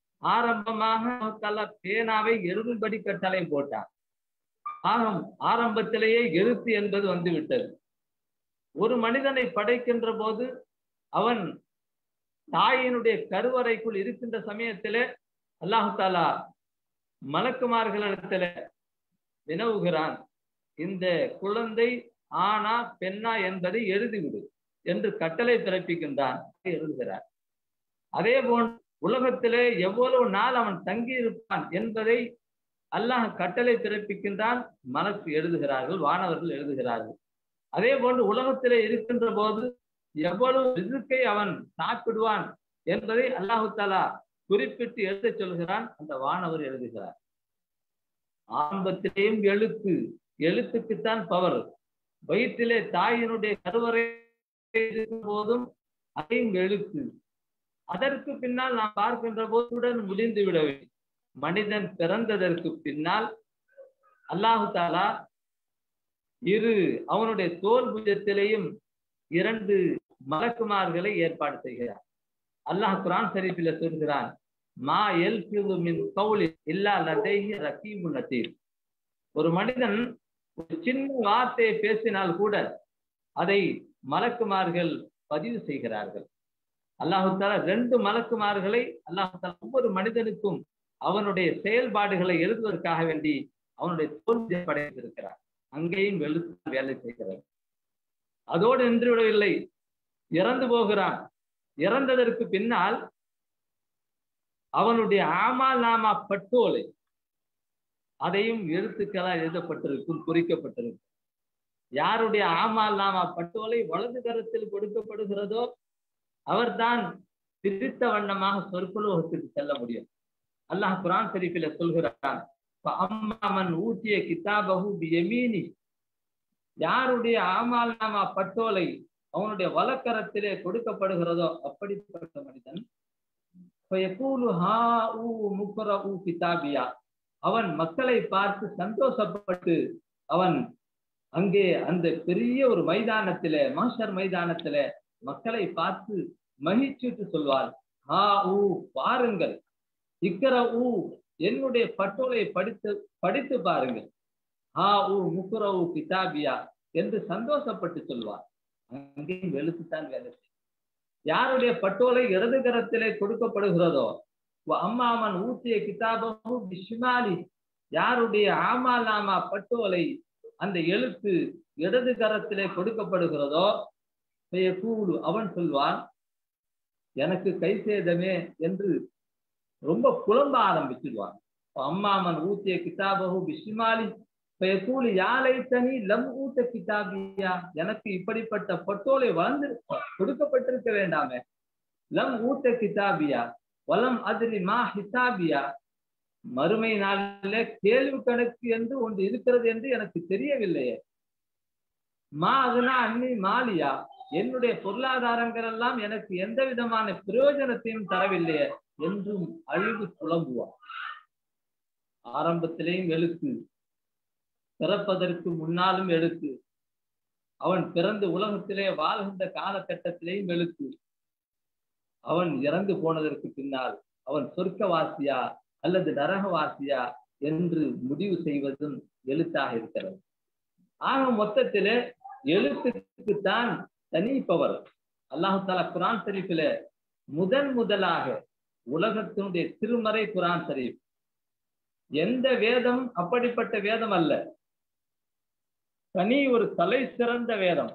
ஆரம்பமாக தல பேனாவை எழுதும்படி கட்டளை போட்டார் ஆகம் ஆரம்பத்திலேயே எழுத்து என்பது வந்து விட்டது ஒரு மனிதனை படைக்கின்ற போது அவன் தாயினுடைய கருவறைக்குள் இருக்கின்ற சமயத்திலே அல்லாஹு தாலா மலக்குமார்களிடத்துல வினவுகிறான் இந்த குழந்தை ஆனா பெண்ணா என்பதை எழுதிவிடு என்று கட்டளை பிறப்பிக்கின்றான் எழுதுகிறார் அதே போல் உலகத்திலே எவ்வளவு நாள் அவன் தங்கி இருப்பான் என்பதை அல்லாஹ் கட்டளை பிறப்பிக்கின்றான் மனசு எழுதுகிறார்கள் வானவர்கள் எழுதுகிறார்கள் அதே போன்று உலகத்திலே இருக்கின்ற போது எவ்வளவு ரிசுக்கை அவன் சாப்பிடுவான் என்பதை அல்லாஹு தாலா குறிப்பிட்டு எழுத சொல்கிறான் அந்த வானவர் எழுதுகிறார் ஆரம்பத்திலேயும் எழுத்து எழுத்துக்குத்தான் பவர் வயிற்றிலே தாயினுடைய கருவறை இருக்கும் போதும் அதையும் எழுத்து அதற்கு பின்னால் நாம் பார்க்கின்ற போதுடன் முடிந்து விடவில்லை மனிதன் பிறந்ததற்கு பின்னால் அல்லாஹு தாலா இரு அவனுடைய தோல் புஜத்திலேயும் இரண்டு மலக்குமார்களை ஏற்பாடு செய்கிறார் அல்லாஹ் குரான் ஷரீஃபில சொல்கிறான் மா எல் மின் கவுலி இல்லா லதைஹி ரகீபு நதீர் ஒரு மனிதன் ஒரு சின்ன வார்த்தையை பேசினால் கூட அதை மலக்குமார்கள் பதிவு செய்கிறார்கள் அல்லாஹு தாலா ரெண்டு மலக்குமார்களை அல்லாஹு தாலா ஒவ்வொரு மனிதனுக்கும் அவனுடைய செயல்பாடுகளை எழுதுவதற்காக வேண்டி அவனுடைய தோல்வியை படைத்திருக்கிறார் அங்கேயும் எழுத்து வேலை செய்கிறது அதோடு நின்று விடவில்லை இறந்து போகிறான் இறந்ததற்கு பின்னால் அவனுடைய ஆமால் நாமா பட்டோலை அதையும் எழுத்துக்களால் எழுதப்பட்டிருக்கும் குறிக்கப்பட்டிருக்கும் யாருடைய ஆமால் நாமா பட்டோலை வலது கரத்தில் கொடுக்கப்படுகிறதோ அவர்தான் பிரித்த வண்ணமாக சொற்குலோகத்துக்கு செல்ல முடியும் அல்லாஹ் குரான் ஷரீஃபில சொல்கிறான் அம்மாமன் ஊட்டிய கிதாபகு எமீனி யாருடைய ஆமால் நாமா பட்டோலை அவனுடைய வலக்கரத்திலே கொடுக்கப்படுகிறதோ அப்படிப்பட்ட மனிதன் கிதாபியா அவன் மக்களை பார்த்து சந்தோஷப்பட்டு அவன் அங்கே அந்த பெரிய ஒரு மைதானத்தில மாஷர் மைதானத்தில மக்களை பார்த்து மகிழ்ச்சிட்டு சொல்வார் ஹா ஊ பாருங்கள் இக்கர ஊ என்னுடைய பட்டோலை படித்து படித்து பாருங்கள் ஹா ஊ முக்குரவு கிதாபியா என்று சந்தோஷப்பட்டு சொல்வார் அங்கேயும் எழுத்துத்தான் வேலை செய்யும். யாருடைய பட்டோலை இடது கரத்திலே கொடுக்கப்படுகிறதோ அம்மாமன் ஊத்திய கிதாபமு பிஷ்மாலி யாருடைய ஆமாலாமா பட்டோலை அந்த எழுத்து இடது கரத்திலே கொடுக்கப்படுகிறதோ கூடு அவன் சொல்வான் எனக்கு கை சேதமே என்று ரொம்ப புலம்ப ஆரம்பிச்சிடுவான் அம்மாமன் ஊத்திய கிதாபகு பிஷ்மாலி கூலி யாலை தனி லம் ஊத்த கிதாபியா எனக்கு இப்படிப்பட்ட பட்டோலை வளர்ந்து கொடுக்கப்பட்டிருக்க வேண்டாமே லம் ஊத்த கிதாபியா வலம் அதிரி மா ஹிசாபியா மறுமை நாளிலே கேள்வி கணக்கு என்று ஒன்று இருக்கிறது என்று எனக்கு தெரியவில்லையே மா அதுனா அன்னி மாலியா என்னுடைய பொருளாதாரங்கள் எல்லாம் எனக்கு எந்த விதமான பிரயோஜனத்தையும் தரவில்லையே என்றும் அழிவு புலம்புவார் ஆரம்பத்திலேயும் எழுத்து பிறப்பதற்கு முன்னாலும் எழுத்து அவன் பிறந்து உலகத்திலே வாழ்கின்ற காலகட்டத்திலேயும் எழுத்து அவன் இறந்து போனதற்கு பின்னால் அவன் சொர்க்கவாசியா அல்லது நரகவாசியா என்று முடிவு செய்வதும் எழுத்தாக இருக்கிறது ஆக மொத்தத்திலே எழுத்துக்குத்தான் தனி பவர் அல்லாஹு தாலா குரான் ஷரீஃபில முதன் முதலாக உலகத்தினுடைய திருமறை குரான் ஷரீஃப் எந்த வேதம் அப்படிப்பட்ட வேதம் அல்ல தனி ஒரு தலை சிறந்த வேதம்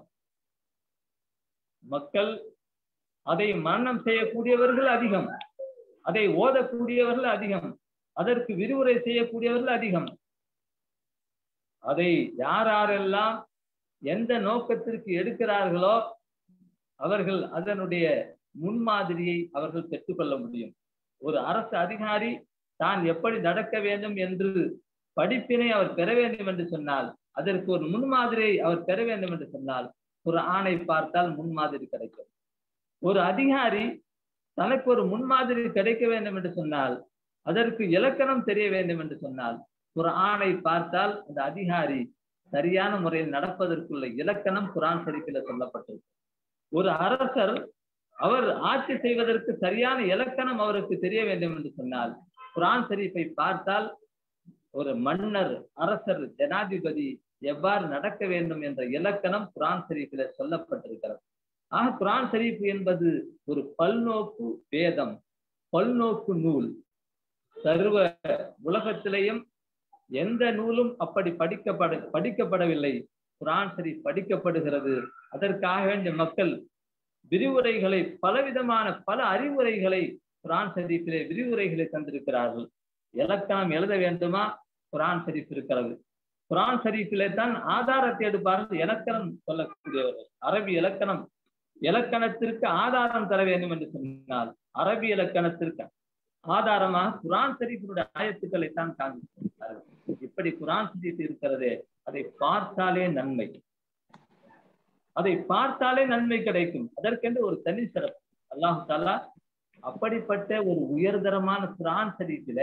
மக்கள் அதை மரணம் செய்யக்கூடியவர்கள் அதிகம் அதை ஓதக்கூடியவர்கள் அதிகம் அதற்கு விரிவுரை செய்யக்கூடியவர்கள் அதிகம் அதை யார் யாரெல்லாம் எந்த நோக்கத்திற்கு எடுக்கிறார்களோ அவர்கள் அதனுடைய முன்மாதிரியை அவர்கள் பெற்றுக்கொள்ள முடியும் ஒரு அரசு அதிகாரி தான் எப்படி நடக்க வேண்டும் என்று படிப்பினை அவர் பெற வேண்டும் என்று சொன்னால் அதற்கு ஒரு முன்மாதிரியை அவர் பெற வேண்டும் என்று சொன்னால் ஒரு ஆணை பார்த்தால் முன்மாதிரி கிடைக்கும் ஒரு அதிகாரி தனக்கு ஒரு முன்மாதிரி கிடைக்க வேண்டும் என்று சொன்னால் அதற்கு இலக்கணம் தெரிய வேண்டும் என்று சொன்னால் ஒரு ஆணை பார்த்தால் அந்த அதிகாரி சரியான முறையில் நடப்பதற்குள்ள இலக்கணம் குரான் ஷரீஃபில் சொல்லப்பட்டது ஒரு அரசர் அவர் ஆட்சி செய்வதற்கு சரியான இலக்கணம் அவருக்கு தெரிய வேண்டும் என்று சொன்னால் குரான் ஷரீஃபை பார்த்தால் ஒரு மன்னர் அரசர் ஜனாதிபதி எவ்வாறு நடக்க வேண்டும் என்ற இலக்கணம் குரான் ஷரீஃபில் சொல்லப்பட்டிருக்கிறது ஆக குரான் ஷரீஃப் என்பது ஒரு பல்நோக்கு வேதம் பல்நோக்கு நூல் சர்வ உலகத்திலேயும் எந்த நூலும் அப்படி படிக்கப்பட படிக்கப்படவில்லை குரான் ஷரீஃப் படிக்கப்படுகிறது அதற்காக வேண்டிய மக்கள் விரிவுரைகளை பலவிதமான பல அறிவுரைகளை குரான் ஷரீஃபிலே விரிவுரைகளை தந்திருக்கிறார்கள் இலக்கணம் எழுத வேண்டுமா குரான் ஷரீஃப் இருக்கிறது குரான் ஷரீஃபிலே தான் ஆதாரத்தை எடுப்பார்கள் இலக்கணம் சொல்லக்கூடியவர்கள் அரபி இலக்கணம் இலக்கணத்திற்கு ஆதாரம் தர வேண்டும் என்று சொன்னால் அரபி இலக்கணத்திற்கு ஆதாரமாக குரான் ஷரீஃபினுடைய ஆயத்துக்களை தான் காண்பிக்கிறார்கள் இப்படி குரான் ஷரீஃப் இருக்கிறதே அதை பார்த்தாலே நன்மை அதை பார்த்தாலே நன்மை கிடைக்கும் அதற்கென்று ஒரு தனி சிறப்பு அல்லாஹு தாலா அப்படிப்பட்ட ஒரு உயர்தரமான குரான் ஷரீஃபில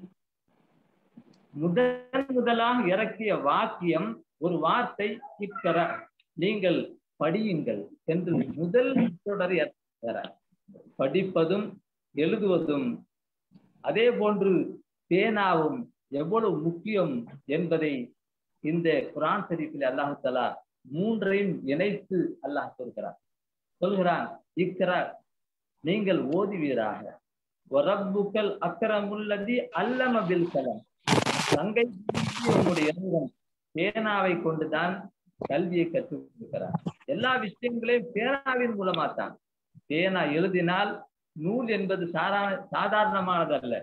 முதன் முதலாக இறக்கிய வாக்கியம் ஒரு வார்த்தை இக்கர நீங்கள் படியுங்கள் என்று முதல் தொடர் படிப்பதும் எழுதுவதும் அதே போன்று பேனாவும் எவ்வளவு முக்கியம் என்பதை இந்த குரான் ஷரீஃபில் அல்லாஹு தலா மூன்றையும் இணைத்து அல்லாஹ் சொல்கிறார் சொல்கிறான் இக்கிறார் நீங்கள் ஓதுவீராக ஒரப்புக்கள் அக்கரமுல்லதி அல்லம பில் கலம் தங்கை உங்களுடைய இறைவன் பேனாவை கொண்டுதான் கல்வியை கற்றுக் கொடுக்கிறார் எல்லா விஷயங்களையும் பேனாவின் மூலமா தான் பேனா எழுதினால் நூல் என்பது சாரா சாதாரணமானதல்ல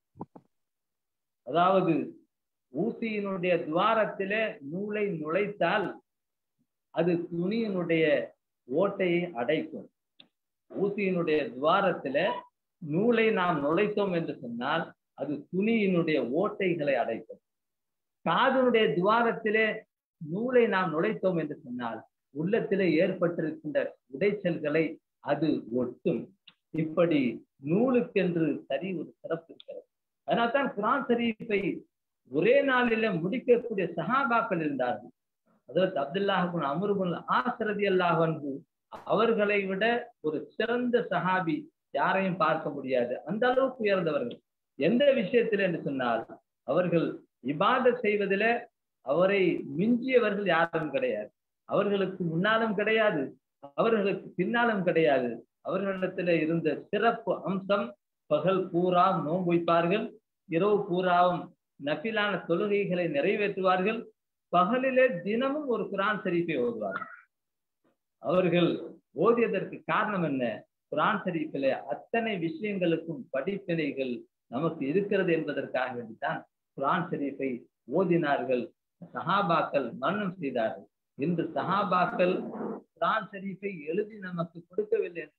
அதாவது ஊசியினுடைய துவாரத்திலே நூலை நுழைத்தால் அது துணியினுடைய ஓட்டையை அடைக்கும் ஊசியினுடைய துவாரத்தில நூலை நாம் நுழைத்தோம் என்று சொன்னால் அது துணியினுடைய ஓட்டைகளை அடைக்கும் காதனுடைய துவாரத்திலே நூலை நாம் நுழைத்தோம் என்று சொன்னால் உள்ளத்திலே ஏற்பட்டிருக்கின்ற உடைச்சல்களை அது ஒட்டும் இப்படி நூலுக்கென்று சரி ஒரு சிறப்பு இருக்கிறது அதனால்தான் குரான் ஷரீஃபை ஒரே நாளில முடிக்கக்கூடிய சஹாபாக்கள் இருந்தார்கள் அதற்கு அப்துல்லாஹுன் அமருபுல் ஆசரதி அல்லாஹன்பு அவர்களை விட ஒரு சிறந்த சஹாபி யாரையும் பார்க்க முடியாது அந்த அளவுக்கு உயர்ந்தவர்கள் எந்த விஷயத்தில் என்று சொன்னால் அவர்கள் இபாத செய்வதில அவரை மிஞ்சியவர்கள் யாரும் கிடையாது அவர்களுக்கு முன்னாலும் கிடையாது அவர்களுக்கு பின்னாலும் கிடையாது அவர்களிடத்துல இருந்த சிறப்பு அம்சம் பகல் பூரா நோன்பு வைப்பார்கள் இரவு பூராவும் நபிலான தொழுகைகளை நிறைவேற்றுவார்கள் பகலிலே தினமும் ஒரு குரான் ஷரீஃபை ஓதுவார்கள் அவர்கள் ஓதியதற்கு காரணம் என்ன குரான் ஷரீஃபிலே அத்தனை விஷயங்களுக்கும் படிப்பினைகள் நமக்கு இருக்கிறது என்பதற்காக வேண்டித்தான் குரான் ஷரீஃபை ஓதினார்கள் சஹாபாக்கள் மரணம் செய்தார்கள் இன்று சஹாபாக்கள் குரான் ஷரீஃபை எழுதி நமக்கு கொடுக்கவில்லை என்று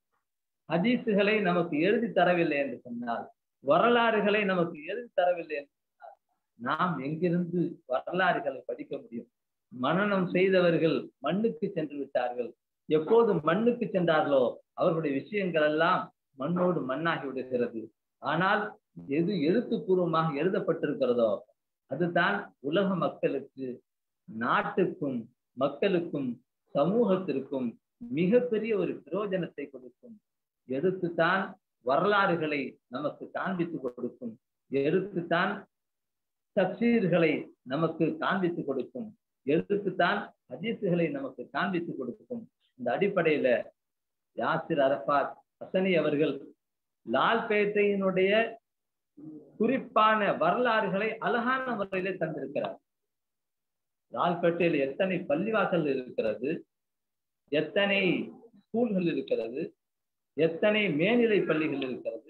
ஹதீஸுகளை நமக்கு எழுதி தரவில்லை என்று சொன்னால் வரலாறுகளை நமக்கு எழுதி தரவில்லை என்று சொன்னால் நாம் எங்கிருந்து வரலாறுகளை படிக்க முடியும் மனனம் செய்தவர்கள் மண்ணுக்கு சென்று விட்டார்கள் எப்போது மண்ணுக்கு சென்றார்களோ அவர்களுடைய விஷயங்கள் எல்லாம் மண்ணோடு மண்ணாகி விடுகிறது ஆனால் எது எழுத்துப்பூர்வமாக எழுதப்பட்டிருக்கிறதோ அதுதான் உலக மக்களுக்கு நாட்டுக்கும் மக்களுக்கும் சமூகத்திற்கும் மிகப்பெரிய ஒரு பிரயோஜனத்தை கொடுக்கும் எடுத்துத்தான் வரலாறுகளை நமக்கு காண்பித்து கொடுக்கும் எடுத்துத்தான் தப்சீர்களை நமக்கு காண்பித்து கொடுக்கும் எடுத்துத்தான் ஹதீசுகளை நமக்கு காண்பித்து கொடுக்கும் இந்த அடிப்படையில யாசிர் அரபாத் ஹசனி அவர்கள் லால்பேட்டையினுடைய குறிப்பான வரலாறுகளை அழகான முறையிலே தந்திருக்கிறார் லால்பேட்டையில் எத்தனை பள்ளிவாசல் இருக்கிறது எத்தனை ஸ்கூல்கள் இருக்கிறது எத்தனை மேல்நிலை பள்ளிகள் இருக்கிறது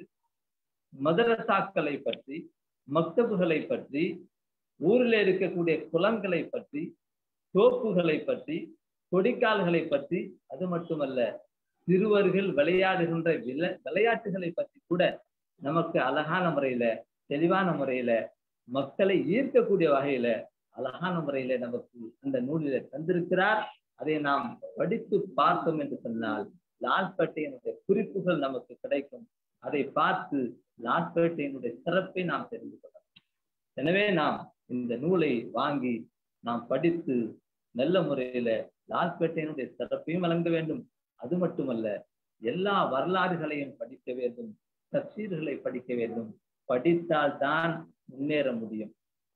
மதரசாக்களை பற்றி மக்தபுகளை பற்றி ஊரில் இருக்கக்கூடிய குளங்களை பற்றி தோப்புகளை பற்றி கொடிக்கால்களை பற்றி அது மட்டுமல்ல சிறுவர்கள் விளையாடுகின்ற விளை விளையாட்டுகளை பற்றி கூட நமக்கு அழகான முறையில தெளிவான முறையில மக்களை ஈர்க்கக்கூடிய வகையில அழகான முறையில நமக்கு அந்த நூலில தந்திருக்கிறார் அதை நாம் படித்து பார்த்தோம் என்று சொன்னால் லால்பேட்டையினுடைய குறிப்புகள் நமக்கு கிடைக்கும் அதை பார்த்து லால்பேட்டையினுடைய சிறப்பை நாம் தெரிந்து கொள்ளலாம் எனவே நாம் இந்த நூலை வாங்கி நாம் படித்து நல்ல முறையில லால்பேட்டையினுடைய சிறப்பையும் வழங்க வேண்டும் அது மட்டுமல்ல எல்லா வரலாறுகளையும் படிக்க வேண்டும் தப்சீர்களை படிக்க வேண்டும் படித்தால் தான் முன்னேற முடியும்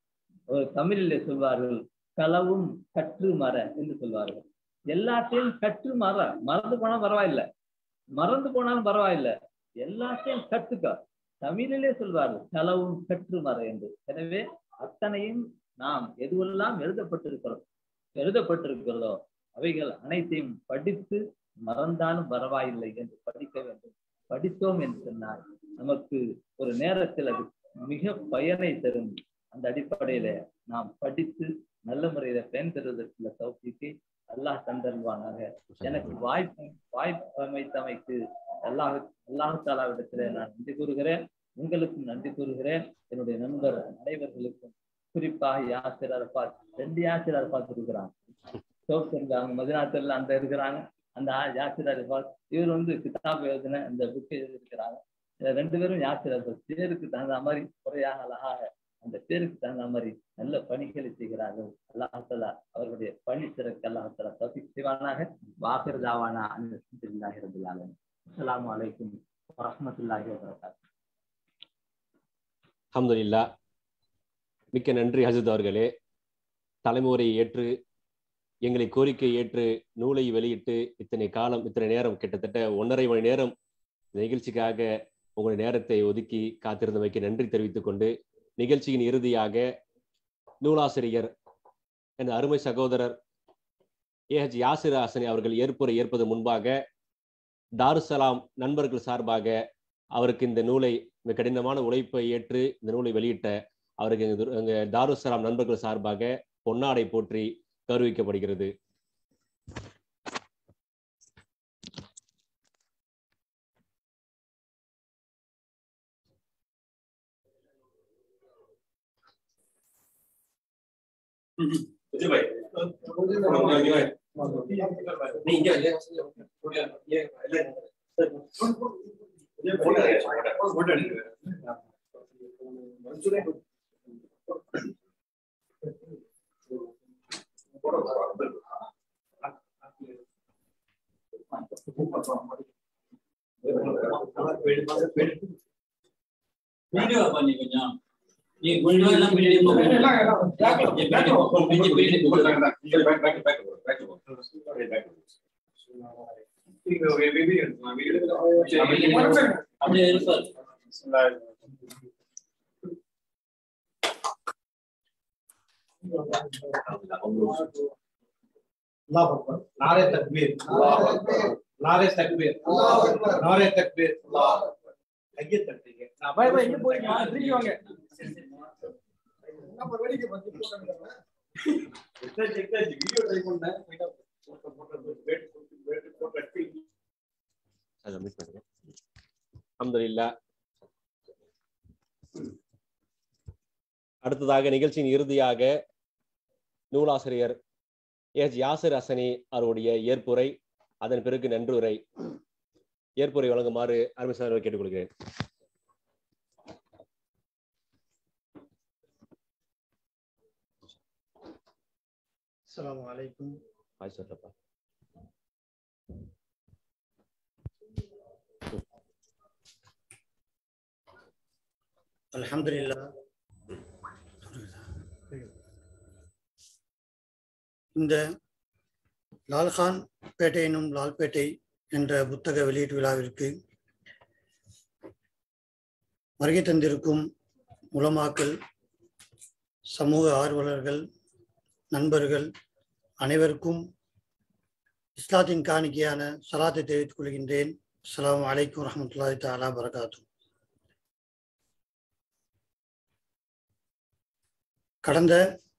ஒரு தமிழில் சொல்வார்கள் களவும் கற்று மர என்று சொல்வார்கள் எல்லாத்தையும் கற்று மற மறந்து போனா பரவாயில்ல மறந்து போனாலும் பரவாயில்ல எல்லாத்தையும் கற்றுக்க தமிழிலே சொல்வார்கள் களவும் கற்று மர என்று எனவே அத்தனையும் நாம் எதுவெல்லாம் எழுதப்பட்டிருக்கிறோம் எழுதப்பட்டிருக்கிறதோ அவைகள் அனைத்தையும் படித்து மறந்தாலும் பரவாயில்லை என்று படிக்க வேண்டும் படித்தோம் என்று சொன்னால் நமக்கு ஒரு நேரத்தில் அது மிக பயனை தரும் அந்த அடிப்படையில நாம் படித்து நல்ல முறையில பயன்பெறுவதற்குள்ள சௌக்கிக்கு அல்லாஹ் தந்தருவானாக எனக்கு வாய்ப்பு வாய்ப்பு அமைத்தமைக்கு அல்லாஹ் அல்லாஹாலாவிடத்துல நான் நன்றி கூறுகிறேன் உங்களுக்கும் நன்றி கூறுகிறேன் என்னுடைய நண்பர் அனைவர்களுக்கும் குறிப்பாக யாசிர் அரபாத் ரெண்டு யாசிர் அரபாத் இருக்கிறாங்க சோப் இருக்காங்க மதினாத்துல அந்த இருக்கிறாங்க அந்த யாசிர் அரபாத் இவர் வந்து கிதாப் எழுதின அந்த புக்கு எழுதியிருக்கிறாங்க ரெண்டு பேரும் யாசிர் அரபாத் பேருக்கு தகுந்த மாதிரி குறையாக அழகாக அந்த பேருக்கு தகுந்த மாதிரி நல்ல பணிகளை செய்கிறார்கள் அல்லாஹலா அவர்களுடைய பணி சிறக்கு அல்லாஹலா தப்பி செய்வானாக வாசர் தாவானா அல்லாஹி ரபுல்லாங்க அஸ்லாம் வலைக்கும் வரமத்துல்லாஹி வரகாத்து அஹமதுல்லா மிக்க நன்றி ஹசத் அவர்களே தலைமுறை ஏற்று எங்களை கோரிக்கை ஏற்று நூலை வெளியிட்டு இத்தனை காலம் இத்தனை நேரம் கிட்டத்தட்ட ஒன்றரை மணி நேரம் இந்த நிகழ்ச்சிக்காக உங்களுடைய நேரத்தை ஒதுக்கி காத்திருந்தமைக்கு நன்றி தெரிவித்துக் கொண்டு நிகழ்ச்சியின் இறுதியாக நூலாசிரியர் என் அருமை சகோதரர் ஏஹெச் யாசிர் ஹாசனி அவர்கள் ஏற்புரை ஏற்பது முன்பாக தாருசலாம் நண்பர்கள் சார்பாக அவருக்கு இந்த நூலை இந்த கடினமான உழைப்பை ஏற்று இந்த நூலை வெளியிட்ட அவருக்கு எங்க தாருசலாம் நண்பர்கள் சார்பாக பொன்னாடை போற்றி கௌரவிக்கப்படுகிறது வீடியோ பண்ணி கொஞ்சம் नारे तकबीर नारे तकबीर नारे तकबीर கையை தட்டுங்க நான் பாய் பாய் எங்க போறீங்க வாங்க, திரும்பி வாங்க எக்ஸாக்ட் எக்ஸாக்ட் வீடியோ ட்ரை பண்ணேன் photo photo wait wait photo எடுத்து அதை மிஸ் பண்ணுங்க அல்ஹம்துலில்லாஹ் அடுத்ததாக நிகழ்ச்சியின் இறுதியாக நூலாசிரியர் எஸ் யாசிர் ஹசனி அவருடைய ஏற்புரை அதன் பிறகு நன்றுரை ஏற்புரை வழங்குமாறு அருமை சார் கேட்டுக்கொள்கிறேன் அஸ்ஸலாமு அலைக்கும் ஆய் சொல்றப்பா அல்ஹம்துலில்லாஹ் இந்த லால்கான் பேட்டை எனும் லால்பேட்டை என்ற புத்தக வெளியீட்டு விழாவிற்கு வருகை தந்திருக்கும் உலமாக்கள் சமூக ஆர்வலர்கள் நண்பர்கள் அனைவருக்கும் இஸ்லாத்தின் காணிக்கையான சலாத்தை தெரிவித்துக் கொள்கின்றேன் அஸ்ஸலாமு அலைக்கும் வரஹ்மத்துல்லாஹி தஆலா வரகாத்து கடந்த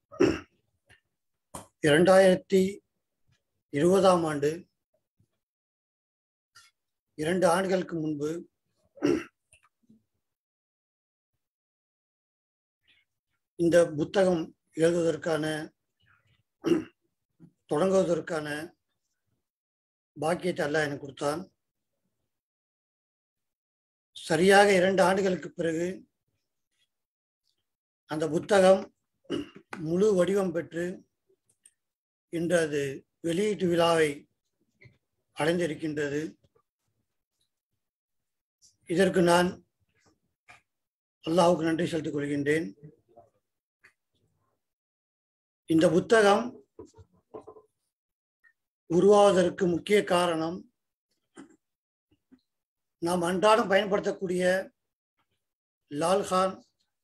இரண்டாயிரத்தி இருபதாம் ஆண்டு இரண்டு ஆண்டுகளுக்கு முன்பு இந்த புத்தகம் எழுதுவதற்கான தொடங்குவதற்கான பாக்கியத்தை அல்லாஹ் எனக்கு கொடுத்தான் சரியாக இரண்டு ஆண்டுகளுக்கு பிறகு அந்த புத்தகம் முழு வடிவம் பெற்று இன்று அது வெளியீட்டு விழாவை அடைந்திருக்கின்றது இதற்கு நான் அல்லாஹுக்கு நன்றி செலுத்திக் கொள்கின்றேன் இந்த புத்தகம் உருவாவதற்கு முக்கிய காரணம் நாம் அன்றாடம் பயன்படுத்தக்கூடிய லால்கான்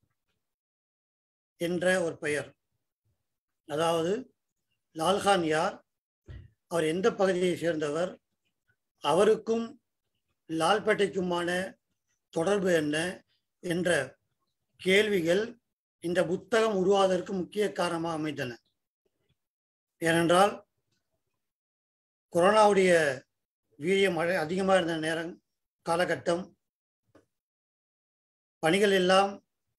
என்ற ஒரு பெயர் அதாவது லால்கான் யார் அவர் எந்த பகுதியை சேர்ந்தவர் அவருக்கும் லால்பேட்டைக்குமான தொடர்பு என்ன என்ற கேள்விகள் இந்த புத்தகம் உருவாவதற்கு முக்கிய காரணமாக அமைந்தன ஏனென்றால் கொரோனாவுடைய வீரியம் மழை அதிகமாக இருந்த நேரம் காலகட்டம் பணிகள் எல்லாம்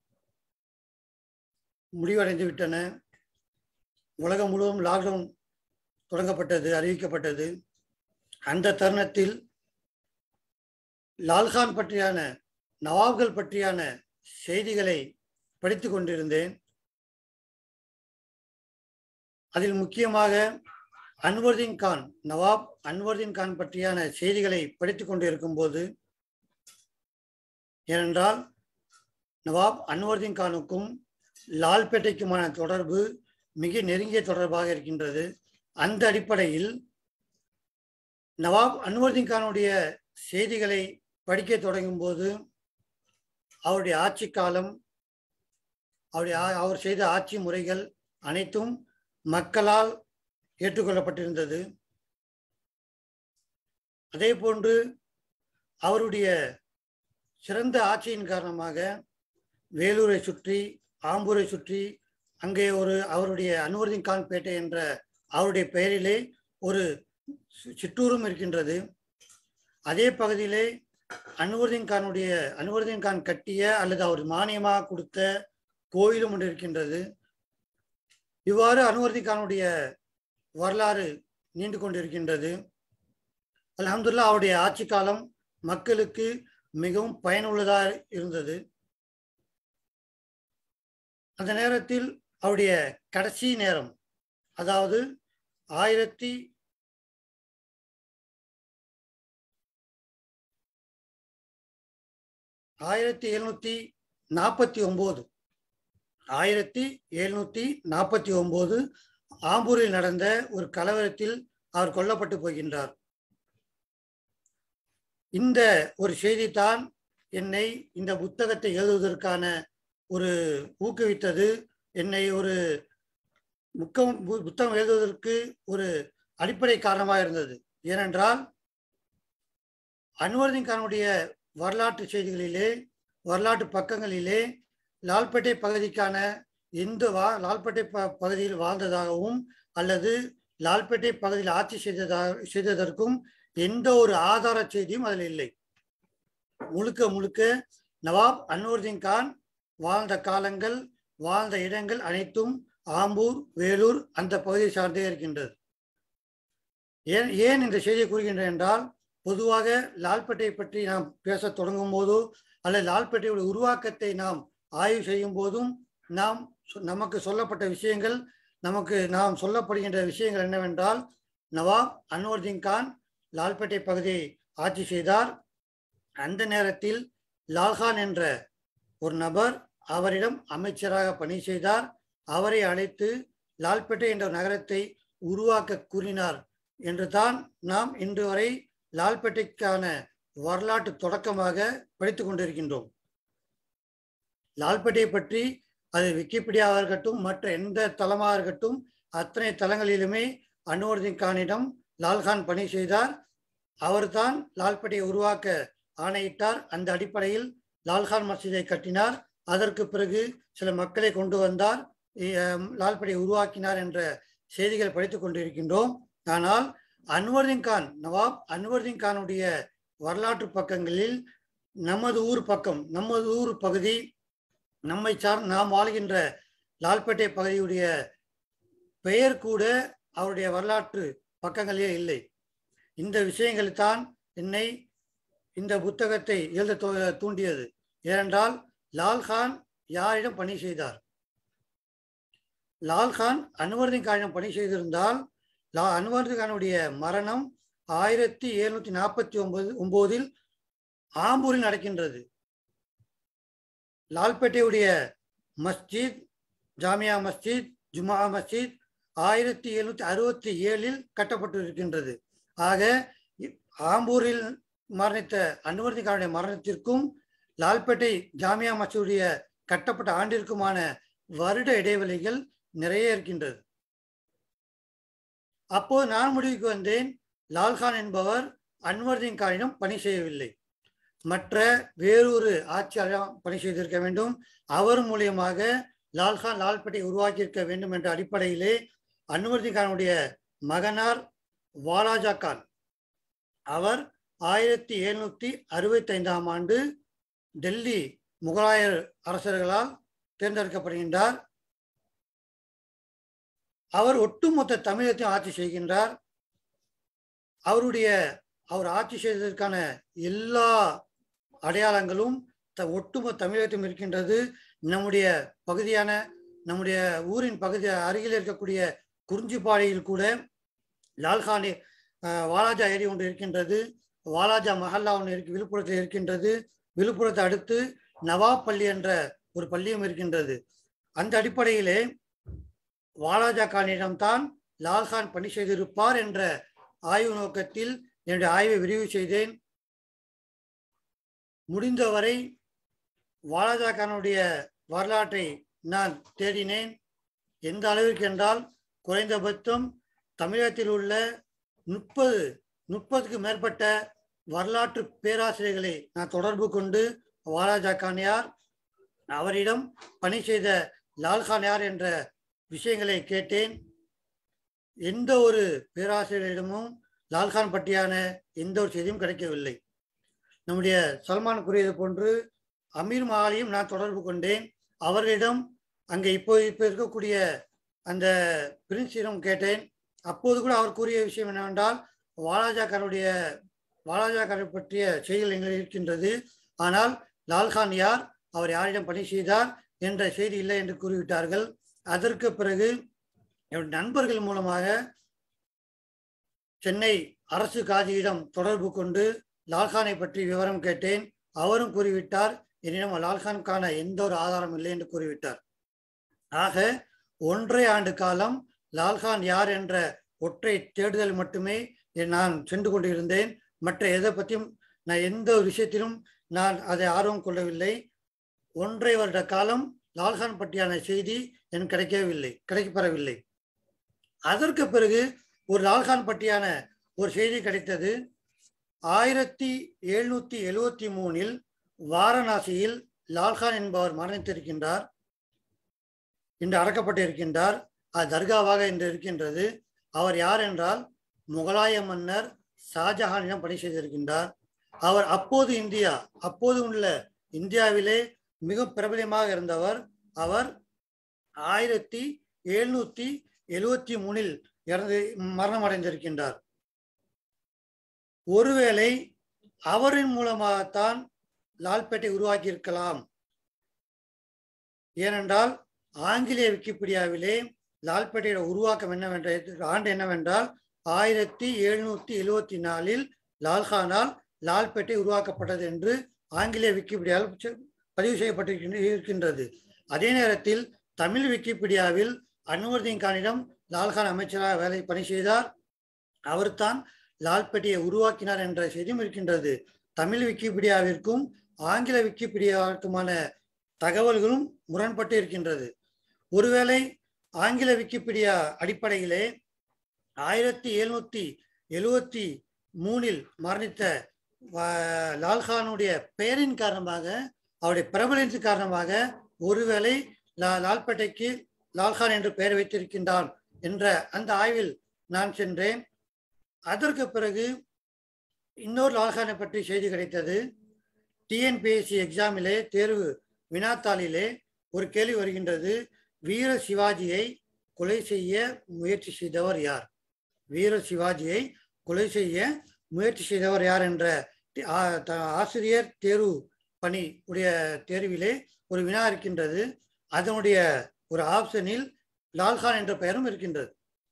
முடிவடைந்து விட்டன உலகம் முழுவதும் லாக்டவுன் தொடங்கப்பட்டது அறிவிக்கப்பட்டது அந்த தருணத்தில் லால்கான் பற்றியான நவாப்கள் பற்றியான செய்திகளை படித்துக் கொண்டிருந்தேன் அதில் முக்கியமாக அன்வர்தீன் கான் நவாப் அன்வர்தீன் கான் பற்றியான செய்திகளை படித்துக் கொண்டிருக்கும் போது ஏனென்றால் நவாப் அன்வர்தீன் கானுக்கும் லால்பேட்டைக்குமான தொடர்பு மிக நெருங்கிய தொடர்பாக இருக்கின்றது அந்த அடிப்படையில் நவாப் அன்வர்தீன் கானுடைய செய்திகளை படிக்க தொடங்கும் போது அவருடைய ஆட்சி காலம் அவருடைய ஆ- அவர் செய்த ஆட்சி முறைகள் அனைத்தும் மக்களால் ஏற்றுக்கொள்ளப்பட்டிருந்தது அதே போன்று அவருடைய சிறந்த ஆட்சியின் காரணமாக வேலூரை சுற்றி ஆம்பூரை சுற்றி அங்கே ஒரு அவருடைய அன்வர்தீன் கான் பேட்டை என்ற அவருடைய பெயரிலே ஒரு சி- சிற்றூரும் இருக்கின்றது அதே பகுதியிலே அன்வர்தீன் கானுடைய அன்வர்தீன் கான் கட்டிய அல்லது அவர் மானியமாக கொடுத்த கோயிலும் ஒன்று இருக்கின்றது இவ்வாறு அன்வர்தீன் கானுடைய வரலாறு நீண்டு கொண்டிருக்கின்றது அல்ஹம்துலில்லாஹ் அவருடைய ஆட்சி காலம் மக்களுக்கு மிகவும் பயனுள்ளதாக இருந்தது அந்த நேரத்தில் அவருடைய கடைசி நேரம் அதாவது ஆயிரத்தி ஆயிரத்தி எழுநூத்தி நாற்பத்தி ஒன்பது ஆயிரத்தி எழுநூத்தி நாற்பத்தி ஒன்பது ஆம்பூரில் நடந்த ஒரு கலவரத்தில் அவர் கொல்லப்பட்டு போகின்றார் இந்த ஒரு செய்திதான் என்னை இந்த புத்தகத்தை எழுதுவதற்கான ஒரு ஊக்குவித்தது என்னை ஒரு புக்கம் பு- புத்தகம் எழுதுவதற்கு ஒரு அடிப்படை காரணமாக இருந்தது ஏனென்றால் அன்வர்தீன் கானுடைய வரலாற்று செய்திகளிலே வரலாற்று பக்கங்களிலே லால்பேட்டை பகுதிக்கான எந்த வா லால்பேட்டை ப பகுதியில் வாழ்ந்ததாகவும் அல்லது லால்பேட்டை பகுதியில் ஆட்சி செய்ததாக செய்ததற்கும் எந்த ஒரு ஆதார செய்தியும் அதில் இல்லை முழுக்க முழுக்க நவாப் அன்வர்தீன் கான் வாழ்ந்த காலங்கள் வாழ்ந்த இடங்கள் அனைத்தும் ஆம்பூர் வேலூர் அந்த பகுதியை சார்ந்தே இருக்கின்றது ஏன் ஏன் இந்த செய்தியை கூறுகின்றேன் என்றால் பொதுவாக லால்பேட்டை பற்றி நாம் பேச தொடங்கும் போதோ அல்லது லால்பேட்டையோட உருவாக்கத்தை நாம் ஆய்வு செய்யும் போதும் நாம் சொ- நமக்கு சொல்லப்பட்ட விஷயங்கள் நமக்கு நாம் சொல்லப்படுகின்ற விஷயங்கள் என்னவென்றால் நவாப் அன்வர்தீன் கான் லால்பேட்டை பகுதியை ஆட்சி செய்தார் அந்த நேரத்தில் லால்கான் என்ற ஒரு நபர் அவரிடம் அமைச்சராக பணி செய்தார் அவரை அழைத்து லால்பேட்டை என்ற நகரத்தை உருவாக்க கூறினார் என்று தான் நாம் இன்று வரை லால்பேட்டைக்கான வரலாற்று தொடக்கமாக படித்துக் கொண்டிருக்கின்றோம் லால்பேட்டையை பற்றி அது விக்கிபீடியாவாக இருக்கட்டும் மற்ற எந்த தளமாக இருக்கட்டும் அத்தனை தளங்களிலுமே அன்வர்தீன் கானிடம் லால்கான் பணி செய்தார் அவர்தான் லால்பேட்டையை உருவாக்க ஆணையிட்டார் அந்த அடிப்படையில் லால்கான் மசீதை கட்டினார் அதற்கு பிறகு சில மக்களை கொண்டு வந்தார் இ- லால்பேட்டையை உருவாக்கினார் என்ற செய்திகள் படித்துக் கொண்டிருக்கின்றோம் ஆனால் அன்வர்தீன் கான் நவாப் அன்வர்தீன் கானுடைய வரலாற்று பக்கங்களில் நமது ஊர் பக்கம் நமது ஊர் பகுதி நம்மை சார் நாம் வாழ்கின்ற லால்பேட்டை பகுதியுடைய பெயர் கூட அவருடைய வரலாற்று பக்கங்களிலே இல்லை இந்த விஷயங்கள் தான் என்னை இந்த புத்தகத்தை எழுத தூ- தூண்டியது ஏனென்றால் லால்கான் யாரிடம் பணி செய்தார் லால்கான் அன்வர்தீன் கானிடம் பணி செய்திருந்தால் லா அன்வர்தீன் கானுடைய மரணம் ஆயிரத்தி எழுநூத்தி நாற்பத்தி ஒன்பது ஒன்பதில் ஆம்பூரில் நடக்கின்றது லால்பேட்டையுடைய மஸ்ஜித் ஜாமியா மஸ்ஜித் ஜுமா மஸ்ஜித் ஆயிரத்தி எழுநூத்தி அறுபத்தி ஏழில் கட்டப்பட்டு இருக்கின்றது ஆக இ- ஆம்பூரில் மரணித்த அன்வர்திகாருடைய மரணத்திற்கும் லால்பேட்டை ஜாமியா மஸ்ஜிதுடைய கட்டப்பட்ட ஆண்டிற்குமான வருட இடைவெளிகள் நிறைய இருக்கின்றது அப்போது நான் முடிவுக்கு வந்தேன் லால்கான் என்பவர் அன்வர்தீன் கானிடம் பணி செய்யவில்லை மற்ற வேறொரு ஆட்சியாளர் பணி செய்திருக்க வேண்டும் அவர் மூலியமாக லால்கான் லால்பேட்டை உருவாக்கியிருக்க வேண்டும் என்ற அடிப்படையிலே அன்வர்தீன் கானுடைய மகனார் வாலாஜா கான் அவர் ஆயிரத்தி எழுநூத்தி அறுபத்தி ஐந்தாம் ஆண்டு டெல்லி முகலாயர் அரசர்களால் தேர்ந்தெடுக்கப்படுகின்றார் அவர் ஒட்டுமொத்த தமிழகத்தையும் ஆட்சி செய்கின்றார் அவருடைய அவர் ஆட்சி செய்ததற்கான எல்லா அடையாளங்களும் த- ஒட்டுமொத்த தமிழகத்திலும் இருக்கின்றது நம்முடைய பகுதியான நம்முடைய ஊரின் பகுதி அருகில் இருக்கக்கூடிய குறிஞ்சிப்பாளையில் கூட லால்கானி அஹ், வாலாஜா ஏரி ஒன்று இருக்கின்றது வாலாஜா மஹல்லா ஒன்று இருக்கு விழுப்புரத்தில் இருக்கின்றது விழுப்புரத்தை அடுத்து நவாப் பள்ளி என்ற ஒரு பள்ளியும் இருக்கின்றது அந்த அடிப்படையிலே வாலாஜா கானிடம்தான் லால்கான் பணி செய்திருப்பார் என்ற ஆய்வு நோக்கத்தில் என்னுடைய ஆய்வை விரிவு செய்தேன் முடிந்தவரை வாலாஜா கானுடைய வரலாற்றை நான் தேடினேன் எந்த அளவிற்கு என்றால் குறைந்தபட்சம் தமிழகத்தில் உள்ள முப்பது முப்பதுக்கு மேற்பட்ட வரலாற்று பேராசிரியர்களை நான் தொடர்பு கொண்டு வாலாஜா கான் யார் அவரிடம் பணி செய்த லால்கான் யார் என்ற விஷயங்களை கேட்டேன் எந்த ஒரு பேராசிரியரிடமும் லால்கான் பற்றியான எந்த ஒரு செய்தியும் கிடைக்கவில்லை நம்முடைய சல்மான் கூறியது போன்று அமீர் மகாலையும் நான் தொடர்பு கொண்டேன் அவர்களிடம் அங்கே இப்போ இப்போ இருக்கக்கூடிய அந்த பிரின்ஸிடம் கேட்டேன் அப்போது கூட அவர் கூறிய விஷயம் என்னவென்றால் வாலாஜாக்காருடைய வாலாஜாக்காரை பற்றிய செய்திகள் எங்களில் இருக்கின்றது ஆனால் லால்கான் யார் அவர் யாரிடம் பணி செய்தார் என்ற செய்தி இல்லை என்று கூறிவிட்டார்கள் அதற்கு பிறகு என்னுடைய நண்பர்கள் மூலமாக சென்னை அரசு காதியிடம் தொடர்பு கொண்டு லால்கானை பற்றி விவரம் கேட்டேன் அவரும் கூறிவிட்டார் என்னிடம் லால்கானுக்கான எந்த ஒரு ஆதாரம் இல்லை என்று கூறிவிட்டார் ஆக ஒன்றரை ஆண்டு காலம் லால்கான் யார் என்ற ஒற்றை தேடுதல் மட்டுமே நான் சென்று கொண்டிருந்தேன் மற்ற எதை பற்றியும் நான் எந்த ஒரு விஷயத்திலும் நான் அதை ஆர்வம் கொள்ளவில்லை ஒன்றை வருட காலம் லால்கான் பற்றியான செய்தி எனக்கு கிடைக்கவில்லை கிடைக்கப்பெறவில்லை அதற்கு பிறகு ஒரு லால்கான் பற்றியான ஒரு செய்தி கிடைத்தது ஆயிரத்தி எழுநூத்தி எழுவத்தி மூணில் வாரணாசியில் லால்கான் என்பவர் மரணித்திருக்கின்றார் இன்று அடக்கப்பட்டிருக்கின்றார் அது தர்காவாக இன்று இருக்கின்றது அவர் யார் என்றால் முகலாய மன்னர் ஷாஜஹானிடம் பணி செய்திருக்கின்றார் அவர் அப்போது இந்தியா அப்போது உள்ள இந்தியாவிலே மிக பிரபலமாக இருந்தவர் அவர் ஆயிரத்தி எழுநூத்தி எழுவத்தி மூணில் இறந்து மரணம் அடைந்திருக்கின்றார் ஒருவேளை அவரின் மூலமாகத்தான் லால்பேட்டை உருவாக்கியிருக்கலாம் ஏனென்றால் ஆங்கிலேய விக்கிபீடியாவிலே லால்பேட்டையோட உருவாக்கம் என்னவென்ற ஆண்டு என்னவென்றால் ஆயிரத்தி எழுநூத்தி எழுவத்தி நாலில் லால்கானால் லால்பேட்டை உருவாக்கப்பட்டது என்று ஆங்கிலேய விக்கிபீடியாவில் பதிவு செய்யப்பட்டிருக்கின்ற இருக்கின்றது அதே நேரத்தில் தமிழ் விக்கிபீடியாவில் அன்வர்தீன் கானிடம் லால்கான் அமைச்சராக வேலை பணி செய்தார் அவர்தான் லால்பேட்டையை உருவாக்கினார் என்ற செய்தியும் இருக்கின்றது தமிழ் விக்கிபீடியாவிற்கும் ஆங்கில விக்கிபீடியாவிற்குமான தகவல்களும் முரண்பட்டு இருக்கின்றது ஒருவேளை ஆங்கில விக்கிபீடியா அடிப்படையிலே ஆயிரத்தி எழுநூத்தி எழுவத்தி மூணில் மரணித்த வ- லால்கானுடைய பெயரின் காரணமாக அவருடைய பிரபலத்தின் காரணமாக ஒருவேளை லா- லால்பேட்டைக்கு லால்கான் என்று பெயர் வைத்திருக்கின்றான் என்ற அந்த ஆய்வில் நான் சென்றேன் அதற்கு பிறகு இன்னொரு லால்கானை பற்றி செய்தி கிடைத்தது டிஎன்பிஎஸ்சி எக்ஸாமிலே தேர்வு வினாத்தாளிலே ஒரு கேள்வி வருகின்றது வீர சிவாஜியை கொலை செய்ய முயற்சி செய்தவர் யார் வீர சிவாஜியை கொலை செய்ய முயற்சி செய்தவர் யார் என்ற தி- ஆ- த- ஆசிரியர் தேர்வு பணி உடைய தேர்விலே ஒரு வினா இருக்கின்றது அதனுடைய ஒரு ஆப்ஷனில் லால்கான் என்ற பெயரும் இருக்கின்றது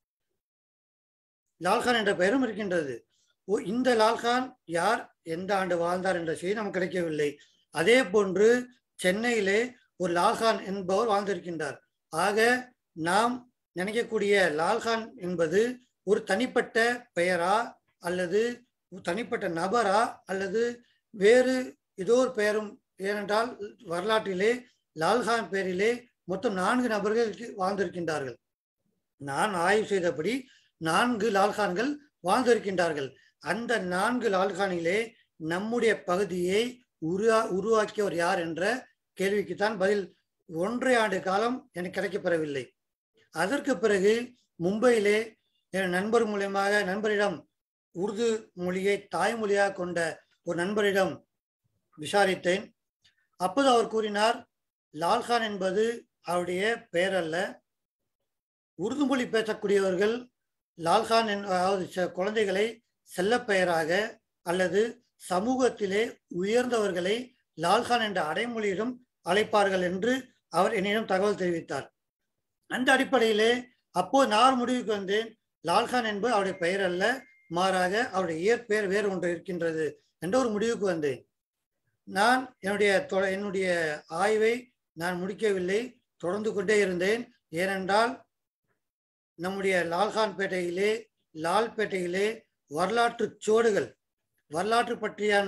லால்கான் என்ற பெயரும் இருக்கின்றது ஓ, இந்த லால்கான் யார் எந்த ஆண்டு வாழ்ந்தார் என்ற செய்தி நமக்கு கிடைக்கவில்லை அதே போன்று சென்னையிலே ஒரு லால்கான் என்பவர் வாழ்ந்திருக்கின்றார் ஆக நாம் நினைக்கக்கூடிய லால்கான் என்பது ஒரு தனிப்பட்ட பெயரா அல்லது ஒரு தனிப்பட்ட நபரா அல்லது வேறு ஏதோ ஒரு பெயரும் ஏனென்றால் வரலாற்றிலே லால்கான் பெயரிலே மொத்தம் நான்கு நபர்கள் இருக்கு- வாழ்ந்திருக்கின்றார்கள் நான் ஆய்வு செய்தபடி நான்கு லால்கான்கள் வாழ்ந்திருக்கின்றார்கள் அந்த நான்கு லால்கானிலே நம்முடைய பகுதியை உருவா உருவாக்கியவர் யார் என்ற கேள்விக்குத்தான் பதில் ஒன்றரை ஆண்டு காலம் எனக்கு கிடைக்கப்பெறவில்லை அதற்கு பிறகு மும்பையிலே என் நண்பர் மூலியமாக நண்பரிடம் உருது மொழியை தாய்மொழியாக கொண்ட ஒரு நண்பரிடம் விசாரித்தேன் அப்போது அவர் கூறினார் லால்கான் என்பது அவருடைய பெயர் அல்ல உருது மொழி பேசக்கூடியவர்கள் லால்கான் என்- அதாவது செ- குழந்தைகளை செல்லப்பெயராக அல்லது சமூகத்திலே உயர்ந்தவர்களை லால்கான் என்ற அடைமொழியிடம் அழைப்பார்கள் என்று அவர் என்னிடம் தகவல் தெரிவித்தார் அந்த அடிப்படையிலே அப்போது நான் முடிவுக்கு வந்தேன் லால்கான் என்பது அவருடைய பெயர் அல்ல மாறாக அவருடைய இயற்பெயர் வேறு ஒன்று இருக்கின்றது என்ற ஒரு முடிவுக்கு வந்தேன் நான் என்னுடைய தொ- என்னுடைய ஆய்வை நான் முடிக்கவில்லை தொடர்ந்து கொண்டே இருந்தேன் ஏனென்றால் நம்முடைய லால்கான் பேட்டையிலே லால்பேட்டையிலே வரலாற்று சுவடுகள் வரலாற்று பற்றியான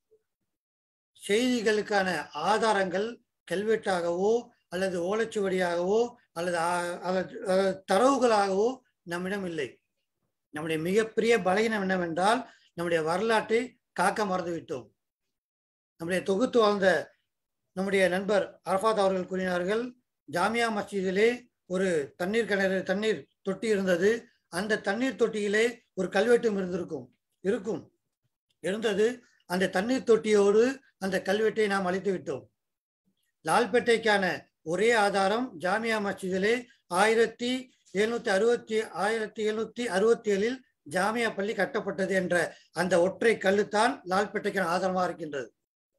செய்திகளுக்கான ஆதாரங்கள் கல்வெட்டாகவோ அல்லது ஓலைச்சுவடியாகவோ அல்லது ஆ- அல்லது அஹ், தரவுகளாகவோ நம்மிடம் இல்லை நம்முடைய மிகப்பெரிய பலகீனம் என்னவென்றால் நம்முடைய வரலாற்றை காக்க மறந்துவிட்டோம் நம்முடைய தொகுத்து வாழ்ந்த நம்முடைய நண்பர் அரஃபாத் அவர்கள் கூறினார்கள் ஜாமியா மஸ்ஜிதிலே ஒரு தண்ணீர் கிணறு தண்ணீர் தொட்டி இருந்தது அந்த தண்ணீர் தொட்டியிலே ஒரு கல்வெட்டும் இருந்திருக்கும் இருக்கும் இருந்தது அந்த தண்ணீர் தொட்டியோடு அந்த கல்வெட்டை நாம் அழித்து விட்டோம் லால்பேட்டைக்கான ஒரே ஆதாரம் ஜாமியா மஸ்ஜிதிலே ஆயிரத்தி எழுநூத்தி அறுபத்தி ஆயிரத்தி எழுநூத்தி அறுபத்தி ஏழில் ஜாமியா பள்ளி கட்டப்பட்டது என்ற அந்த ஒற்றை கல்லுத்தான் லால்பேட்டைக்கான ஆதாரமாக இருக்கின்றது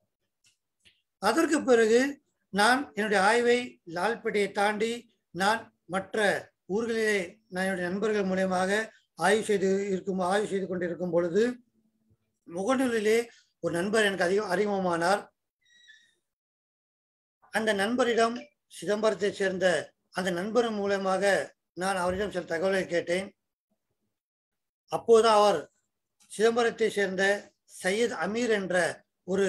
அதற்கு பிறகு நான் என்னுடைய ஆய்வை லால்பேட்டையை தாண்டி நான் மற்ற ஊர்களிலே நான் என்னுடைய நண்பர்கள் மூலியமாக ஆய்வு செய்து இருக்கும் ஆய்வு செய்து கொண்டிருக்கும் பொழுது முகநூலிலே ஒரு நண்பர் எனக்கு அதிகம் அறிமுகமானார் அந்த நண்பரிடம் சிதம்பரத்தை சேர்ந்த அந்த நண்பர் மூலமாக நான் அவரிடம் சில தகவலை கேட்டேன் அப்போது அவர் சிதம்பரத்தை சேர்ந்த சையத் அமீர் என்ற ஒரு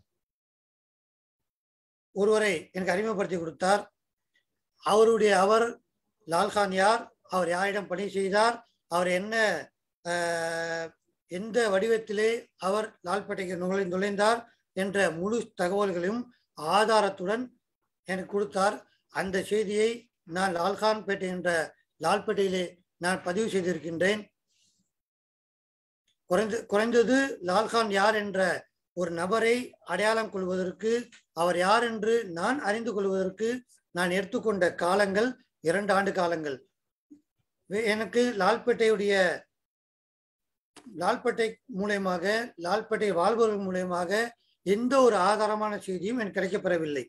ஒருவரை எனக்கு அறிமுகப்படுத்தி கொடுத்தார் அவருடைய அவர் லால்கான் யார் அவர் யாரிடம் பணி செய்தார் அவர் என்ன ஆஹ், எந்த வடிவத்திலே அவர் லால்பேட்டைக்கு நுழை நுழைந்தார் என்ற முழு தகவல்களையும் ஆதாரத்துடன் எனக்கு கொடுத்தார் அந்த செய்தியை நான் லால்கான்பேட்டை என்ற லால்பேட்டையிலே நான் பதிவு செய்திருக்கின்றேன் குறைந்து குறைந்தது லால்கான் யார் என்ற ஒரு நபரை அடையாளம் கொள்வதற்கு அவர் யார் என்று நான் அறிந்து கொள்வதற்கு நான் எடுத்துக்கொண்ட காலங்கள் இரண்டு ஆண்டு காலங்கள் வே- எனக்கு லால்பேட்டையுடைய லால்பேட்டை மூலயமாக லால்பேட்டை வாழ்பவர்கள் மூலயமாக எந்த ஒரு ஆதாரமான செய்தியும் எனக்கு கிடைக்கப்பெறவில்லை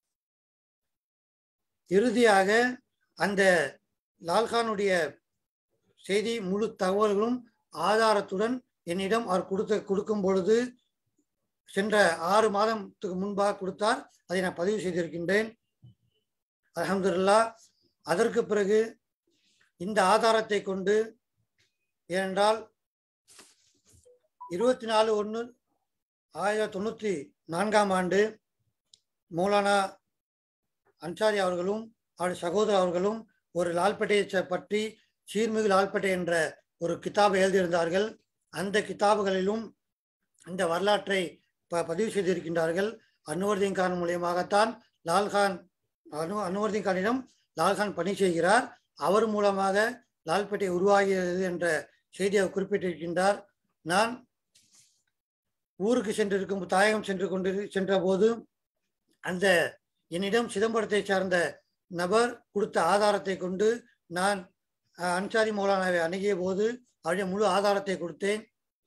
இறுதியாக அந்த லால்கானுடைய செய்தி முழு தகவல்களும் ஆதாரத்துடன் என்னிடம் அவர் கொடுத்த கொடுக்கும் பொழுது சென்ற ஆறு மாதத்துக்கு முன்பாக கொடுத்தார் அதை நான் பதிவு செய்திருக்கின்றேன் அல்ஹம்துலில்லாஹ் அதற்கு பிறகு இந்த ஆதாரத்தை கொண்டு ஏனென்றால் இருபத்தி நாலு ஒன்று ஆயிரத்தி தொண்ணூற்றி நான்காம் ஆண்டு மௌலானா அன்சாரி அவர்களும் அவருடைய சகோதரர் அவர்களும் ஒரு லால்பேட்டையை ச- பற்றி சீர்மிகு லால்பேட்டை என்ற ஒரு கிதாபை எழுதியிருந்தார்கள் அந்த கிதாபுகளிலும் இந்த வரலாற்றை ப பதிவு செய்திருக்கின்றார்கள் அன்வர்தீன் கான் மூலியமாகத்தான் லால்கான் அனு அன்வர்தீன் கானிடம் லால்கான் பணி செய்கிறார் அவர் மூலமாக லால்பேட்டை உருவாகிறது என்ற செய்தியை அவர் குறிப்பிட்டிருக்கின்றார் நான் ஊருக்கு சென்றிருக்கும் தாயகம் சென்று கொண்டு சென்ற போது அந்த என்னிடம் சிதம்பரத்தை சார்ந்த நபர் கொடுத்த ஆதாரத்தை கொண்டு நான் அஹ், அன்சாரி மௌலானாவை அணுகிய போது அவருடைய முழு ஆதாரத்தை கொடுத்தேன்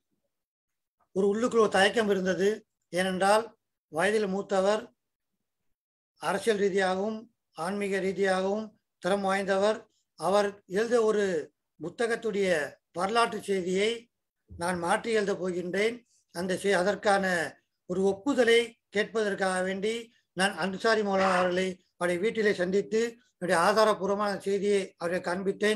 ஒரு உள்ளுக்குள் ஒரு தயக்கம் இருந்தது ஏனென்றால் வயதில் மூத்தவர் அரசியல் ரீதியாகவும் ஆன்மீக ரீதியாகவும் திறம் வாய்ந்தவர் அவர் எழுத ஒரு புத்தகத்துடைய வரலாற்று செய்தியை நான் மாற்றி எழுதப் போகின்றேன் அந்த செய் அதற்கான ஒரு ஒப்புதலை கேட்பதற்காக வேண்டி நான் அன்சாரி மௌலானா அவர்களை அவருடைய வீட்டிலே சந்தித்து என்னுடைய ஆதாரபூர்வமான செய்தியை அவரை காண்பித்தேன்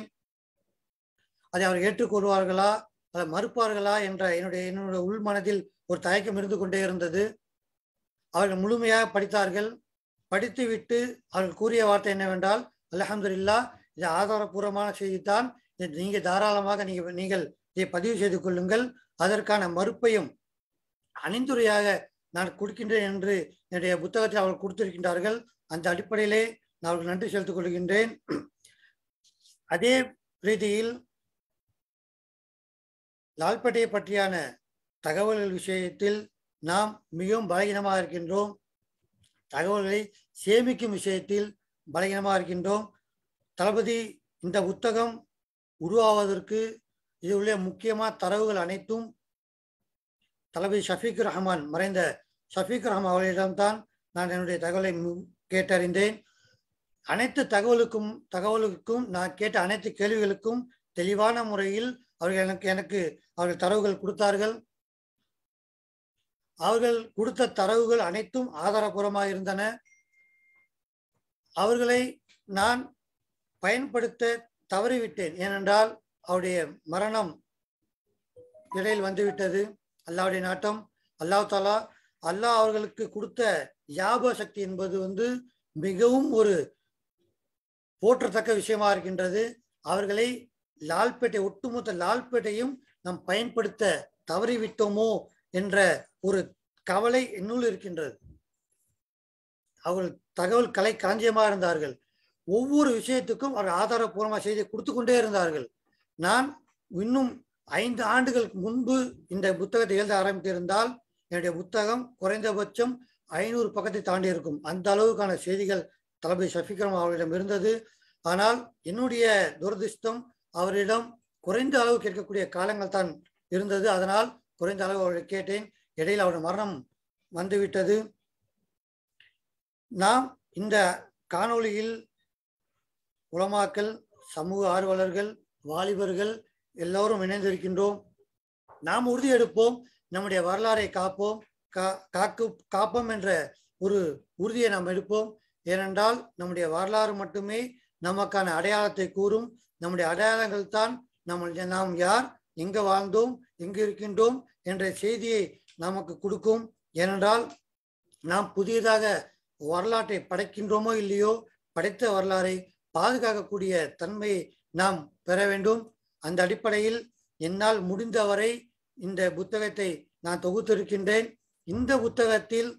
அதை அவர் ஏற்றுக்கொள்வார்களா அதை மறுப்பார்களா என்ற என்னுடைய என்னுடைய உள்மனதில் ஒரு தயக்கம் இருந்து கொண்டே இருந்தது அவர்கள் முழுமையாக படித்தார்கள் படித்துவிட்டு அவர்கள் கூறிய வார்த்தை என்னவென்றால் அல்ஹம்துலில்லாஹ் இது ஆதாரபூர்வமான செய்திதான் இதை நீங்க தாராளமாக நீங்க நீங்கள் இதை பதிவு செய்து கொள்ளுங்கள் அதற்கான மறுப்பையும் அணிந்துரையாக நான் கொடுக்கின்றேன் என்று என்னுடைய புத்தகத்தில் அவர்கள் கொடுத்திருக்கின்றார்கள் அந்த அடிப்படையிலே நான் அவர்களுக்கு நன்றி செலுத்திக் கொள்கின்றேன் அதே ரீதியில் லால்பேட்டையை பற்றியான தகவல்கள் விஷயத்தில் நாம் மிகவும் பலகீனமாக இருக்கின்றோம் தகவல்களை சேமிக்கும் விஷயத்தில் பலகீனமாக இருக்கின்றோம் தளபதி இந்த புத்தகம் உருவாவதற்கு இது உள்ள முக்கியமான தரவுகள் அனைத்தும் தளபதி ஷஃபீக் ரஹ்மான் மறைந்த ஷஃபீக் ரஹ்மான் அவர்களிடம்தான் நான் என்னுடைய தகவலை மு- கேட்டறிந்தேன் அனைத்து தகவலுக்கும் தகவலுக்கும் நான் கேட்ட அனைத்து கேள்விகளுக்கும் தெளிவான முறையில் அவர்கள் எனக்கு எனக்கு அவர்கள் தரவுகள் கொடுத்தார்கள் அவர்கள் கொடுத்த தரவுகள் அனைத்தும் ஆதாரபூர்வமாக இருந்தன அவர்களை நான் பயன்படுத்த தவறிவிட்டேன் ஏனென்றால் அவருடைய மரணம் இடையில் வந்துவிட்டது அல்லாவுடைய நாட்டம் அல்லாஹ் தாலா அல்லாஹ் அவர்களுக்கு கொடுத்த ஞாபக சக்தி என்பது வந்து மிகவும் ஒரு போற்றத்தக்க விஷயமா இருக்கின்றது அவர்களை லால்பேட்டை ஒட்டுமொத்த லால்பேட்டையும் நாம் பயன்படுத்த தவறிவிட்டோமோ என்ற ஒரு கவலை என்னுள் இருக்கின்றது அவர்கள் தகவல் கலை களஞ்சியமாக இருந்தார்கள் ஒவ்வொரு விஷயத்துக்கும் அவர் ஆதாரபூர்வமாக செய்தி கொடுத்து கொண்டே இருந்தார்கள் நான் இன்னும் ஐந்து ஆண்டுகளுக்கு முன்பு இந்த புத்தகத்தை எழுத ஆரம்பித்திருந்தால் என்னுடைய புத்தகம் குறைந்தபட்சம் ஐநூறு பக்கத்தை தாண்டி இருக்கும் அந்த அளவுக்கான செய்திகள் தளபதி ஷஃபிகரம் அவர்களிடம் இருந்தது ஆனால் என்னுடைய துரதிர்ஷ்டம் அவரிடம் குறைந்த அளவு கேட்கக்கூடிய காலங்கள் தான் இருந்தது அதனால் குறைந்த அளவு அவரை கேட்டேன் இடையில் அவர் மரணம் வந்துவிட்டது நாம் இந்த காணொளியில் உலமாக்கள் சமூக ஆர்வலர்கள் வாலிபர்கள் எல்லோரும் இணைந்திருக்கின்றோம் நாம் உறுதி எடுப்போம் நம்முடைய வரலாறை காப்போம் கா- காக்கு காப்போம் என்ற ஒரு உறுதியை நாம் எடுப்போம் ஏனென்றால் நம்முடைய வரலாறு மட்டுமே நமக்கான அடையாளத்தை கூறும் நம்முடைய அடையாளங்கள் தான் நம்ம நாம் யார் எங்க வாழ்ந்தோம் எங்கு இருக்கின்றோம் என்ற செய்தியை நமக்கு கொடுக்கும் ஏனென்றால் நாம் புதியதாக வரலாற்றை படைக்கின்றோமோ இல்லையோ படைத்த வரலாறை பாதுகாக்கக்கூடிய தன்மையை நாம் பெற வேண்டும் அந்த அடிப்படையில் என்னால் முடிந்தவரை இந்த புத்தகத்தை நான் தொகுத்திருக்கின்றேன் இந்த புத்தகத்தில்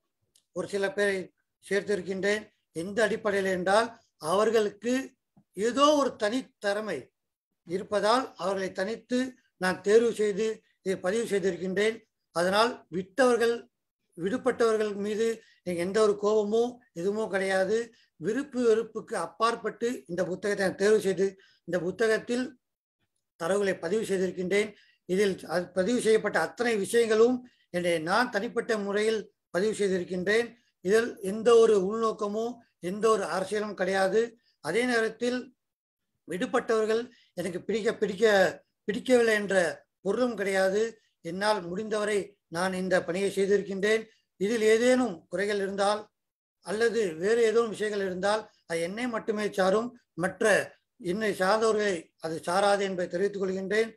ஒரு சில பேரை சேர்த்திருக்கின்றேன் எந்த அடிப்படையில் என்றால் அவர்களுக்கு ஏதோ ஒரு தனித்திறமை இருப்பதால் அவர்களை தனித்து நான் தேர்வு செய்து இதை பதிவு செய்திருக்கின்றேன் அதனால் விட்டவர்கள் விடுபட்டவர்கள் மீது எனக்கு எந்த ஒரு கோபமோ எதுவுமோ கிடையாது விருப்பு வெறுப்புக்கு அப்பாற்பட்டு இந்த புத்தகத்தை நான் தேர்வு செய்து இந்த புத்தகத்தில் தரவுகளை பதிவு செய்திருக்கின்றேன் இதில் அது பதிவு செய்யப்பட்ட அத்தனை விஷயங்களும் என்னை நான் தனிப்பட்ட முறையில் பதிவு செய்திருக்கின்றேன் இதில் எந்த ஒரு உள்நோக்கமோ எந்த ஒரு அரசியலும் கிடையாது அதே நேரத்தில் விடுபட்டவர்கள் எனக்கு பிடிக்க பிடிக்க பிடிக்கவில்லை என்ற பொருளும் கிடையாது என்னால் முடிந்தவரை நான் இந்த பணியை செய்திருக்கின்றேன் இதில் ஏதேனும் குறைகள் இருந்தால் அல்லது வேறு ஏதேனும் விஷயங்கள் இருந்தால் அது என்னை மட்டுமே சாரும் மற்ற என்னை சார்ந்தவர்களை அது சாராது என்பதை தெரிவித்துக் கொள்கின்றேன்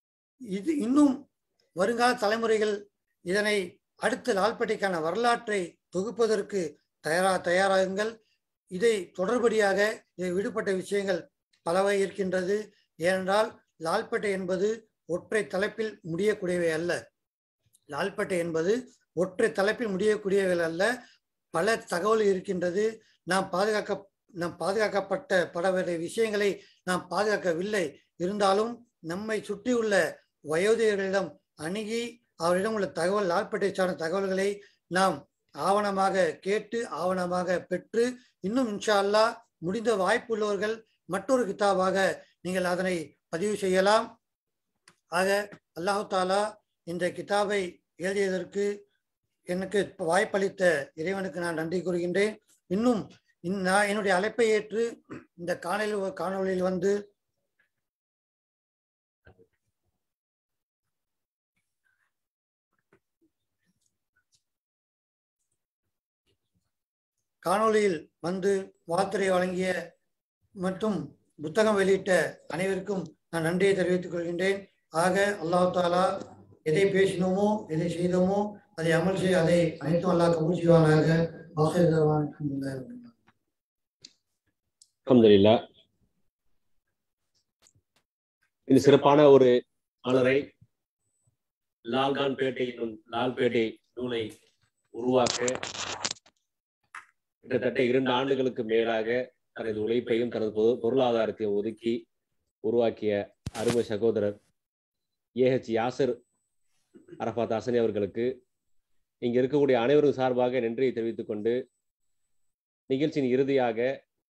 இது இன்னும் வருங்கால தலைமுறைகள் இதனை அடுத்த லால்பேட்டைக்கான வரலாற்றை தொகுப்பதற்கு தயாரா தயாராகுங்கள் இதை தொடர்படியாக இதை விடுபட்ட விஷயங்கள் பலவை இருக்கின்றது ஏனென்றால் லால்பேட்டை என்பது ஒற்றை தலைப்பில் முடியக்கூடியவை அல்ல லால்பேட்டை என்பது ஒற்றை தலைப்பில் முடியக்கூடியவை அல்ல பல தகவல் இருக்கின்றது நாம் பாதுகாக்க நாம் பாதுகாக்கப்பட்ட பட வேண்டிய விஷயங்களை நாம் பாதுகாக்கவில்லை இருந்தாலும் நம்மை சுற்றியுள்ள வயோதிகர்களிடம் அணுகி அவரிடம் உள்ள தகவல் லால்பேட்டை சார்ந்த தகவல்களை நாம் ஆவணமாக கேட்டு ஆவணமாக பெற்று இன்னும் இன்ஷா அல்லாஹ் முடிந்த வாய்ப்புள்ளவர்கள் மற்றொரு கிதாபாக நீங்கள் அதனை பதிவு செய்யலாம் ஆக அல்லாஹு தாலா இந்த கிதாபை எழுதியதற்கு எனக்கு வாய்ப்பளித்த இறைவனுக்கு நான் நன்றி கூறுகின்றேன் இன்னும் இன் நான் என்னுடைய அழைப்பை ஏற்று இந்த காணொலி காணொலியில் வந்து காணொளியில் வந்து வாழ்த்துறை வழங்கிய மற்றும் புத்தகம் வெளியிட்ட அனைவருக்கும் நான் நன்றியை தெரிவித்துக் கொள்கின்றேன் ஆக அல்லாஹ் தாலா எதை பேசினோமோ எதை செய்தோமோ அதை அமல் செய்ய அதை அனைத்தும் அல்லாஹ் கபூல் செய்வானாக வாசல் அல்ஹம்துலில்லா இந்த சிறப்பான ஒரு மலரை லால்கான் பேட்டை என்னும் லால்பேட்டை நூலை உருவாக்க கிட்டத்தட்ட இரண்டு ஆண்டுகளுக்கு மேலாக தனது உழைப்பையும் தனது பொது பொருளாதாரத்தையும் ஒதுக்கி உருவாக்கிய அருமை சகோதரர் ஏஹெச் யாசர் அரஃபாத் ஹசனி அவர்களுக்கு இங்க இருக்கக்கூடிய அனைவரும் சார்பாக நன்றியை தெரிவித்துக் கொண்டு நிகழ்ச்சியின் இறுதியாக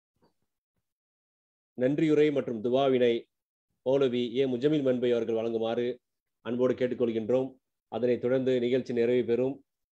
நன்றியுரை மற்றும் துவாவினை மௌலவி ஏ முஜமில் மன்பை அவர்கள் வழங்குமாறு அன்போடு கேட்டுக்கொள்கின்றோம் அதனைத் தொடர்ந்து நிகழ்ச்சி நிறைவு பெறும்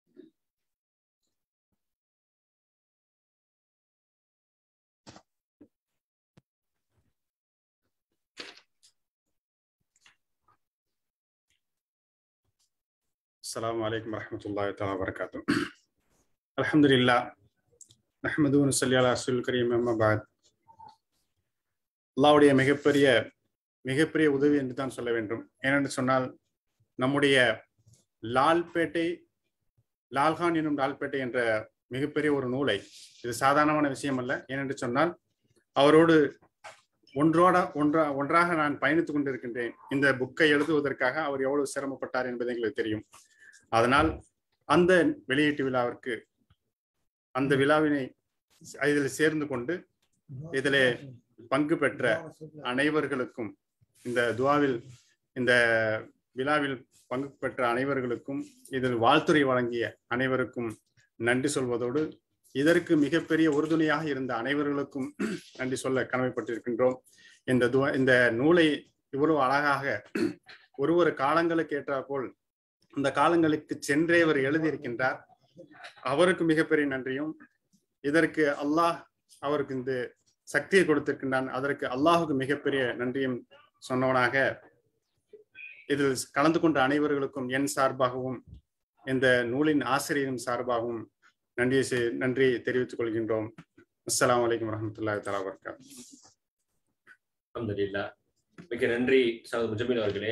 السلام عليكم ورحمة الله تعالى وبركاته الحمد لله نحمده ونصلي على رسول الكريم أما بعد அல்லாவுடைய மிகப்பெரிய மிகப்பெரிய உதவி என்று தான் சொல்ல வேண்டும் ஏனென்று சொன்னால் நம்முடைய லால்பேட்டை லால்கான் எனும் லால்பேட்டை என்ற மிகப்பெரிய ஒரு நூலை இது சாதாரணமான விஷயம் அல்ல ஏனென்று சொன்னால் அவரோடு ஒன்றோட ஒன்றா ஒன்றாக நான் பயணித்துக் கொண்டிருக்கின்றேன் இந்த புக்கை எழுதுவதற்காக அவர் எவ்வளவு சிரமப்பட்டார் என்பது எங்களுக்கு தெரியும் அதனால் அந்த வெளியீட்டு விழாவிற்கு அந்த விழாவினை இதில் சேர்ந்து கொண்டு இதில் பங்கு பெற்ற அனைவர்களுக்கும் இந்த துவாவில் இந்த விழாவில் பங்கு பெற்ற அனைவர்களுக்கும் இதில் வாழ்த்துறை வழங்கிய அனைவருக்கும் நன்றி சொல்வதோடு இதற்கு மிகப்பெரிய உறுதுணையாக இருந்த அனைவர்களுக்கும் நன்றி சொல்ல கடமைப்பட்டிருக்கின்றோம் இந்த துவ இந்த நூலை இவ்வளவு அழகாக ஒரு ஒரு காலங்களுக்கு ஏற்றாற்போல் இந்த காலங்களுக்கு சென்றே அவர் எழுதியிருக்கின்றார் அவருக்கு மிகப்பெரிய நன்றியும் இதற்கு அல்லாஹ் அவருக்கு இந்த சக்தியை கொடுத்திருக்கின்றான் அதற்கு அல்லாஹுக்கு மிகப்பெரிய நன்றியும் சொன்னவனாக இதில் கலந்து கொண்ட அனைவர்களுக்கும் என் சார்பாகவும் இந்த நூலின் ஆசிரியரின் சார்பாகவும் நன்றி நன்றி தெரிவித்துக் கொள்கின்றோம் அஸ்ஸலாமு அலைக்கும் வரஹ்மத்துல்லாஹி தஆலா வபரகாத்துஹு அல்ஹம்துலில்லாஹ் மிக்க நன்றி சகோதரர் முஜமில் அவர்களே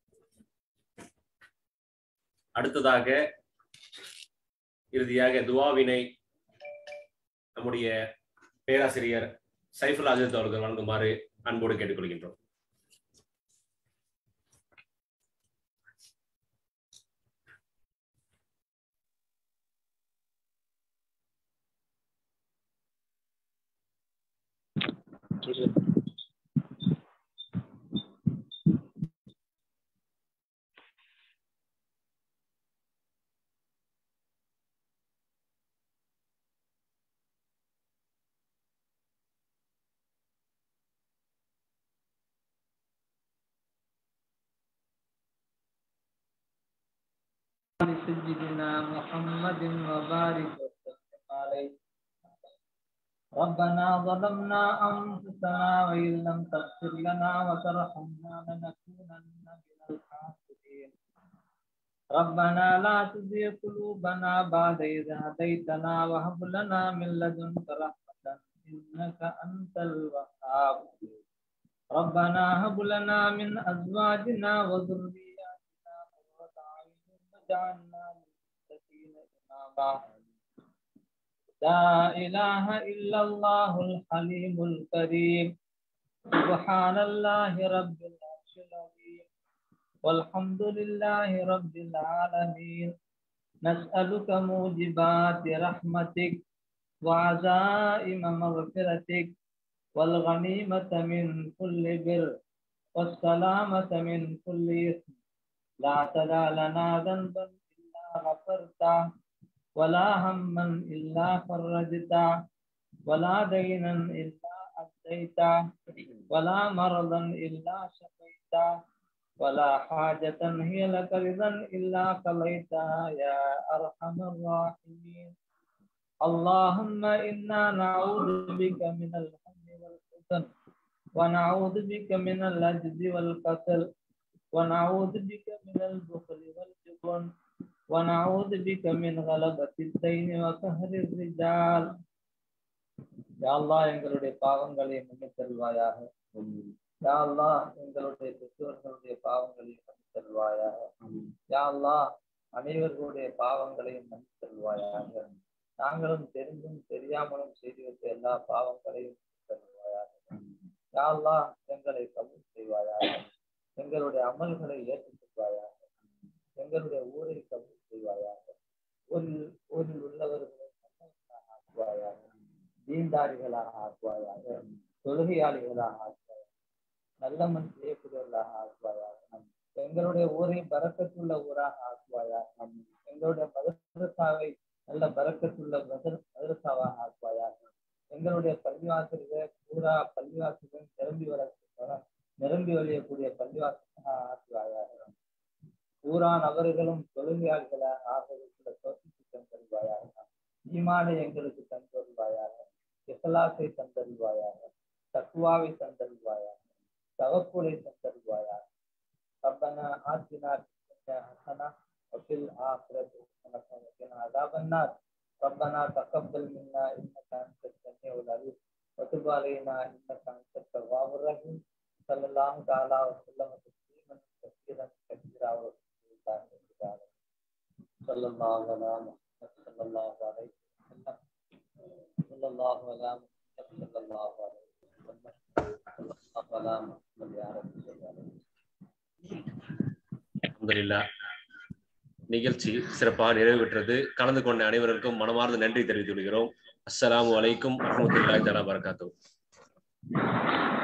அடுத்ததாக இறுதியாக துவாவினை நம்முடைய பேராசிரியர் சைஃபுல் அஜித் அவர்கள் வழங்குமாறு அன்போடு கேட்டுக்கொள்கின்றோம் سيدنا محمد وبارك وسلم عليه ربنا ظلمنا أنفسنا وإن لم تغفر لنا وترحمنا لنكونن من الخاسرين ربنا لا تزغ قلوبنا بعد إذ هديتنا وهب لنا من لدنك رحمة إنك أنت الوهاب ربنا هب لنا من أزواجنا وذرياتنا قرة أعين واجعلنا للمتقين إماما لا إله إلا الله الحليم الكريم سبحان الله رب العرش العظيم والحمد لله رب العالمين نسألك موجبات رحمتك وعزائم مغفرتك والغنيمة من كل بر والسلامة من كل إثم لا تدع لنا ذنبا إلا غفرته ولا هما إلا فرجته ولا دينا إلا أديته ولا مرضا إلا شفيته ولا حاجة هي لك رضا إلا قضيتها يا أرحم الراحمين اللهم إنا نعوذ بك من الهم والحزن ونعوذ بك من العجز والكسل ونعوذ بك من البخل والجبن ونعوذ بك من غلبة الدين وقهر الرجال யா அல்லாஹ் எங்களுடைய பாவங்களை மன்னித்தருள்வாயாக யா அல்லாஹ் எங்களுடைய பெற்றோர்களுடைய பாவங்களை மன்னித்தருள்வாயாக யா அல்லாஹ் அனைவர்களுடைய பாவங்களையும் மன்னித்தருள்வாயாக நாங்களும் தெரிந்தும் தெரியாமலும் செய்து வைத்த எல்லா பாவங்களையும் மன்னித்தருள்வாயாக யா அல்லாஹ் எங்களை கபூல் செய்வாயாக எங்களுடைய அமல்களை ஏற்றுக்கொள்வாயாக எங்களுடைய ஊரை கபூல் செய்வாயாக ஊரில் ஊரில் உள்ளவர்களை நல்லவர்களாக ஆக்குவாயாக தீன்தாரிகளாக ஆக்குவாயாக தொழுகையாளிகளாக ஆக்குவாயாக நல்லமன் செய்யக்கூடியவர்களாக ஆக்குவாயாக எங்களுடைய ஊரை பறக்கத்துள்ள ஊராக ஆக்குவாயாக எங்களுடைய மதரசாவை நல்ல பறக்கத்துள்ள மதர- மதரசாவாக ஆக்குவாயாக எங்களுடைய பள்ளிவாசல்களை பூரா பள்ளிவாசல்கள் நிரம்பி வர நிரம்பி வழியக்கூடிய பள்ளிவாசலாக ஆக்குவாயாக பூரா நபர்களும் தொழுகையாளிகளாக ஆகிறதுக்குள்ள தோற்றத்தை தந்தருவாயாக ஈமானை எங்களுக்கு தந்தருவாயாக இஸ்லாத்தை தந்தருவாயாக தக்குவாவை தந்தருவாயாக தவக்குலை தந்தருவாயாக ربنا آتنا في الدنيا حسنة وفي الآخرة حسنة وقنا عذاب النار ربنا تقبل منا إنك أنت السميع العليم وتب علينا إنك أنت التواب الرحيم صلى الله تعالى وسلم تسليما كثيرا كثيرا ورسول الله صلى الله على محمد صلى الله عليه وسلم صلى الله على محمد صلى الله عليه وسلم صلى الله على محمد يا رب صل عليه அல்ஹம்துலில்லாஹ் நிகழ்ச்சி சிறப்பாக நிறைவு பெற்றது கலந்து கொண்ட அனைவருக்கும் மனமார்ந்த நன்றி தெரிவித்துக் கொள்கிறோம் அஸ்ஸலாமு அலைக்கும் வரஹ்மத்துல்லாஹி தஆலா பரகாத்துஹு